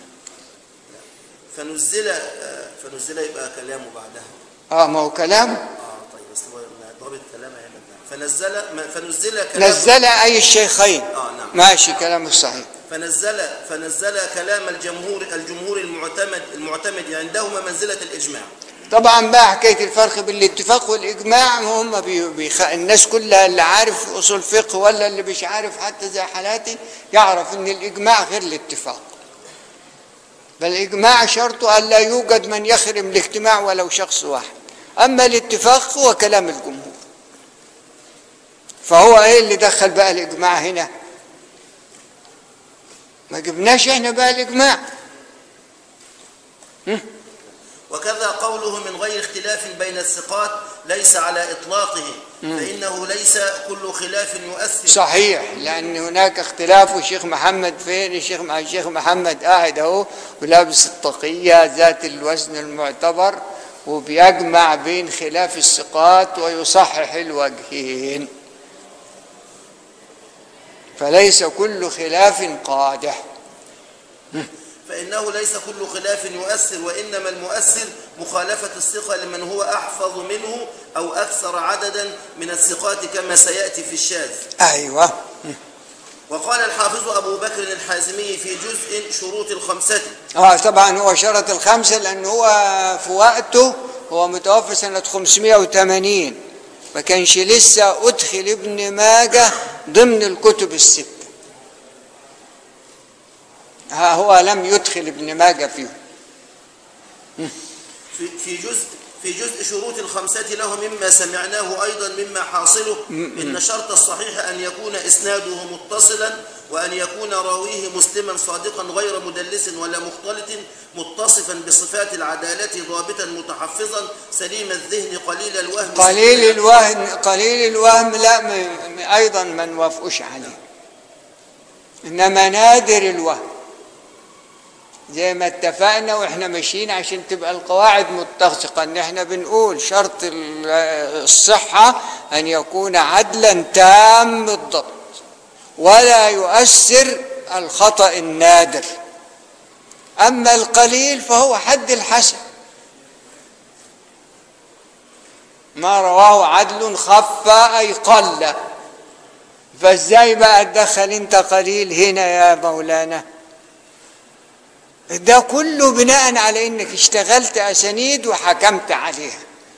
فنزل آه، فنزل يبقى كلامه بعدها اه ما هو كلام اه طيب بس هو ضابط كلامه هنا فنزل ما- فنزل كلام نزل اي الشيخين اه نعم ماشي كلامه صحيح فنزل فنزل كلام الجمهور الجمهور المعتمد المعتمد عندهما منزلة الإجماع طبعا بقى حكايه الفرق بين الاتفاق والاجماع هم بي بيخ... الناس كلها اللي عارف اصول فقه ولا اللي مش عارف حتى زي حالاتي يعرف ان الاجماع غير الاتفاق بل الاجماع شرطه ان لا يوجد من يخرم الاجتماع ولو شخص واحد اما الاتفاق هو كلام الجمهور فهو ايه اللي دخل بقى الاجماع هنا ما جبناش احنا بقى الاجماع وكذا قوله من غير اختلاف بين الثقات ليس على إطلاقه فإنه ليس كل خلاف يؤثر صحيح لان هناك اختلاف والشيخ محمد فين الشيخ مع الشيخ محمد قاعد اهو ولابس الطاقيه ذات الوزن المعتبر وبيجمع بين خلاف الثقات ويصحح الوجهين فليس كل خلاف قادح فإنه ليس كل خلاف يؤثر وإنما المؤثر مخالفة الثقة لمن هو أحفظ منه أو أكثر عددا من الثقات كما سيأتي في الشاذ ايوه وقال الحافظ أبو بكر الحازمي في جزء شروط الخمسة اه طبعا هو شرط الخمسه لان هو في وقته هو متوفى سنه 580 ما كانش لسه ادخل ابن ماجه ضمن الكتب السته ها هو لم يدخل ابن ماجه فيه في في جزء في جزء شروط الخمسة له مما سمعناه أيضا مما حاصله إن شرط الصحيح أن يكون إسناده متصلا وأن يكون راويه مسلما صادقا غير مدلس ولا مختلط متصفا بصفات العدالة ضابطا متحفظا سليم الذهن قليل الوهم قليل الوهم قليل الوهم لا م- م- ايضا ما نوافقوش عليه انما نادر الوهم زي ما اتفقنا واحنا ماشيين عشان تبقى القواعد متسقه ان احنا بنقول شرط ال- الصحه ان يكون عدلا تام الضبط ولا يؤثر الخطا النادر اما القليل فهو حد الحسن ما رواه عدل خف اي قل فازاي بقى تدخل انت قليل هنا يا مولانا ده كله بناء على انك اشتغلت اسانيد وحكمت عليها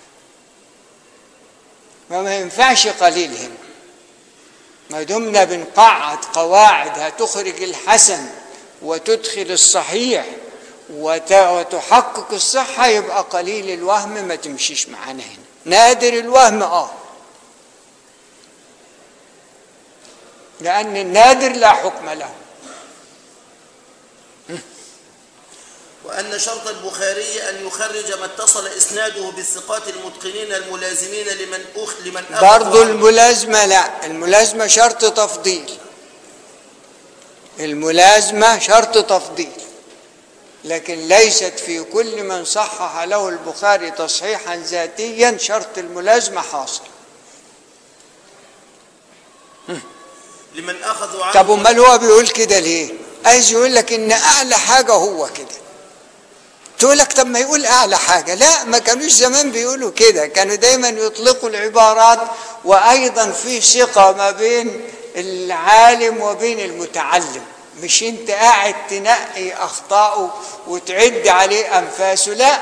فما ينفعش قليل هنا ما دمنا بنقعد قواعد هتخرج الحسن وتدخل الصحيح وت- وتحقق الصحة يبقى قليل الوهم ما تمشيش معانا هنا نادر الوهم اه لأن النادر لا حكم له وأن شرط البخاري أن يخرج ما اتصل إسناده بالثقات المتقنين الملازمين لمن أخ لمن أخذ برضو عنه. الملازمة لا الملازمة شرط تفضيل الملازمة شرط تفضيل لكن ليست في كل من صحح له البخاري تصحيحا ذاتيا شرط الملازمة حاصل لمن أخذوا عنه طب امال هو بيقول كده ليه عايز يقول لك ان اعلى حاجة هو كده تقول لك طب ما يقول اعلى حاجة لا ما كانوش زمان بيقولوا كده كانوا دايما يطلقوا العبارات وايضا في ثقة ما بين العالم وبين المتعلم مش انت قاعد تنقي اخطائه وتعد عليه انفاسه لا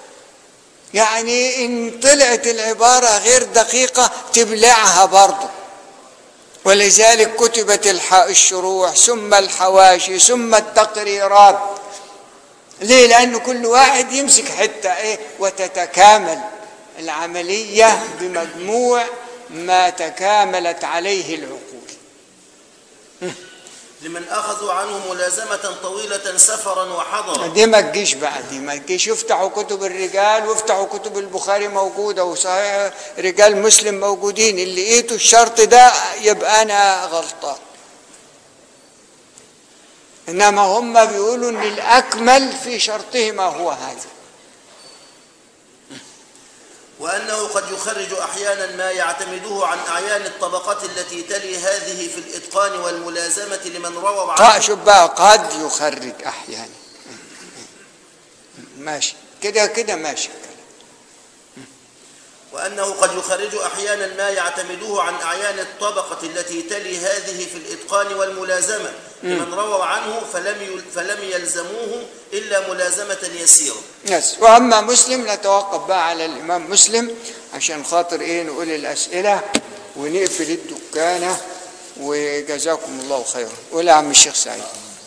يعني ان طلعت العبارة غير دقيقة تبلعها برضه ولذلك كتبت الح- الشروح ثم الحواشي ثم التقريرات ليه لأن كل واحد يمسك حتة إيه وتتكامل العملية بمجموع ما تكاملت عليه العقول لمن أخذوا عنه ملازمة طويلة سفرا وحضرا دي ما تجيش بقى دي ما تجيش يفتحوا كتب الرجال وافتحوا كتب البخاري موجودة وصحيح رجال مسلم موجودين اللي لقيته الشرط ده يبقى أنا غلطان إنما هم بيقولوا إن الأكمل في شرطهما هو هذا وأنه قد يخرج أحيانا ما يعتمده عن أعيان الطبقات التي تلي هذه في الإتقان والملازمة لمن رووا قا- عنه شوف بقى قد يخرج أحيانا ماشي كده كده ماشي وأنه قد يخرج أحيانا ما يعتمده عن أعيان الطبقة التي تلي هذه في الإتقان والملازمة لمن رووا عنه فلم يل- فلم يلزموه إلا ملازمة يسيرة يس واما مسلم نتوقف بقى على الامام مسلم عشان خاطر ايه نقول الاسئله ونقفل الدكانه وجزاكم الله خيرا قول يا عم الشيخ سعيد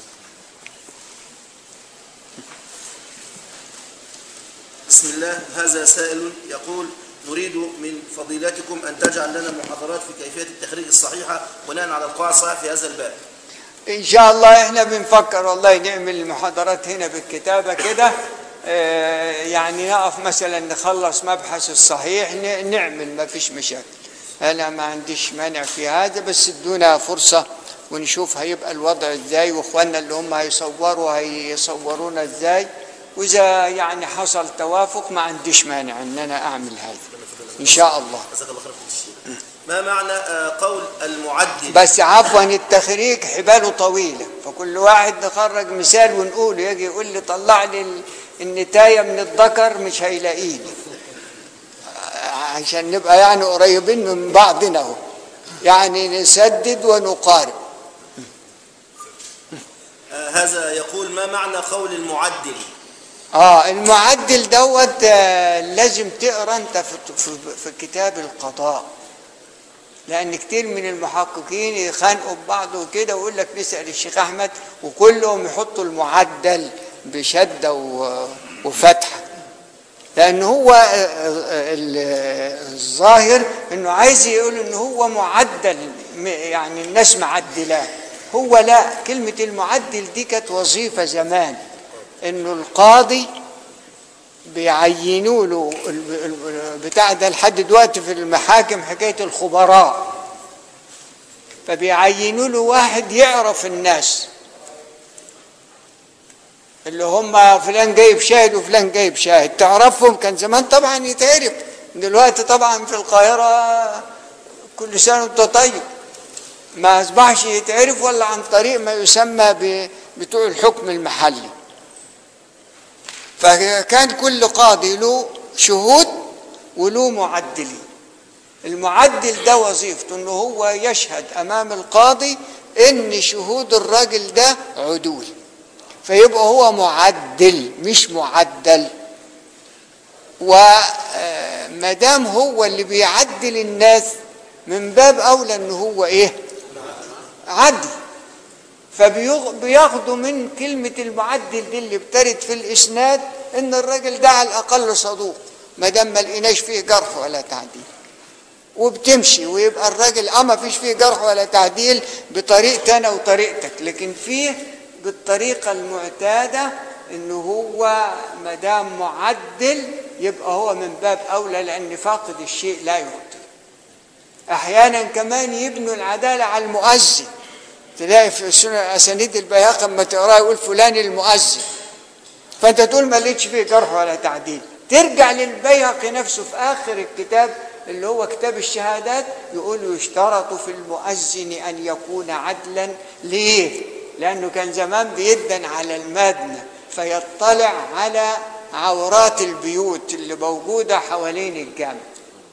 بسم الله هذا سائل يقول نريد من فضيلتكم أن تجعل لنا محاضرات في كيفية التخريج الصحيحة بناء على القواعد الصحيحة في هذا الباب ان شاء الله احنا بنفكر والله نعمل المحاضرات هنا بالكتابه كده آه، يعني نقف مثلا نخلص مبحث الصحيح ن- نعمل ما فيش مشاكل انا ما عنديش مانع في هذا بس ادونا فرصه ونشوف هيبقى الوضع ازاي واخواننا اللي هم هيصوروا هيصورونا ازاي واذا يعني حصل توافق ما عنديش مانع ان انا اعمل هذا ان شاء الله جزاك الله خير في الشيء ما معنى آه، قول المعدل بس عفوا التخريج حباله طويلة فكل واحد نخرج مثال ونقوله يجي يقول لي طلع لي ال- النتاية من الذكر مش هيلاقيني عشان نبقى يعني قريبين من بعضنا اهو يعني نسدد ونقارب آه، هذا يقول ما معنى قول المعدل اه المعدل دوت آه، لازم تقرا انت في, في, في كتاب القضاء لان كتير من المحققين يخانقوا ببعض وكده ويقول لك نسال الشيخ احمد وكلهم يحطوا المعدل بشده و- وفتحه لان هو آه، آه، ال- الظاهر انه عايز يقول ان هو معدل م- يعني الناس معدلاه هو لا كلمه المعدل دي كانت وظيفه زمان انه القاضي بيعينوا له ال- ال- بتاع ده لحد دلوقتي في المحاكم حكايه الخبراء فبيعينوا له واحد يعرف الناس اللي هم فلان جايب شاهد وفلان جايب شاهد تعرفهم كان زمان طبعا يتعرف دلوقتي طبعا في القاهره كل سنه وانت طيب ما اصبحش يتعرف ولا عن طريق ما يسمى ب- بتوع الحكم المحلي فكان كل قاضي له شهود وله معدلين المعدل ده وظيفته انه هو يشهد امام القاضي ان شهود الراجل ده عدول فيبقى هو معدل مش معدل وما دام هو اللي بيعدل الناس من باب اولى ان هو ايه عدل فبياخدوا من كلمة المعدل دي اللي بترد في الإسناد إن الراجل ده على الأقل صدوق ما دام ما لقيناش فيه جرح ولا تعديل وبتمشي ويبقى الراجل اه ما فيش فيه جرح ولا تعديل بطريقتي انا وطريقتك لكن فيه بالطريقه المعتاده انه هو ما دام معدل يبقى هو من باب اولى لان فاقد الشيء لا يعطي احيانا كمان يبنوا العداله على المؤذن تلاقي في سنن اسانيد البيهقي لما تقراه يقول فلان المؤذن فانت تقول ما لقيتش فيه جرح ولا تعديل ترجع للبيهقي نفسه في اخر الكتاب اللي هو كتاب الشهادات يقول يشترط في المؤذن ان يكون عدلا ليه؟ لانه كان زمان بيدن على المدنه فيطلع على عورات البيوت اللي موجوده حوالين الجامع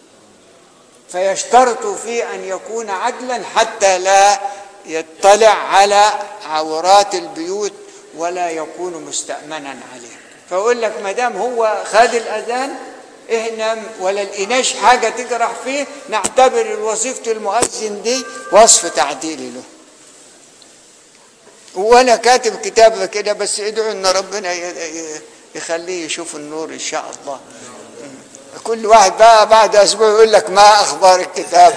فيشترط فيه ان يكون عدلا حتى لا يطلع على عورات البيوت ولا يكون مستأمنا عليه فأقول لك ما دام هو خد الأذان احنا ولا لقيناش حاجة تجرح فيه نعتبر وظيفة المؤذن دي وصف تعديلي له وانا كاتب كتاب كده بس ادعوا ان ربنا ي- ي- يخليه يشوف النور ان شاء الله كل واحد بقى بعد اسبوع يقول لك ما اخبار الكتاب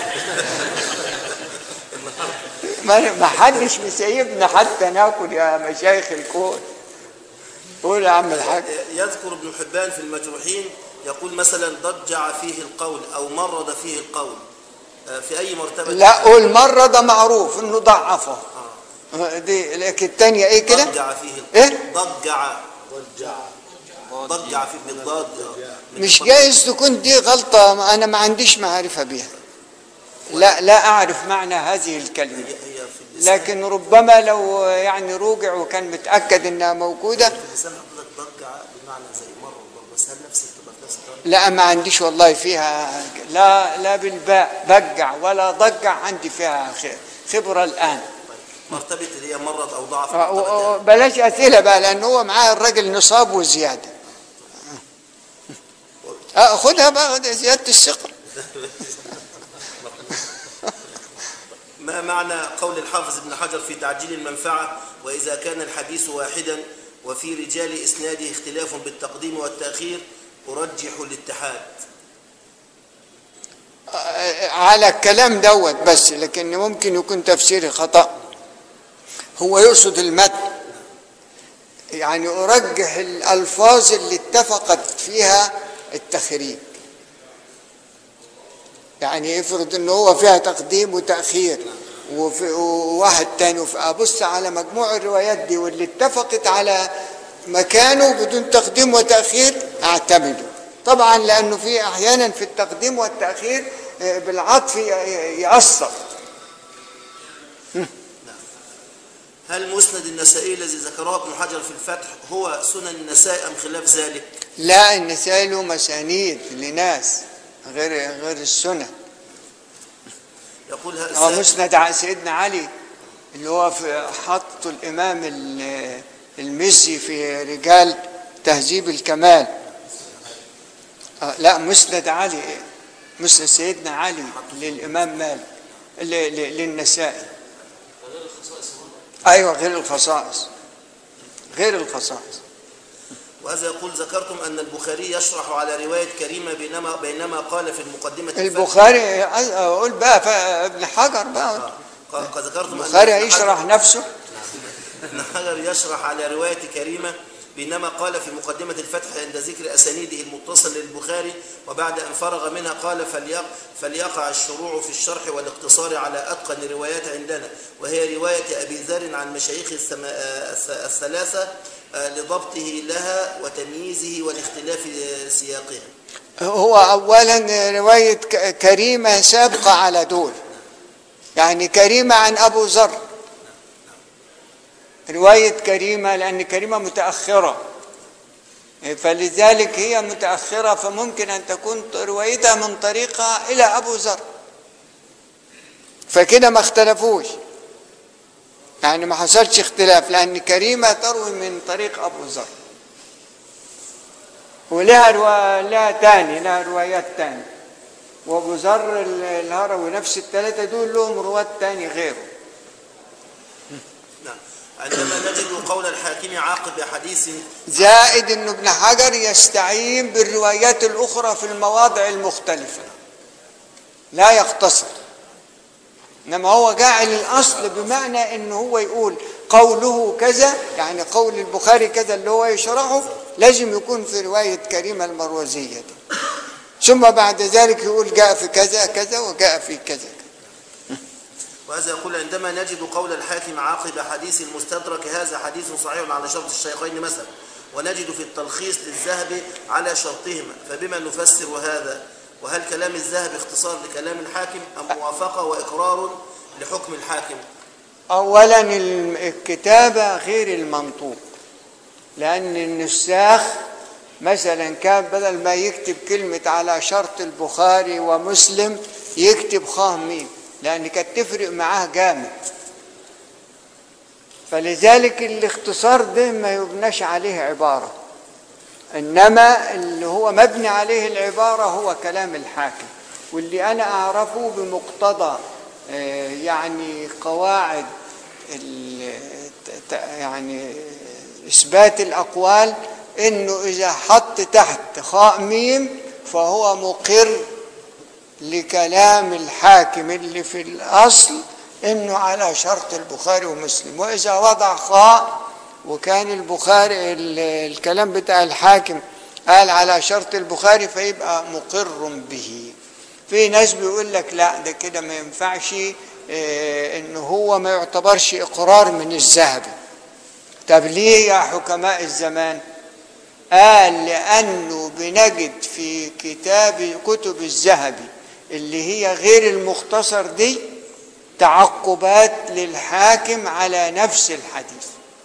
ما ما حدش مسيبنا حتى ناكل يا مشايخ الكون قول يا عم الحاج يذكر ابن حبان في المجروحين يقول مثلا ضجع فيه القول أو مرض فيه القول آه، في أي مرتبة لا قول مرة ده معروف انه ضعفه دي لكن الثانية ايه كده ضجع فيه القول ايه ضجع ضجع ضجع فيه بالضاد من مش الضج. جايز تكون دي غلطة انا ما عنديش معرفة بيها لا لا اعرف معنى هذه الكلمة هي هي في اللسان لكن ربما لو يعني روجع وكان متأكد انها موجودة في اللسان حضرتك ضجع بمعنى زي مرض برضه بس هل نفس بتبقى في نفس الطريقة؟ لا ما عنديش والله فيها لا لا بالباء بجع ولا ضجع عندي فيها خ- خبرة الآن طيب مرتبة اللي هي مرض أو ضعف آه، مرتبة و- و- تانية. بلاش أسئلة بقى لأن هو معاه الراجل نصاب وزيادة آه، خدها بقى خدها زيادة الثقة ما معنى قول الحافظ ابن حجر في تعجيل المنفعة وإذا كان الحديث واحدا وفي رجال إسناده اختلاف بالتقديم والتأخير أرجح الاتحاد آه، على الكلام دوت بس لكن ممكن يكون تفسيري خطأ هو يقصد المتن يعني أرجح الألفاظ اللي اتفقت فيها التخريج يعني يفرض ان هو فيها تقديم وتأخير وفي وواحد تاني وفي- ابص على مجموع الروايات دي واللي اتفقت على مكانه بدون تقديم وتأخير اعتمده طبعا لانه في احيانا في التقديم والتأخير آه، بالعطف ي- يأثر هل مسند النسائي الذي ذكره ابن حجر في الفتح هو سنن النسائي أم خلاف ذلك لا النسائي له مسانيد لناس غير غير السنن يقول هو هذا مسند على سيدنا علي اللي هو في حطه الامام ال- المزي في رجال تهذيب الكمال آه، لا مسند علي مسند سيدنا علي للامام مالك ل- ل- للنسائي ايوه غير الخصائص غير الخصائص وهذا يقول ذكرتم أن البخاري يشرح على رواية كريمة بينما بينما قال في المقدمة الفتح البخاري اقول بقى ف- ابن حجر بقى ق- قد ذكرتم أن البخاري ابن هيشرح حجر- نفسه ابن حجر يشرح على رواية كريمة بينما قال في مقدمة الفتح عند ذكر أسانيده المتصل للبخاري وبعد أن فرغ منها قال فليق فليقع الشروع في الشرح والاقتصار على أتقن الروايات عندنا وهي رواية أبي ذر عن مشايخ السما- آه، الس- الثلاثة آه، لضبطه لها وتمييزه والاختلاف آه، سياقها هو اولا روايه ك- كريمه سابقه على دول يعني كريمه عن ابو ذر روايه كريمه لان كريمه متاخره فلذلك هي متاخره فممكن ان تكون روايتها من طريقها الى ابو ذر فكده ما اختلفوش يعني ما حصلش اختلاف لان كريمه تروي من طريق ابو ذر ولها روا... لها تاني لها روايات تاني وابو ذر ال- الهروي نفس الثلاثه دول لهم رواه تاني غيره نعم عندما نجد قول الحاكم عاقب حديث زائد ان ابن حجر يستعين بالروايات الاخرى في المواضع المختلفه لا يقتصر انما هو جاعل الاصل بمعنى ان هو يقول قوله كذا يعني قول البخاري كذا اللي هو يشرحه لازم يكون في روايه كريمه المروزيه دي ثم بعد ذلك يقول جاء في كذا كذا وجاء في كذا وهذا يقول عندما نجد قول الحاكم عاقب حديث المستدرك هذا حديث صحيح على شرط الشيخين مثلا ونجد في التلخيص للذهب على شرطهما فبما نفسر هذا وهل كلام الذهب اختصار لكلام الحاكم أم موافقة وإقرار لحكم الحاكم اولا الم- الكتابه غير المنطوق لان النساخ مثلا كان بدل ما يكتب كلمه على شرط البخاري ومسلم يكتب خاه ميم لان كانت تفرق معاه جامد فلذلك الاختصار ده ما يبناش عليه عباره انما اللي هو مبني عليه العباره هو كلام الحاكم واللي انا اعرفه بمقتضى آه، يعني قواعد ال- ت- ت- يعني اثبات الاقوال انه اذا حط تحت خاء ميم فهو مقر لكلام الحاكم اللي في الأصل إنه على شرط البخاري ومسلم وإذا وضع خاء وكان البخاري ال- الكلام بتاع الحاكم قال على شرط البخاري فيبقى مقر به في ناس بيقول لك لا ده كده ما ينفعش آه، إن هو ما يعتبرش إقرار من الذهبي طب ليه يا حكماء الزمان قال لأنه بنجد في كتاب كتب الذهبي اللي هي غير المختصر دي تعقبات للحاكم على نفس الحديث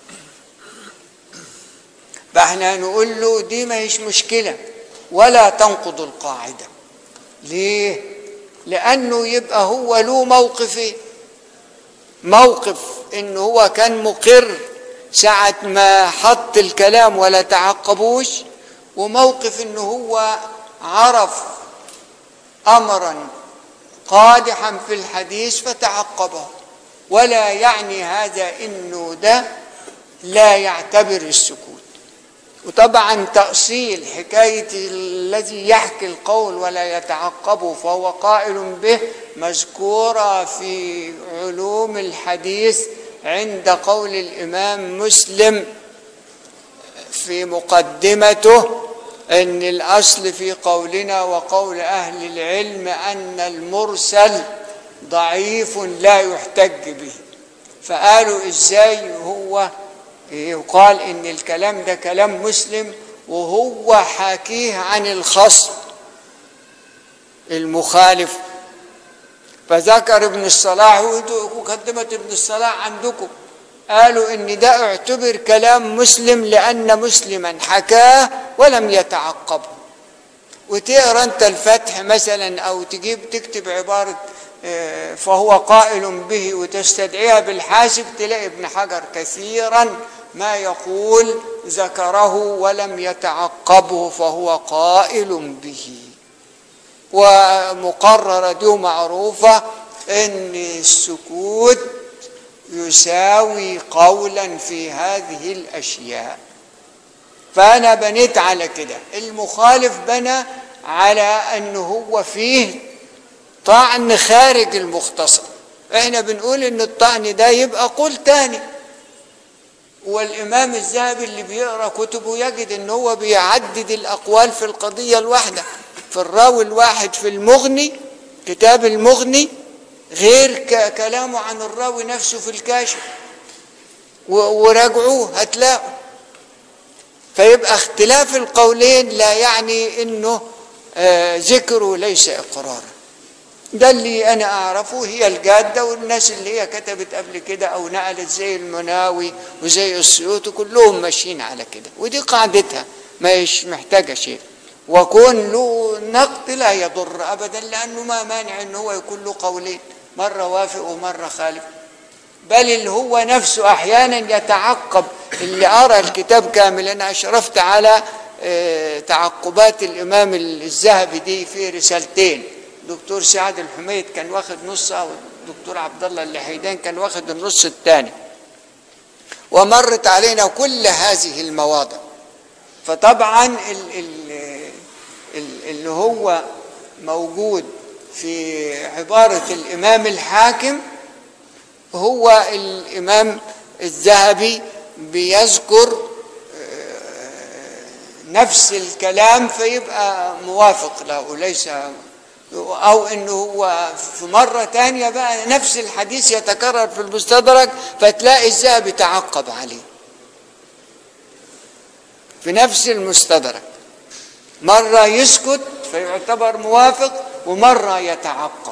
فاحنا نقول له دي ما هيش مشكلة ولا تنقض القاعدة ليه؟ لأنه يبقى هو له موقفين موقف إن هو كان مقر ساعة ما حط الكلام ولا تعقبوش وموقف إن هو عرف أمرا قادحا في الحديث فتعقبه ولا يعني هذا إنه ده لا يعتبر السكوت وطبعا تأصيل حكاية الذي يحكي القول ولا يتعقبه فهو قائل به مذكورة في علوم الحديث عند قول الإمام مسلم في مقدمته أن الأصل في قولنا وقول أهل العلم أن المرسل ضعيف لا يحتج به فقالوا إزاي هو يقال ان الكلام ده كلام مسلم وهو حاكيه عن الخصم المخالف فذكر ابن الصلاح ومقدمة ابن الصلاح عندكم قالوا ان ده اعتبر كلام مسلم لان مسلما حكاه ولم يتعقبه وتقرا انت الفتح مثلا او تجيب تكتب عباره آه، فهو قائل به وتستدعيها بالحاسب تلاقي ابن حجر كثيرا ما يقول ذكره ولم يتعقبه فهو قائل به ومقررة دي معروفة ان السكوت يساوي قولا في هذه الاشياء فانا بنيت على كده المخالف بنى على انه هو فيه طعن خارج المختصر احنا بنقول ان الطعن ده يبقى قول تاني والامام الذهبي اللي بيقرا كتبه يجد ان هو بيعدد الاقوال في القضيه الواحده في الراوي الواحد في المغني كتاب المغني غير ك- كلامه عن الراوي نفسه في الكاشف و- وراجعوه هتلاقوا فيبقى اختلاف القولين لا يعني انه آه، ذكره ليس اقرارا ده اللي انا اعرفه هي الجاده والناس اللي هي كتبت قبل كده او نقلت زي المناوي وزي السيوطي كلهم ماشيين على كده ودي قاعدتها مش محتاجه شيء وكون له نقد لا يضر ابدا لانه ما مانع ان هو يكون له قولين مره وافق ومره خالف بل اللي هو نفسه احيانا يتعقب اللي ارى الكتاب كامل انا اشرفت على آه، تعقبات الامام الذهبي دي في رسالتين دكتور سعد الحميد كان واخد نصها والدكتور عبد الله اللحيدان كان واخد النص الثاني ومرت علينا كل هذه المواضع فطبعا ال- ال- ال- اللي هو موجود في عبارة الإمام الحاكم هو الإمام الذهبي بيذكر آه، نفس الكلام فيبقى موافق له ليس أو إنه هو في مرة تانية بقى نفس الحديث يتكرر في المستدرك فتلاقي الذهبي تعقب عليه في نفس المستدرك مرة يسكت فيعتبر موافق ومرة يتعقب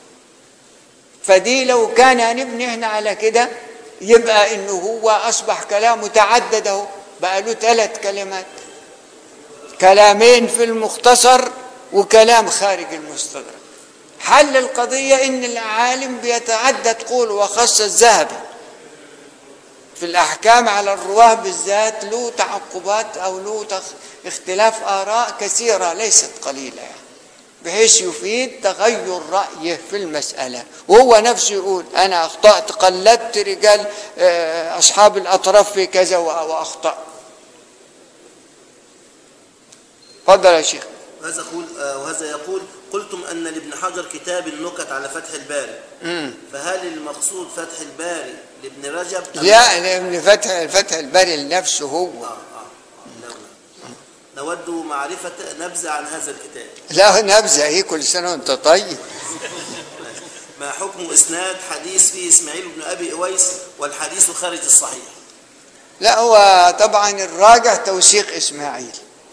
فدي لو كان هنبني احنا على كده يبقى انه هو اصبح كلامه تعدد اهو بقى له ثلاث كلمات كلامين في المختصر وكلام خارج المستدرك حل القضية ان العالم بيتعدد قول وخاصة الذهبي في الأحكام على الرواه بالذات له تعقبات أو له تخ- اختلاف آراء كثيرة ليست قليلة يعني بحيث يفيد تغير رأيه في المسألة وهو نفسه يقول أنا أخطأت قلدت رجال آه، أصحاب الأطراف في كذا وأ- وأخطأ تفضل يا شيخ وهذا يقول آه، وهذا يقول قلتم ان لابن حجر كتاب النكت على فتح الباري فهل المقصود فتح الباري لابن رجب أم- لا لأن فتح فتح الباري لنفسه هو آه آه لا لا. نود معرفة نبذة عن هذا الكتاب لا نبذة هي كل سنة وأنت طيب ما حكم إسناد حديث فيه إسماعيل بن أبي أويس والحديث خارج الصحيح لا هو طبعا الراجح توثيق إسماعيل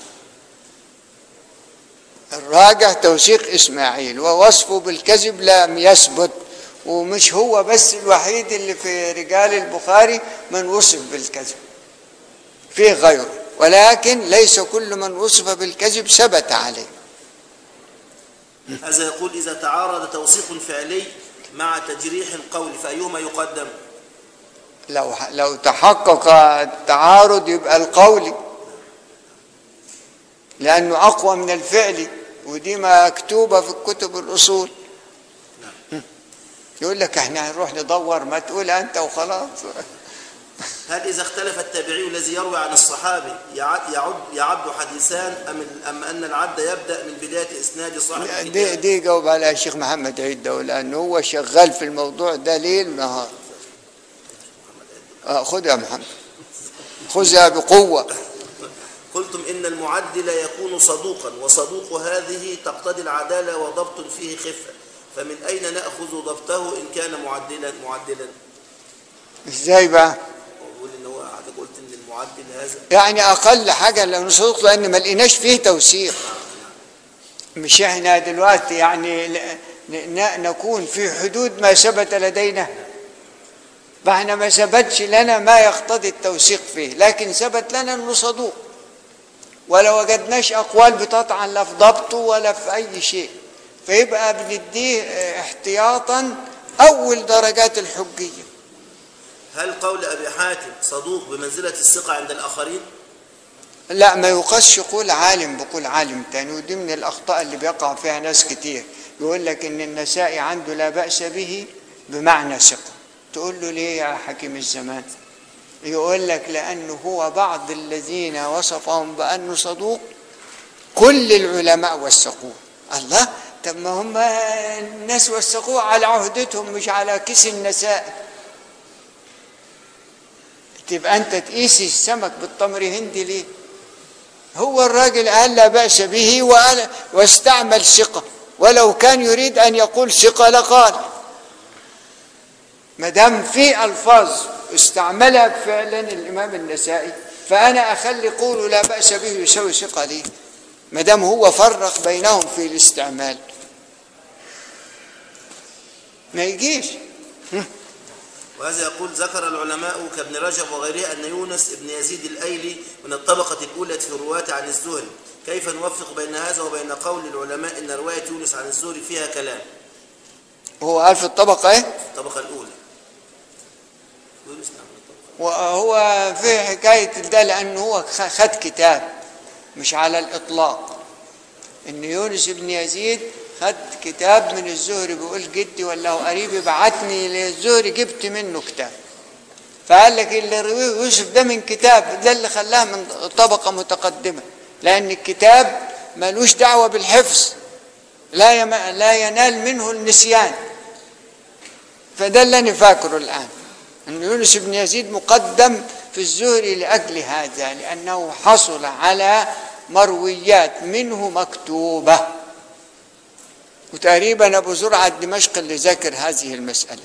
الراجح توثيق إسماعيل ووصفه بالكذب لم يثبت ومش هو بس الوحيد اللي في رجال البخاري من وصف بالكذب فيه غيره ولكن ليس كل من وصف بالكذب ثبت عليه هذا يقول إذا تعارض توثيق فعلي مع تجريح القول فأيهما يقدم لو لو تحقق التعارض يبقى القولي لأنه أقوى من الفعل ودي مكتوبة في الكتب الأصول يقول لك احنا هنروح ندور ما تقول أنت وخلاص هل إذا اختلف التابعي الذي يروي عن الصحابي يعد يعد, يعد حديثان أم, أم أن العد يبدأ من بداية إسناد صاحب دي, الكتاب دي جاوب عليها الشيخ محمد عيد ده لأنه هو شغال في الموضوع ده ليل نهار آه، خذ يا محمد خذها بقوة قلتم إن المعدل يكون صدوقا وصدوق هذه تقتضي العدالة وضبط فيه خفة فمن أين نأخذ ضبطه إن كان معدلا معدلا ازاي بقى أقول إن هو حضرتك قلت إن المعدل هذا يعني اقل حاجه لو نصدق لان ما لقيناش فيه توثيق مش احنا دلوقتي يعني ل- ن- نكون في حدود ما ثبت لدينا فاحنا ما ثبتش لنا ما يقتضي التوثيق فيه لكن ثبت لنا انه صدوق ولا وجدناش اقوال بتطعن لا في ضبطه ولا في اي شيء فيبقى بنديه اه، احتياطا اول درجات الحجيه هل قول أبي حاتم صدوق بمنزلة الثقة عند الآخرين لا ما يقاسش قول عالم بقول عالم تاني ودي من الأخطاء اللي بيقع فيها ناس كتير يقول لك إن النسائي عنده لا بأس به بمعنى ثقة تقول له ليه يا حكيم الزمان يقول لك لأنه هو بعض الذين وصفهم بأنه صدوق كل العلماء وثقوه الله طب ما هم الناس وثقوه على عهدتهم مش على كيس النسائي تبقى انت تقيس السمك بالتمر هندي ليه هو الراجل قال لا بأس به وقال واستعمل ثقة ولو كان يريد أن يقول ثقة لقال ما دام في ألفاظ استعملها فعلا الإمام النسائي فأنا أخلي قوله لا بأس به يساوي ثقة ليه ما دام هو فرق بينهم في الاستعمال ما يجيش وهذا يقول ذكر العلماء كابن رجب وغيره أن يونس بن يزيد الأيلي من الطبقة الأولى في الرواة عن الزهري كيف نوفق بين هذا وبين قول العلماء أن رواية يونس عن الزهري فيها كلام هو قال في الطبقة إيه الطبقة الأولى يونس نعم الطبقة وهو في حكاية ده لأنه هو خ- خد كتاب مش على الإطلاق إن يونس بن يزيد خد كتاب من الزهري بيقول جدي ولا هو قريبي بعتني للزهري جبت منه كتاب فقال لك اللي رويه يوسف ده من كتاب ده اللي خلاه من طبقة متقدمة لأن الكتاب ملوش دعوة بالحفظ لا يم... لا ينال منه النسيان فده اللي أنا فاكره الآن أن يونس بن يزيد مقدم في الزهري لأجل هذا لأنه حصل على مرويات منه مكتوبة وتقريبا أبو زرعة الدمشق اللي ذكر هذه المسألة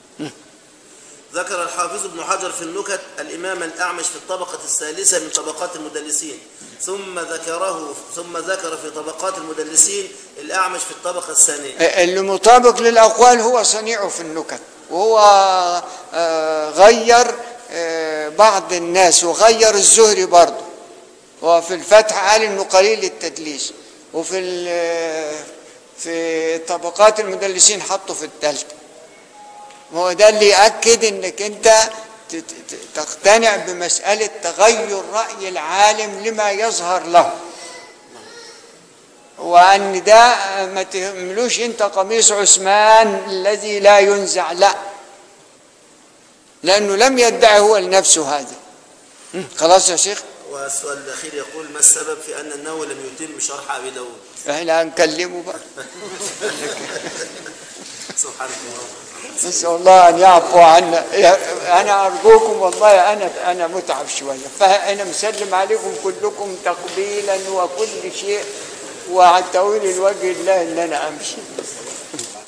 ذكر الحافظ ابن حجر في النكت الإمام الأعمش في الطبقة الثالثة من طبقات المدلسين ثم ذكره ثم ذكر في طبقات المدلسين الأعمش في الطبقة الثانية اللي مطابق للأقوال هو صنيعه في النكت وهو آه، غير آه، بعض الناس وغير الزهري برضه وفي الفتح قال انه قليل التدليس وفي ال- في طبقات المدلسين حطه في الثالثه هو ده اللي يأكد انك انت ت- ت- تقتنع بمسألة تغير رأي العالم لما يظهر له وأن ده ما تهملوش أنت قميص عثمان الذي لا ينزع لا لأنه لم يدعي هو لنفسه هذا م، خلاص يا شيخ والسؤال الأخير يقول ما السبب في أن النووي لم يتم شرح أبي داود احنا هنكلمه بقى سبحانك اللهم نسأل الله أن يعفو عنا يا- أنا أرجوكم والله أنا أنا متعب شوية فأنا مسلم عليكم كلكم تقبيلا وكل شيء وعلى طويل الوجه الله إن أنا أمشي